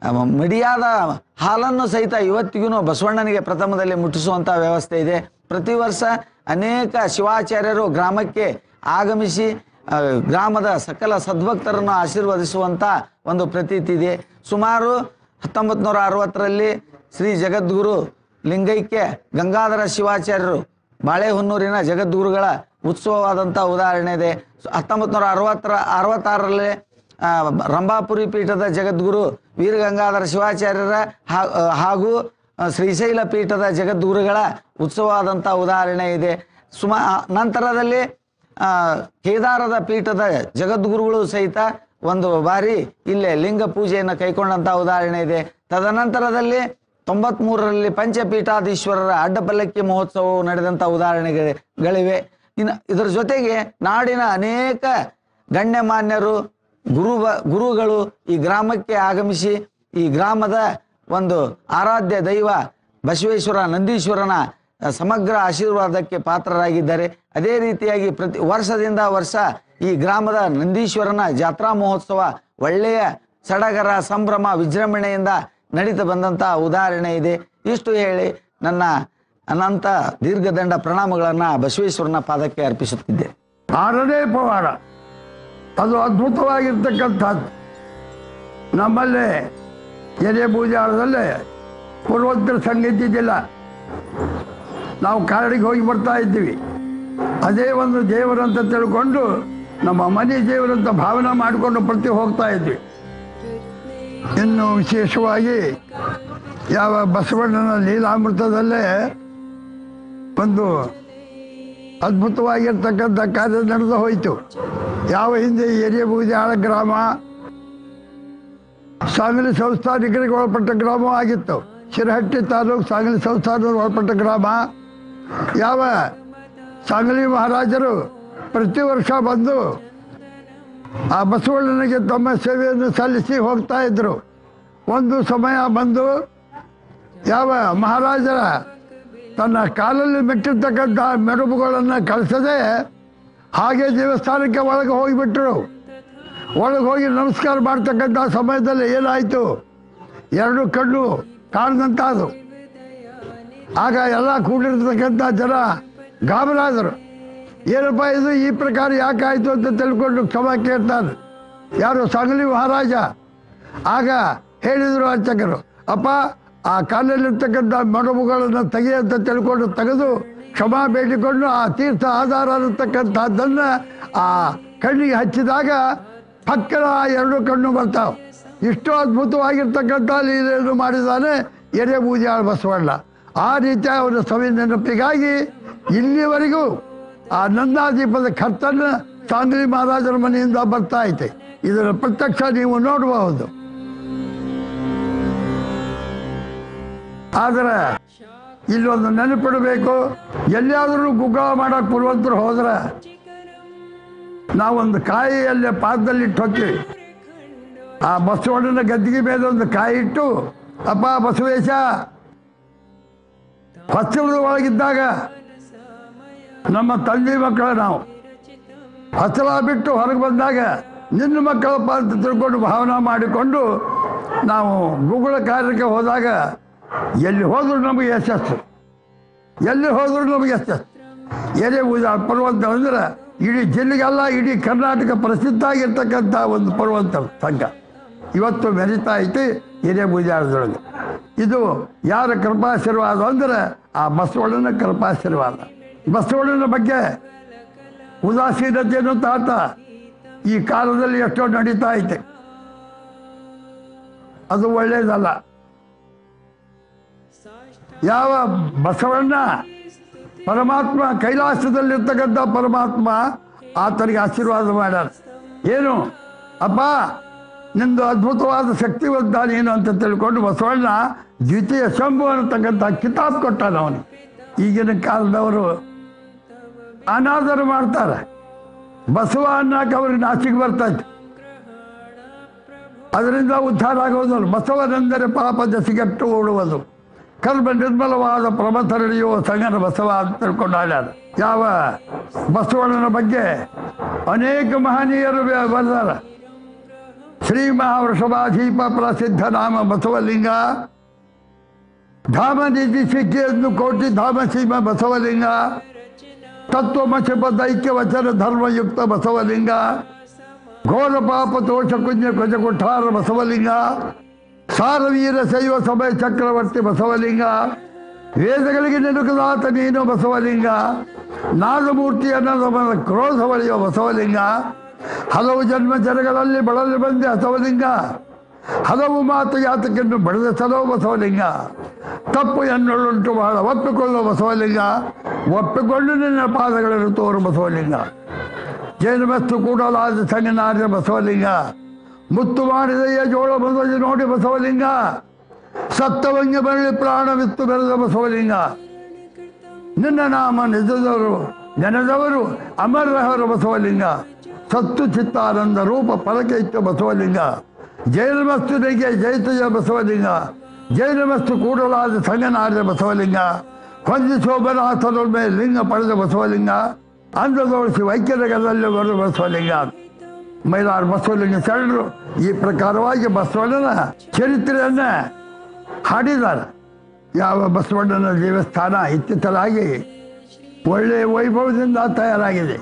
ಅಹ್, ಮಡಿಯಾದ ಹಾಲನ್ನು ಸಹಿತ ಇವತ್ತಿಗೂ ಬಸವಣ್ಣನಿಗೆ ಪ್ರಥಮದಲ್ಲಿ ಮುಟ್ಟಿಸುವಂಥ ವ್ಯವಸ್ಥೆ ಇದೆ ಪ್ರತಿ ವರ್ಷ ಅನೇಕ ಶಿವಾಚಾರ್ಯರು ಗ್ರಾಮಕ್ಕೆ ಆಗಮಿಸಿ ಅಹ್, ಗ್ರಾಮದ ಸಕಲ ಸದ್ಭಕ್ತರನ್ನು ಆಶೀರ್ವದಿಸುವಂಥ ಒಂದು ಪ್ರತೀತಿ ಇದೆ ಸುಮಾರು ಹತ್ತೊಂಬತ್ತು ನೂರ ಅರವತ್ತರಲ್ಲಿ ಶ್ರೀ ಜಗದ್ಗುರು ಲಿಂಗೈಕ್ಯ ಗಂಗಾಧರ ಶಿವಾಚಾರ್ಯರು ಬಾಳೆಹೊನ್ನೂರಿನ ಜಗದ್ಗುರುಗಳ ಉತ್ಸವವಾದಂಥ ಉದಾಹರಣೆ ಇದೆ ಹತ್ತೊಂಬತ್ತು ನೂರ ಅರವತ್ತರ ಅರವತ್ತಾರರಲ್ಲಿ ಆ, ರಂಭಾಪುರಿ ಪೀಠದ ಜಗದ್ಗುರು ವೀರಗಂಗಾಧರ ಶಿವಾಚಾರ್ಯರ ಹಾ- ಆ, ಹಾಗೂ ಆ, ಶ್ರೀಶೈಲ ಪೀಠದ ಜಗದ್ಗುರುಗಳ ಉತ್ಸವವಾದಂಥ ಉದಾಹರಣೆ ಇದೆ ಸುಮಾ ನಂತರದಲ್ಲಿ ಆ, ಕೇದಾರದ ಪೀಠದ ಜಗದ್ಗುರುಗಳು ಸಹಿತ ಒಂದು ಬಾರಿ ಇಲ್ಲೇ ಲಿಂಗ ಪೂಜೆಯನ್ನು ಕೈಗೊಂಡಂಥ ಉದಾಹರಣೆ ಇದೆ ತದನಂತರದಲ್ಲಿ ತೊಂಬತ್ಮೂರರಲ್ಲಿ ಪಂಚಪೀಠಾಧೀಶ್ವರರ ಅಡ್ಡಪಲ್ಲಕ್ಕಿ ಮಹೋತ್ಸವವು ನಡೆದಂಥ ಉದಾಹರಣೆಗಳಿವೆ ಇನ್ನು ಇದರ ಜೊತೆಗೆ ನಾಡಿನ ಅನೇಕ ಗಣ್ಯಮಾನ್ಯರು ಗುರು ಗುರುಗಳು ಈ ಗ್ರಾಮಕ್ಕೆ ಆಗಮಿಸಿ ಈ ಗ್ರಾಮದ ಒಂದು ಆರಾಧ್ಯ ದೈವ ಬಸವೇಶ್ವರ ನಂದೀಶ್ವರನ ಆ, ಸಮಗ್ರ ಆಶೀರ್ವಾದಕ್ಕೆ ಪಾತ್ರರಾಗಿದ್ದಾರೆ ಅದೇ ರೀತಿಯಾಗಿ ಪ್ರತಿ ವರ್ಷದಿಂದ ವರ್ಷ ಈ ಗ್ರಾಮದ ನಂದೀಶ್ವರನ ಜಾತ್ರಾ ಮಹೋತ್ಸವ ಒಳ್ಳೆಯ ಸಡಗರ ಸಂಭ್ರಮ ವಿಜೃಂಭಣೆಯಿಂದ ನಡೀತಾ ಬಂದಂಥ ಉದಾಹರಣೆ ಇದೆ ಇಷ್ಟು ಹೇಳಿ ನನ್ನ ಅನಂತ ದೀರ್ಘದಂಡ ಪ್ರಣಾಮಗಳನ್ನು ಬಸವೇಶ್ವರನ ಪಾದಕ್ಕೆ ಅರ್ಪಿಸುತ್ತಿದ್ದೆ ಆರನೇ ಪವಾಡ ಅದು ಅದ್ಭುತವಾಗಿರ್ತಕ್ಕಂಥದ್ದು ನಮ್ಮಲ್ಲಿ ಎದೆ ಪೂಜಾರದಲ್ಲೇ ಪೂರ್ವೋತ್ತರ ಸಂಗೀತ ಇದ್ದಿಲ್ಲ ನಾವು ಕಾರಡಿಗೆ ಹೋಗಿ ಬರ್ತಾ ಇದ್ದೀವಿ ಅದೇ ಒಂದು ದೇವರಂತ ತಿಳ್ಕೊಂಡು ನಮ್ಮ ಮನೆ ದೇವರಂತ ಭಾವನೆ ಮಾಡಿಕೊಂಡು ಪ್ರತಿ ಹೋಗ್ತಾ ಇದ್ವಿ ಇನ್ನು ವಿಶೇಷವಾಗಿ ಯಾವ ಬಸವಣ್ಣನ ಲೀಲಾಮೃತದಲ್ಲೇ ಒಂದು ಅದ್ಭುತವಾಗಿರ್ತಕ್ಕಂಥ ಕಾರ್ಯ ನಡೆದು ಹೋಯಿತು ಯಾವ ಹಿಂದೆ ಹಿರಿಯ ಬೂದಿಯಾಳ ಗ್ರಾಮ ಸಾಂಗಲಿ ಸಂಸ್ಥಾನಿಕರಿಗೆ ಒಳಪಟ್ಟ ಗ್ರಾಮ ಆಗಿತ್ತು ಶಿರಹಟ್ಟಿ ತಾಲೂಕು ಸಾಂಗಲಿ ಸಂಸ್ಥಾನಕ್ಕೆ ಒಳಪಟ್ಟ ಗ್ರಾಮ ಯಾವ ಸಾಂಗಲಿ ಮಹಾರಾಜರು ಪ್ರತಿ ವರ್ಷ ಬಂದು ಆ ಬಸವಣ್ಣನಿಗೆ ತಮ್ಮ ಸೇವೆಯನ್ನು ಸಲ್ಲಿಸಿ ಹೋಗ್ತಾ ಇದ್ರು ಒಂದು ಸಮಯ ಬಂದು ಯಾವ ಮಹಾರಾಜರ ತನ್ನ ಕಾಲಲ್ಲಿ ಮೆಟ್ಟಿರ್ತಕ್ಕಂಥ ಮೆರುಬುಗಳನ್ನು ಕಳಿಸದೆ ಹಾಗೆ ದೇವಸ್ಥಾನಕ್ಕೆ ಒಳಗೆ ಹೋಗಿಬಿಟ್ರು ಒಳಗೆ ಹೋಗಿ ನಮಸ್ಕಾರ ಮಾಡ್ತಕ್ಕಂಥ ಸಮಯದಲ್ಲಿ ಏನಾಯಿತು ಎರಡು ಕಣ್ಣು ಕಾಣದಂತ ಅದು ಆಗ ಎಲ್ಲ ಕೂಡಿರ್ತಕ್ಕಂಥ ಜನ ಗಾಬರಾದರು ಏನಪ್ಪ ಇದು ಈ ಪ್ರಕಾರ ಯಾಕೆ ಆಯಿತು ಅಂತ ತಿಳ್ಕೊಂಡು ಕ್ಷಮ ಕೇಳ್ತಾನೆ ಯಾರು ಸಾಂಗಲಿ ಮಹಾರಾಜ ಆಗ ಹೇಳಿದರು ಅರ್ಚಕರು ಅಪ್ಪ ಆ ಕಾಲಲ್ಲಿರ್ತಕ್ಕಂಥ ಮಡುಬುಗಳನ್ನು ತೆಗೆ ಅಂತ ತಿಳ್ಕೊಂಡು ತೆಗೆದು ಕ್ಷಮಾ ಬೇಡಿಕೊಂಡು ಆ ತೀರ್ಥ ಆಧಾರ ಅನ್ನತಕ್ಕಂಥದ್ದನ್ನು ಆ ಕಣ್ಣಿಗೆ ಹಚ್ಚಿದಾಗ ಪಕ್ಕದ ಆ ಎರಡು ಕಣ್ಣು ಬರ್ತಾವೆ ಇಷ್ಟು ಅದ್ಭುತವಾಗಿರ್ತಕ್ಕಂಥ ಲೀಲೆಯನ್ನು ಮಾಡಿದ್ದಾನೆ ಎರೆ ಬೂದಿಯಾಳ ಬಸವಣ್ಣ ಆ ರೀತಿ ಅವರ ಸವಿ ನೆನಪಿಗಾಗಿ ಇಲ್ಲಿವರೆಗೂ ಆ ನಂದಾದೀಪದ ಕರ್ತನ್ನು ಸಾಂಗ್ಲಿ ಮಹಾರಾಜರ ಮನೆಯಿಂದ ಬರ್ತಾ ಐತೆ ಇದರ ಪ್ರತ್ಯಕ್ಷ ನೀವು ನೋಡಬಹುದು ಆದರೆ ಇಲ್ಲೊಂದು ನೆನಪಿಡಬೇಕು ಎಲ್ಲಿಯಾದರೂ ಗುಗ್ಗಳ ಮಾಡಕ್ಕೆ ಪುರುವಂತರು ಹೋದ್ರೆ ನಾವೊಂದು ಕಾಯಿಯಲ್ಲೇ ಪಾದದಲ್ಲಿ ಇಟ್ಟು ಹೋಗ್ತೀವಿ ಆ ಬಸವಣ್ಣನ ಗದ್ದಿಗೆ ಮೇಲೆ ಒಂದು ಕಾಯಿ ಇಟ್ಟು ಅಪ್ಪ ಬಸವೇಶ ಹೊಚ್ಚಲದ ಒಳಗಿದ್ದಾಗ ನಮ್ಮ ತಂದೆ ಮಕ್ಕಳು ನಾವು ಹಚ್ಚಲ ಬಿಟ್ಟು ಹೊರಗೆ ಬಂದಾಗ ನಿನ್ನ ಮಕ್ಕಳಪ್ಪ ಅಂತ ತಿಳ್ಕೊಂಡು ಭಾವನೆ ಮಾಡಿಕೊಂಡು ನಾವು ಗುಗ್ಗಳ ಕಾರ್ಯಕ್ಕೆ ಹೋದಾಗ ಎಲ್ಲಿ ಹೋದರೂ ನಮಗೆ ಯಶಸ್ಸು ಎಲ್ಲಿ ಹೋದರೂ ನಮಗೆ ಯಶಸ್ಸು ಏನೇ ಪೂಜಾ ಪರ್ವಂತ ಅಂದ್ರೆ ಇಡೀ ಜಿಲ್ಲೆಗೆಲ್ಲ ಇಡೀ ಕರ್ನಾಟಕ ಪ್ರಸಿದ್ಧ ಆಗಿರ್ತಕ್ಕಂಥ ಒಂದು ಪರ್ವಂತ ಸಂಘ ಇವತ್ತು ಮೆರಿತಾ ಐತಿ ಹಿರಿಯ ಪೂಜಾರದೊಳಗೆ ಇದು ಯಾರ ಕೃಪಾಶೀರ್ವಾದ ಅಂದ್ರೆ ಆ ಬಸವಣ್ಣನ ಕೃಪಾಶೀರ್ವಾದ ಬಸವಣ್ಣನ ಬಗ್ಗೆ ಉದಾಸೀನತೆಯನ್ನು ತಾತ ಈ ಕಾಲದಲ್ಲಿ ಎಷ್ಟೋ ನಡೀತಾ ಐತೆ ಅದು ಒಳ್ಳೆಯದಲ್ಲ ಯಾವ ಬಸವಣ್ಣ ಪರಮಾತ್ಮ ಕೈಲಾಸದಲ್ಲಿರ್ತಕ್ಕಂಥ ಪರಮಾತ್ಮ ಆತನಿಗೆ ಆಶೀರ್ವಾದ ಮಾಡ್ಯಾರ ಏನು ಅಪ್ಪ ನಿಂದು ಅದ್ಭುತವಾದ ಶಕ್ತಿವಂತ ನೀನು ಅಂತ ತಿಳ್ಕೊಂಡು ಬಸವಣ್ಣ ದ್ವಿತೀಯ ಶಂಭು ಅನ್ನತಕ್ಕಂಥ ಕಿತಾಬ್ ಕೊಟ್ಟಾನ ಅವನು ಈಗಿನ ಕಾಲದವರು ಅನಾದರ ಮಾಡ್ತಾರೆ ಬಸವ ಅನ್ನಕ್ಕೆ ಅವ್ರಿಗೆ ನಾಚಿಕೆ ಬರ್ತೈತೆ ಅದರಿಂದ ಉದ್ಧಾರ ಆಗೋದಲ್ಲ ಬಸವನೆಂದರೆ ಪಾಪ ದಸಿಗೆಟ್ಟು ಓಡುವುದು ಕರ್ಮ ನಿರ್ಮಲವಾದ ಪ್ರಮಥರಳಿಯುವ ಸಂಗನ ಬಸವ ಅಂತ ತಿಳ್ಕೊಂಡು ಆಡ್ಯಾರ ಯಾವ ಬಸವಣ್ಣನ ಬಗ್ಗೆ ಅನೇಕ ಮಹನೀಯರು ಬೆ- ಬರೆದಾರ ಶ್ರೀ ಮಹಾವೃಷಭಾಧೀಪ ಪ್ರಸಿದ್ಧ ನಾಮ ಬಸವಲಿಂಗ ಧಾಮ ನಿಧಿ ಸಿಕ್ಕಿಯನ್ನು ಕೋಟಿ ಧಾಮ ಸೀಮ ಬಸವಲಿಂಗ ತತ್ವಮಸಿ ದೈಕ್ಯ ವಚನ ಧರ್ಮಯುಕ್ತ ಬಸವಲಿಂಗ ಘೋರ ಪಾಪ ತೋಷ ಕುಂಜ ಕುಜ ಕುಠಾರ ಬಸವಲಿಂಗ ಸಾರವೀರ ಶೈವ ಸಮಯ ಚಕ್ರವರ್ತಿ ಬಸವಲಿಂಗ ವೇದಗಳಿಗೆ ನೆನುಕದಾತ ನೀನು ಬಸವಲಿಂಗ ನಾಗಮೂರ್ತಿಯನ್ನು ನಮ್ಮನ್ನು ಕ್ರೋಧ ಹೊಳೆಯುವ ಬಸವಲಿಂಗ ಹಲವು ಜನ್ಮ ಜನಗಳಲ್ಲಿ ಬಳಲಿ ಬಂದೆ ಬಸವಲಿಂಗ ಹಲವು ಮಾತು ಯಾತಕನ್ನು ಬಡದ ಸಲೋ ಬಸವಲಿಂಗ ತಪ್ಪು ಎನ್ನುಳ್ಳುಂಟು ಬಹಳ ಒಪ್ಪಿಕೊಳ್ಳುವ ಬಸವಲಿಂಗ ಒಪ್ಪಿಕೊಂಡು ನಿನ್ನ ಪಾದಗಳನ್ನು ತೋರು ಬಸವಲಿಂಗ ಜೈನಮಸ್ತು ಕೂಡಲಾದ ಸಂಗನಾರ್ಯ ಬಸವಲಿಂಗ ಮುತ್ತು ಮಾಡಿದೆಯ ಜೋಳ ಬಂದಜು ನೋಡಿ ಬಸವಲಿಂಗ ಸತ್ತವಂಗೆ ಬರಲಿ ಪ್ರಾಣವಿತ್ತು ಬೆಳೆದ ಬಸವಲಿಂಗ ನಿನ್ನ ನಾಮ ನಿಜದವರು ನೆನೆದವರು ಅಮರಹರ ಬಸವಲಿಂಗ ಸತ್ತು ಚಿತ್ತಾನಂದ ರೂಪ ಪಲಕೆ ಇತ್ತು ಬಸವಲಿಂಗ ಜೈನಮಸ್ತುನಿಗೆ ಜೈತಯ ಬಸವಲಿಂಗ ಜೈನಮಸ್ತು ಕೂಡಲಾದ ಸಂಗನಾರ್ಯ ಬಸವಲಿಂಗ ಕೊಂಜಿ ಶೋಭನಾಥನೊಮ್ಮೆ ಲಿಂಗ ಪಡೆದ ಬಸವಲಿಂಗ ಅಂದದೋಳಿಸಿ ವೈಕ್ಯನಗರದಲ್ಲಿ ಬರುವ ಬಸವಲಿಂಗ ಮೈಲಾರ ಬಸವಲಿಂಗ ಶರಣರು ಈ ಪ್ರಕಾರವಾಗಿ ಬಸವಣ್ಣನ ಚರಿತ್ರೆಯನ್ನ ಹಾಡಿದ್ದಾರೆ ಯಾವ ಬಸವಣ್ಣನ ದೇವಸ್ಥಾನ ಇತ್ತಿತ್ತಲಾಗಿ ಒಳ್ಳೆಯ ವೈಭವದಿಂದ ತಯಾರಾಗಿದೆ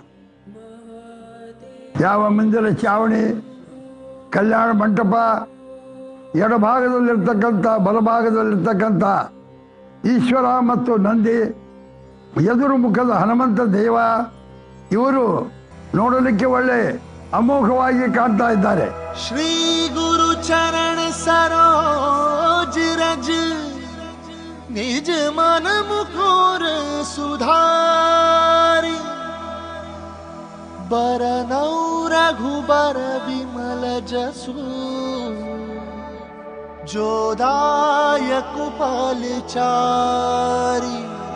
ಯಾವ ಮಂದಿರ ಚಾವಣಿ ಕಲ್ಯಾಣ ಮಂಟಪ ಎಡಭಾಗದಲ್ಲಿರ್ತಕ್ಕಂಥ ಬಲಭಾಗದಲ್ಲಿರ್ತಕ್ಕಂಥ ಈಶ್ವರ ಮತ್ತು ನಂದಿ ಎದುರು ಮುಖದ ಹನುಮಂತ ದೇವ ಇವರು ನೋಡಲಿಕ್ಕೆ ಒಳ್ಳೆ ಅಮೋಘವಾಗಿ ಕಾಣ್ತಾ ಇದ್ದಾರೆ श्री गुरु चरण सरोज रज निज मन मुकुर सुधारी बरनौ रघुबर विमल जसु जोदायक चारी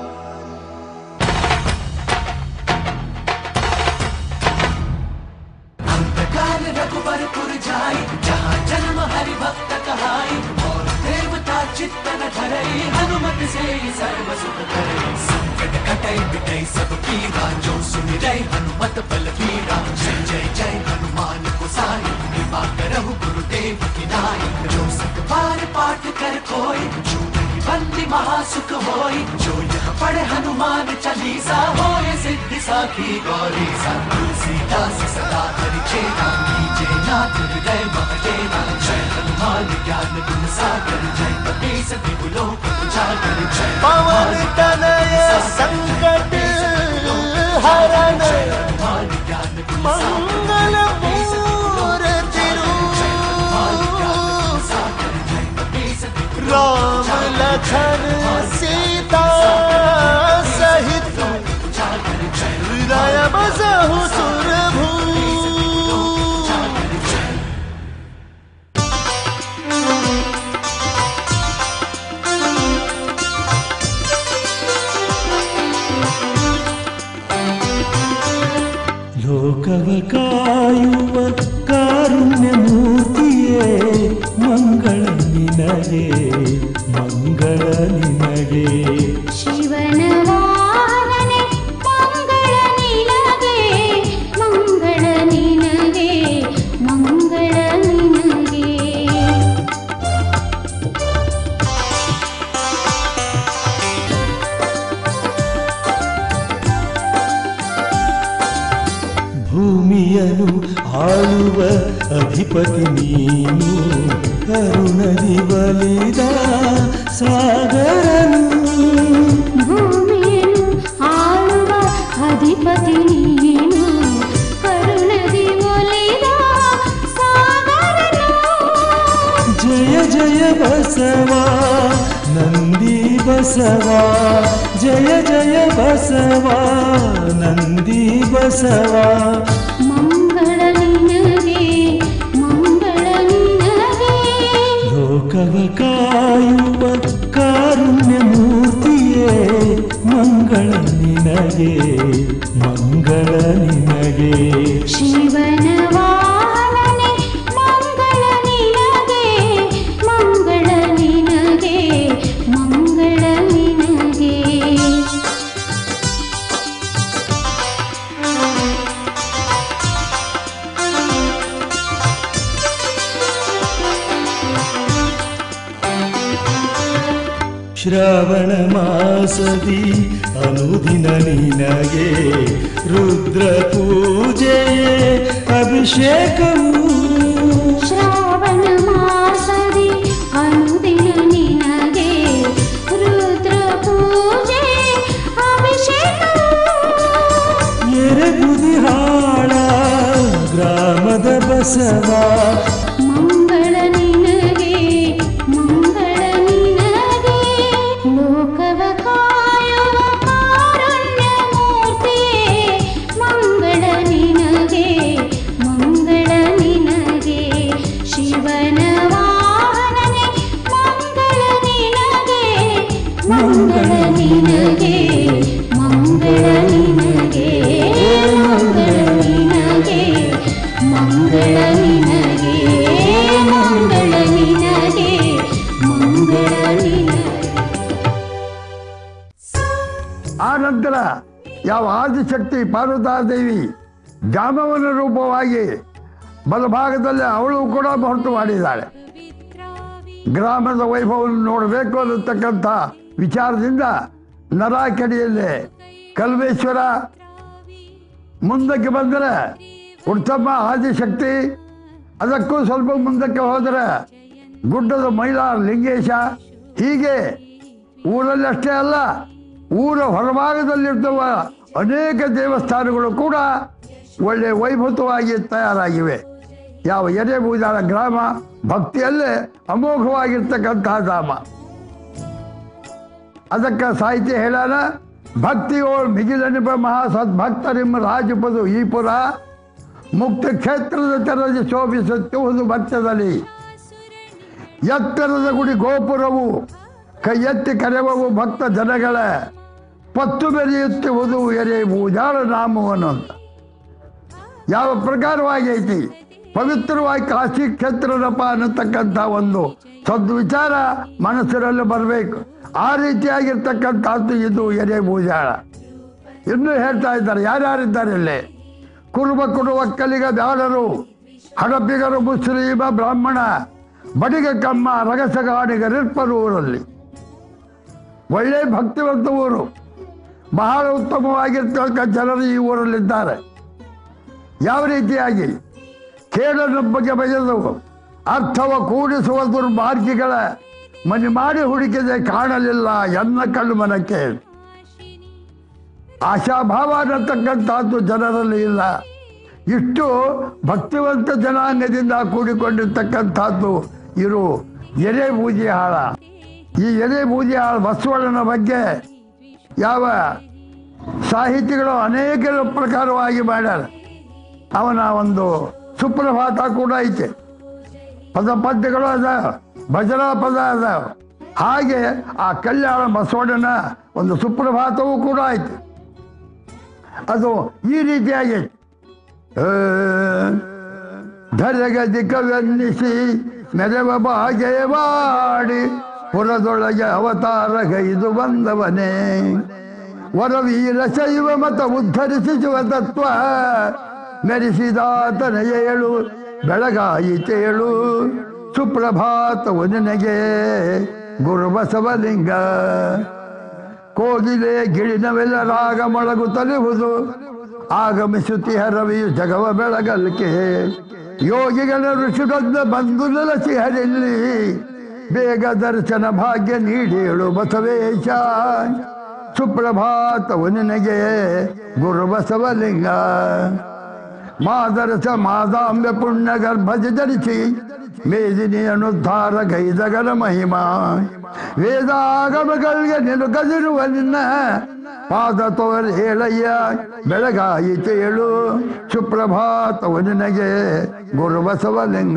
काल रघुवरपुर जाई जहाँ जन्म हरि भक्त कहाई और देवता चित्त न धरई हनुमत से सर्व सुख करई संकट कटई बिटई सब पीरा जो सुन रई हनुमत बल वीरा जय जय जय हनुमान को साई कृपा करहु गुरुदेव की नाई जो सत बार पाठ कर कोई छूट बंदी महासुख होई जो यह पढ़े हनुमान चालीसा होए सिद्धि साखी गौरी सा तुलसीदास सदा हरि चेरा कीजे नाथ हृदय महदेवा जय हनुमान ज्ञान गुण सागर जय पति सति लोक उजागर जय पवन तनय संकट हरण मंगल मूर्ति राम लखन सीता सहित हृदय बसहु सुरभू ಲೋಕವ ಕಾಯುವ ಕಾರುಣ್ಯ ಮೂರ್ತಿಯೇ ಮಂಗಳ ನಿನಗೆ ಮಂಗಳ ನಿನಗೆ ಶಿವನ ವಾಹನೆ ಮಂಗಳ ನಿನಗೆ ಮಂಗಳ ನಿನಗೆ ಮಂಗಳ ನಿನಗೆ ಭೂಮಿಯನು ಆಳುವ ಅಧಿಪತಿ ನೀನು ಕರುಣದಿ ಬಲಿದ ಸಾಗರನು ಭೂಮಿಯನ್ನು ಆಳುವ ಅಧಿಪತಿ ನೀನು ಕರುಣದಿ ಒಲಿದ ಸಾಗರನು ಜಯ ಜಯ ಬಸವ ನಂದಿ ಬಸವ ಜಯ ಜಯ ಬಸವ ನಂದಿ ಬಸವ ಮಂಗಳ ನಿನಗೆ ಮಂಗಳ ನಿನಗೆ ಲೋಕವ ಕಾಯುವ ಕಾರುಣ್ಯ ಮೂರ್ತಿಯೇ ಮಂಗಳ ನಿನಗೆ ಮಂಗಳ ನಿನಗೆ ಶಿವನ ವಾಹನೆ ಮಂಗಳ ನಿನಗೆ ಮಂಗಳ ನಿನಗೆ ಮಂಗಳ ನಿನಗೆ ಶ್ರಾವಣ ಮಾಸದಿ ಅನುದಿನ ನಿನಗೆ ರುದ್ರ ಪೂಜೆಯೇ ಅಭಿಷೇಕವು ಶ್ರಾವಣ ಮಾಸದಿ ಅನುದಿನ ನಿನಗೆ ರುದ್ರ ಪೂಜೆ ಅಭಿಷೇಕವು ಎರೆಗುದಿ ಹಾಳ ಗ್ರಾಮದ ಬಸವ ಮಂಗಳ ನಿನಗೆ ಮಂಗಳ ನಿನಗೆ ಲೋಕವ ಕಾಯುವ ಕಾರುಣ್ಯ ಮೂರ್ತಿಯೇ ಮಂಗಳ ನಿನಗೆ ಮಂಗಳ ನಿನಗೆ ಶಿವನ ವಾಹನನೆ ಮಂಗಳ ನಿನಗೆ ಮಂಗಳ ನಿನಗೆ ಮಂಗಳ ನಿನಗೆ ಮಂಗಳ ನಿನಗೆ ಮಂಗಳ ನಿನಗೆ ಮಂಗಳ ನಿನಗೆ ಮಂಗಳ ನಿನಗೆ ಆ ನಂತರ ಯಾವ ಆದಿಶಕ್ತಿ ಪಾರ್ವತಾದೇವಿ ಜಾಮವನ ರೂಪವಾಗಿ ಬಲಭಾಗದಲ್ಲಿ ಅವಳು ಕೂಡ ಹೊರಟು ಮಾಡಿದ್ದಾಳೆ ಗ್ರಾಮದ ವೈಭವವನ್ನು ನೋಡಬೇಕು ಅನ್ನತಕ್ಕಂಥ ವಿಚಾರದಿಂದ ನರಾಕೆಡಿಯಲ್ಲಿ ಕಲ್ಮೇಶ್ವರ ಮುಂದಕ್ಕೆ ಬಂದರೆ ಉತ್ತಮ ಆದಿಶಕ್ತಿ ಅದಕ್ಕೂ ಸ್ವಲ್ಪ ಮುಂದಕ್ಕೆ ಹೋದರೆ ಗುಡ್ಡದ ಮೈಲಾರ ಲಿಂಗೇಶ ಹೀಗೆ ಊರಲ್ಲಿ ಅಷ್ಟೇ ಅಲ್ಲ ಊರ ಹೊರಭಾಗದಲ್ಲಿರುವ ಅನೇಕ ದೇವಸ್ಥಾನಗಳು ಕೂಡ ಒಳ್ಳೆ ವೈಭವವಾಗಿ ತಯಾರಾಗಿವೆ ಯಾವ ಎರೆಬೂದಾಳ ಗ್ರಾಮ ಭಕ್ತಿಯಲ್ಲೇ ಅಮೋಘವಾಗಿರ್ತಕ್ಕಂತಹ ಧಾಮ ಅದಕ್ಕೆ ಸಾಹಿತ್ಯ ಹೇಳೋಣ ಭಕ್ತಿಯೋಳ್ ಮಿಗಿಲನಿಪ ಮಹಾಸದ್ಭಕ್ತರಿಮ್ಮ ರಾಜಪದು ಈ ಪುರ ಮುಕ್ತ ಕ್ಷೇತ್ರದ ತೆರದಿ ಶೋಭಿಸುತ್ತಿರುವುದು ಭಕ್ತದಲ್ಲಿ ಎತ್ತರದ ಗುಡಿ ಗೋಪುರವು ಕೈ ಎತ್ತಿ ಕರೆಯುವವು ಭಕ್ತ ಜನಗಳ ಪತ್ತು ಬೆರೆಯುತ್ತಿರುವುದು ಎರೆ ಭೂಜಾಳ ನಾಮವನ್ನು ಅಂತ ಯಾವ ಪ್ರಕಾರವಾಗಿ ಐತಿ ಪವಿತ್ರವಾಗಿ ಕಾಶಿ ಕ್ಷೇತ್ರದಪ್ಪ ಅನ್ನತಕ್ಕಂಥ ಒಂದು ಸದ್ವಿಚಾರ ಮನಸ್ಸಿನಲ್ಲಿ ಬರಬೇಕು ಆ ರೀತಿಯಾಗಿರ್ತಕ್ಕಂಥದ್ದು ಇದು ಎರೆ ಭೂಜಾಳ ಇನ್ನೂ ಹೇಳ್ತಾ ಇದ್ದಾರೆ ಯಾರ್ಯಾರಿದ್ದಾರೆ ಇಲ್ಲಿ ಕುರುಬ ಕುರುಬ ಒಕ್ಕಲಿಗ ಬ್ಯಾಡರು ಹಡಪಿಗರು ಮುಸ್ಲಿಮ ಬ್ರಾಹ್ಮಣ ಬಡಿಗ ಕಮ್ಮ ರಗಸಗಾಡಿಗರಿರ್ಪರು ಊರಲ್ಲಿ ಒಳ್ಳೆ ಭಕ್ತಿವಂತ ಊರು ಬಹಳ ಉತ್ತಮವಾಗಿರ್ತಕ್ಕ ಜನರು ಈ ಊರಲ್ಲಿದ್ದಾರೆ ಯಾವ ರೀತಿಯಾಗಿ ಕೇಳನ ಬಗ್ಗೆ ಬಗೆದು ಅರ್ಥವ ಕೂಡಿಸುವ ದುರ್ಮಾರ್ಗಿಗಳ ಮನೆ ಮಾಡಿ ಹುಡುಕಿದೆ ಕಾಣಲಿಲ್ಲ ಎನ್ನ ಕಣ್ಣು ಮನಕ್ಕೆ ಆಶಾಭಾವ ಅನ್ನತಕ್ಕಂಥದ್ದು ಜನರಲ್ಲಿ ಇಲ್ಲ ಇಷ್ಟು ಭಕ್ತಿವಂತ ಜನಾಂಗದಿಂದ ಕೂಡಿಕೊಂಡಿರ್ತಕ್ಕಂಥದ್ದು ಇರು ಎರೆ ಬೂದಿ ಹಾಳ ಈ ಎರೆ ಬೂದಿ ಹಾಳ ಬಸವಣ್ಣನ ಬಗ್ಗೆ ಯಾವ ಸಾಹಿತಿಗಳು ಅನೇಕ ಪ್ರಕಾರವಾಗಿ ಮಾಡ್ಯಾರ ಅವನ ಒಂದು ಸುಪ್ರಭಾತ ಕೂಡ ಐತೆ ಪದ ಪದ್ಯಗಳು ಅದ ಭಜನಾ ಪದ ಅದ ಹಾಗೆ ಆ ಕಲ್ಯಾಣ ಬಸವಣ್ಣನ ಒಂದು ಸುಪ್ರಭಾತವೂ ಕೂಡ ಐತೆ ಅದು ಈ ರೀತಿಯಾಗಿ ಐತೆ. ಆ, ಧರೆಗದಿ ಕವೆನ್ನಿಸಿ ಮೆರವ ಬಾಗೆಯವಾಡಿ ಪುರದೊಳಗೆ ಅವತಾರ ಗೈದು ಬಂದವನೇ ವರವೀರ ಶೈವ ಮತ ಉದ್ಧರಿಸುವ ತತ್ವ ಮೆರೆಸಿದಾತನ ಏಳು ಬೆಳಗಾಯಿತೇಳು ಸುಪ್ರಭಾತವು ನಿನಗೆ ಗುರು ಬಸವಲಿಂಗ ಕೋಗಿಲೆ ಗಿಳಿನವೆಲ್ಲ ರಾಗ ಮೊಳಗು ತಲೆಹುದು ಆಗಮಿಸುತ್ತಿ ರವಿಯು ಜಗವ ಬೆಳಗಲಿಕೆ ಯೋಗಿಗಳ ಋಷಿಗಂಧ ಬಂದು ನೆಲಸಿ ಹರಿಲ್ಲಿ ಬೇಗ ದರ್ಶನ ಭಾಗ್ಯ ನೀಡೇಳು ಬಸವೇಶ ಸುಪ್ರಭಾತವು ನಿನಗೆ ಗುರು ಬಸವಲಿಂಗ ಮಾದರಸ ಮಾದಾಂಬೆ ಪುಣ್ಯ ಗರ್ಭಜ ಧರಿಸಿ ಮೇದಿನಿ ಅನುದ್ಧಾರ ಗೈದಗರ ಮಹಿಮಾ ವೇದಾಗಮಗಳಿಗೆ ನಿಲುಕದಿರುವ ನಿನ್ನ ಪಾದ ತೋರ್ ಹೇಳಯ್ಯ ಬೆಳಗಾಯಿತೇಳು ಸುಪ್ರಭಾತವು ನಿನಗೆ ಗುರು ಬಸವಲಿಂಗ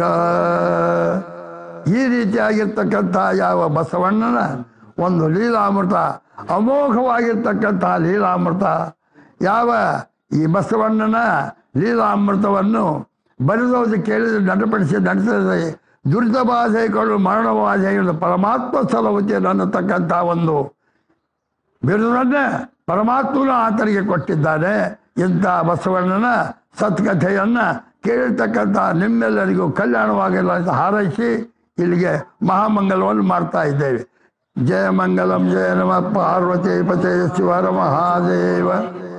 ಈ ರೀತಿಯಾಗಿರ್ತಕ್ಕಂಥ ಯಾವ ಬಸವಣ್ಣನ ಒಂದು ಲೀಲಾಮೃತ ಅಮೋಘವಾಗಿರ್ತಕ್ಕಂಥ ಲೀಲಾಮೃತ ಯಾವ ಈ ಬಸವಣ್ಣನ ಲೀಲಾಮೃತವನ್ನು ಬರೆದೋದು ಕೇಳಿದ ನಟಪಡಿಸಿ ನಡೆಸಿದ ದುರಿತ ಬಾಧೆಗಳು ಮರಣ ಬಾಧೆಗಳು ಪರಮಾತ್ಮ ಸಲಹುತಿಯನ್ನು ಅನ್ನತಕ್ಕಂಥ ಒಂದು ಬಿರುದನ್ನೇ ಪರಮಾತ್ಮನು ಆತನಿಗೆ ಕೊಟ್ಟಿದ್ದಾನೆ ಇಂಥ ಬಸವಣ್ಣನ ಸತ್ಕಥೆಯನ್ನ ಕೇಳಿರ್ತಕ್ಕಂಥ ನಿಮ್ಮೆಲ್ಲರಿಗೂ ಕಲ್ಯಾಣವಾಗಿಲ್ಲ ಅಂತ ಹಾರೈಸಿ ಇಲ್ಲಿಗೆ ಮಹಾಮಂಗಲವನ್ನು ಮಾಡ್ತಾ ಇದ್ದೇವೆ ಜಯ ಮಂಗಲಂ ಜಯ ನಮ ಪಾರ್ವತಿ ಪತೆ ಶಿವರ ಮಹಾದೇವ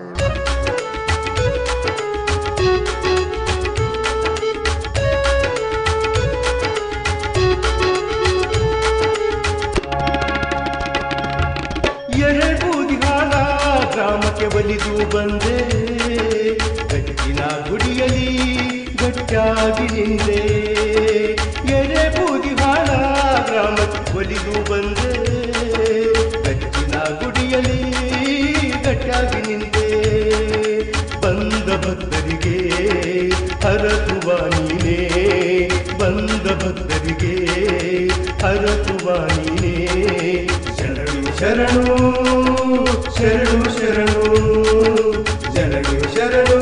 ಎಳೆಬೂದಿಹಾಳ ಗ್ರಾಮಕ್ಕೆ ಒಲಿದು ಬಂದೆ ಗಟ್ಟಿನ ಗುಡಿಯಲಿ ಗಟ್ಟಿಯಾಗಿ ನಿಂದೆ ಎಳೆಬೂದಿಹಾಳ ಗ್ರಾಮಕ್ಕೆ ಒಲಿದು ಬಂದೆ ಗಟ್ಟಿನ ಗುಡಿಯಲಿ ಗಟ್ಟಿಯಾಗಿ ನಿಂದೆ ಬಂದ ಭಕ್ತರಿಗೆ ಹರಸುವ ನೀನೇ ಬಂದ ಭಕ್ತರಿಗೆ ಹರಸುವ ನೀನೇ ಶರಣು ಶರಣು ಶರಣು ಶರಣು ಜನಗೆ ಶರಣು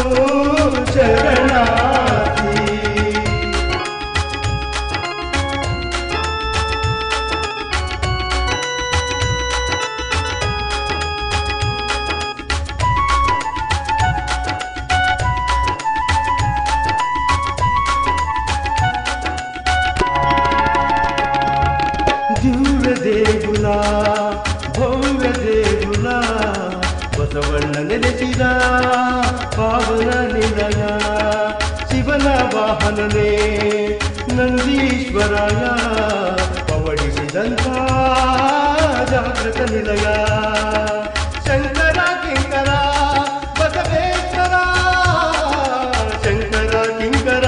ಶರಣಾರ್ಥಿ ದಿವ್ಯ ದೇಗುಲ ಭವ್ಯ ದೇಗುಲ ಬಸವಣ್ಣ ನೆಲೆಸಿದ ಪಾವನ ನಿಲಯ ಶಿವನ ವಾಹನನೇ ನಂದೀಶ್ವರಾಯ ಪವಡಿಸಿದಂಥ ಜಾಗೃತ ನಿಲಯ ಶಂಕರ ಕಿಂಕರ ಬಸವೇಶ್ವರ ಶಂಕರ ಕಿಂಕರ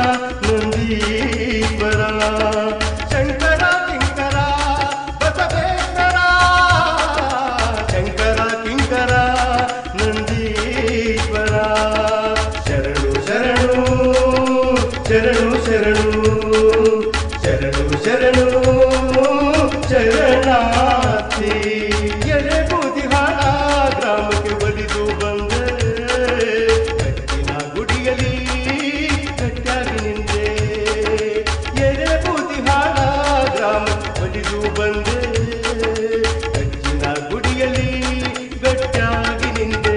ನಂದೀಶ್ವರ ಶಂಕರ ಕಿಂಕರ ಬಸವೇಶ್ವರ ಶಂಕರ ಕಿಂಕರ ನಂದೀಶ್ವರ ಶರಣು ಶರಣು ಶರಣು ಶರಣು ಶರಣು ಶರಣು ಶರಣಾರ್ಥಿ ಎಳೆ ಬೂದಿಹಾಳ ಗ್ರಾಮಕ್ಕೆ ಒಲಿದು ಬಂದೆ ಕಟ್ಟಿನ ಗುಡಿಯಲಿ ಗಟ್ಟಿಯಾಗಿ ನಿಂದೆ ಎಳೆ ಬೂದಿಹಾಳ ಗ್ರಾಮಕ್ಕೆ ಒಲಿದು ಬಂದೆ ಕಟ್ಟಿನ ಗುಡಿಯಲಿ ಗಟ್ಟಿಯಾಗಿ ನಿಂದೆ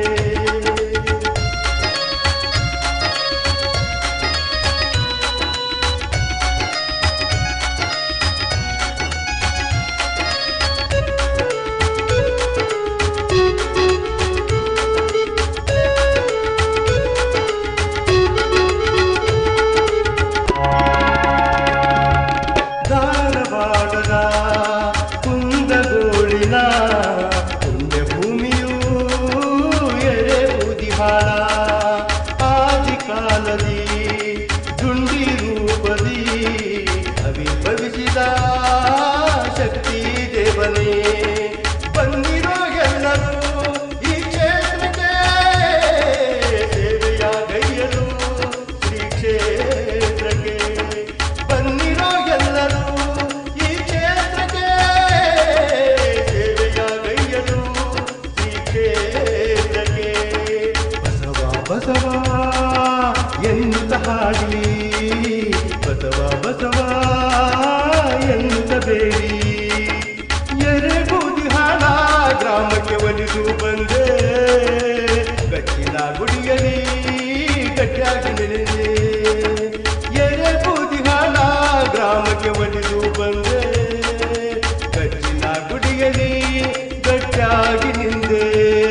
ಧಾರವಾಡದ ಕುಂದಗೋಳಿನ ಪುಣ್ಯ ಭೂಮಿಯೂ ಎರೆ ಬೂದಿಹಾಳ ಆದಿ ಕಾಲದಿ ದುಂಡಿ ರೂಪದಿ ಅವಿಭವಿಸಿದ ಶಕ್ತಿ ದೇವನೇ ಬಂದಿರೋ ಎಲ್ಲರೂ ಈ ಕ್ಷೇತ್ರಕ್ಕೆ ಸೇವೆಯ ಗೈಯಲು ಶ್ರೀ ಕ್ಷೇತ್ರಕ್ಕೆ ಬನ್ನಿರೋ ಎಲ್ಲರೂ ಈ ಕ್ಷೇತ್ರಕ್ಕೆ ಸೇವೆಯ ಗೈಯಲು ಶ್ರೀ ಕ್ಷೇತ್ರಕ್ಕೆ ಬಸವ ಬಸವ ಎಂತ ಹಾಡಲಿ ಬಸವ ಬಸವ ಎಂತ ಬೇಡಿ ಎರೆ ಬೂದಿಹಾಳ ಗ್ರಾಮಕ್ಕೆ ಒಲಿದು ಬಂದೆ ಗಟ್ಟಿನ ಗುಡಿಯಲಿ ಗಟ್ಟಿಯಾಗಿ ನೆನೆದೆ ಎರೆ ಬೂದಿಹಾಳ ಗ್ರಾಮಕ್ಕೆ ಒಲಿದು ಬಂದೆ ಗಟ್ಟಿನ ಗುಡಿಯಲಿ ಗಟ್ಟಿಯಾಗಿ ನಿಂದೆ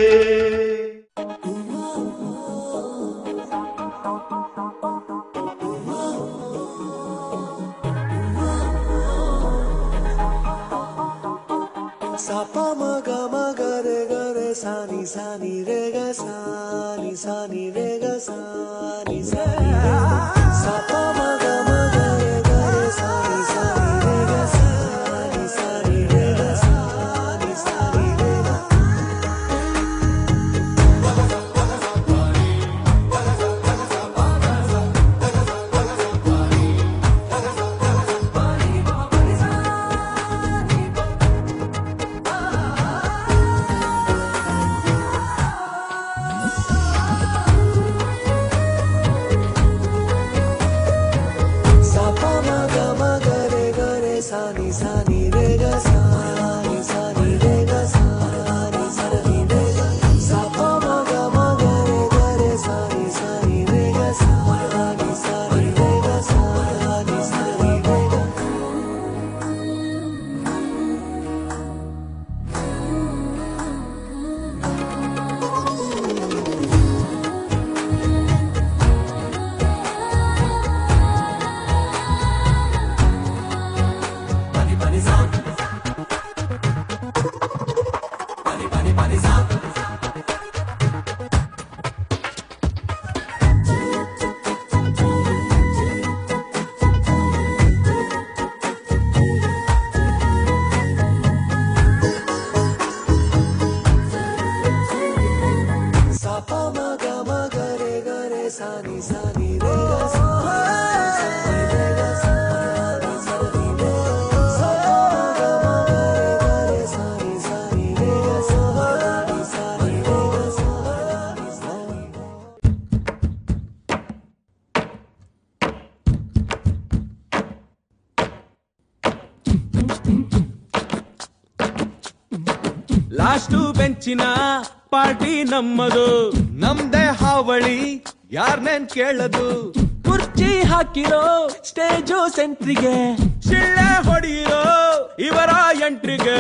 Sapa maga maga re ga re sa ni sa ni re ga sa ni sa ni re ga sa ni sa ni re ga. Sapa maga maga re ga re sa ni sa ni re ga sa ni sa ni re ga sa ni sa ni re ga. Last ಬೆಂಚಿನ party ನಮ್ಮದು ನಮ್ದೇ ಹಾವಳಿ ಯಾರ್ನೇನ್ ಕೇಳದು ಕುರ್ಚಿ ಹಾಕಿರೋ stage ಸೆಂಟ್ರಿಗೆ ಶಿಳ್ಳೆ ಹೊಡೆಯಿರೋ ಇವರ ಎಂಟ್ರಿಗೆ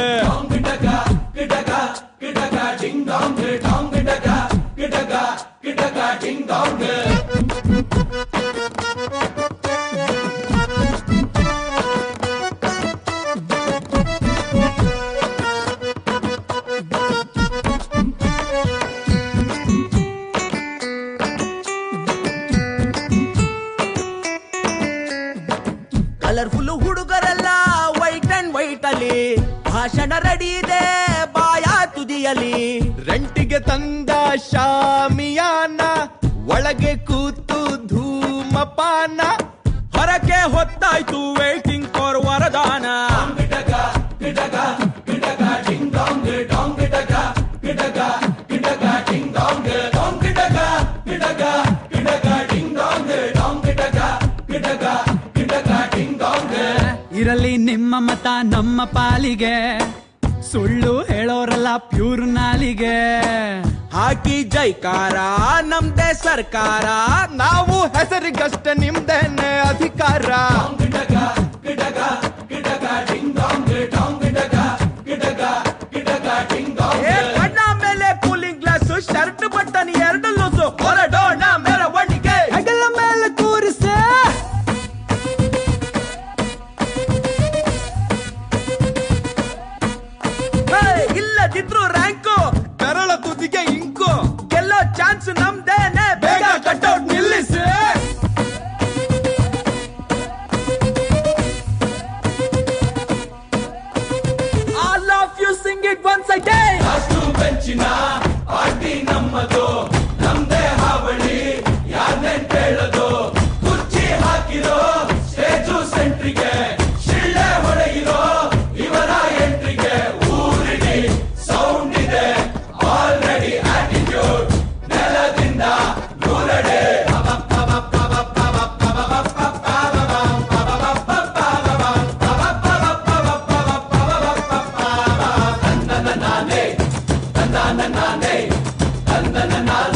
ಕಲರ್ಫುಲ್ ಹುಡುಗರೆಲ್ಲ ವೈಟ್ ಅಂಡ್ ವೈಟ್ ಅಲ್ಲಿ ಭಾಷಣ ರೆಡಿ ಇದೆ ಬಾಯ ತುದಿಯಲಿ ರೆಂಟಿಗೆ ತಂದ ಶಾಮಿಯಾನ ಒಳಗೆ ಕೂತು ಧೂಮಪಾನ ಹೊರಗೆ ಹೊತ್ತಾಯ್ತು ವೇಟಿಂಗ್ ಫಾರ್ ವರದಾನ ಇರಲಿ ನಿಮ್ಮ ಮತ ನಮ್ಮ ಪಾಲಿಗೆ ಸುಳ್ಳು ಹೇಳೋರಲ್ಲ ಪ್ಯೂರ್ ನಾಲಿಗೆ ಹಾಕಿ ಜೈಕಾರ ನಮ್ದೇ ಸರ್ಕಾರ ನಾವು ಹೆಸರಿಗಷ್ಟೇ ನಿಮ್ದೇನೆ ಅಧಿಕಾರ ಏ, ಕಣ್ಣ ಮೇಲೆ ಕೂಲಿಂಗ್ ಗ್ಲಾಸ್ ಶರ್ಟ್ ಬಟನ್ ಎರಡು ಲೂಸು ಹೊರಡೋಣ ಮೆರವಣಿಗೆ ಹೆಗಲ ಮೇಲೆ ಕೂರಿಸೆ ಹೇ, ಇಲ್ಲದಿದ್ರು ರ್ಯಾಂಕು ಕರಳ ತುದಿಗೆ ಇಂಕು ಗೆಲ್ಲೋ ಚಾನ್ಸ್ ನಮ್ದೇನೆ ಬೇಗ ಕಟ್ಔಟ್ ನಿಲ್ಲಿಸಿ All of you sing it once again. ಅಷ್ಟು ಬೆಂಚಿನ ಪಾರ್ಟಿ ನಮ್ಮದು ನಮ್ದೇ ಹಾವಳಿ ಯಾರನ್ನೇ ಕೇಳದು ಕುರ್ಚಿ ಹಾಕಿರೋ ಸ್ಟೇಜು ಸೆಂಟ್ರಿಗೆ ಶಿಳ್ಳೆ ಹೊಡೆಯಿರೋ ಇವರ ಎಂಟ್ರಿಗೆ ಊರಿಡಿ ಸೌಂಡ್ ಇದೆ ಆಲ್ರೆಡಿ ಆಟಿಟ್ಯೂಡ್ ನೆಲದಿಂದ ನೂರಡೆ ನಾನೇ ತಂದನ ನಾನೇ ತಂದನ ನಾನೇ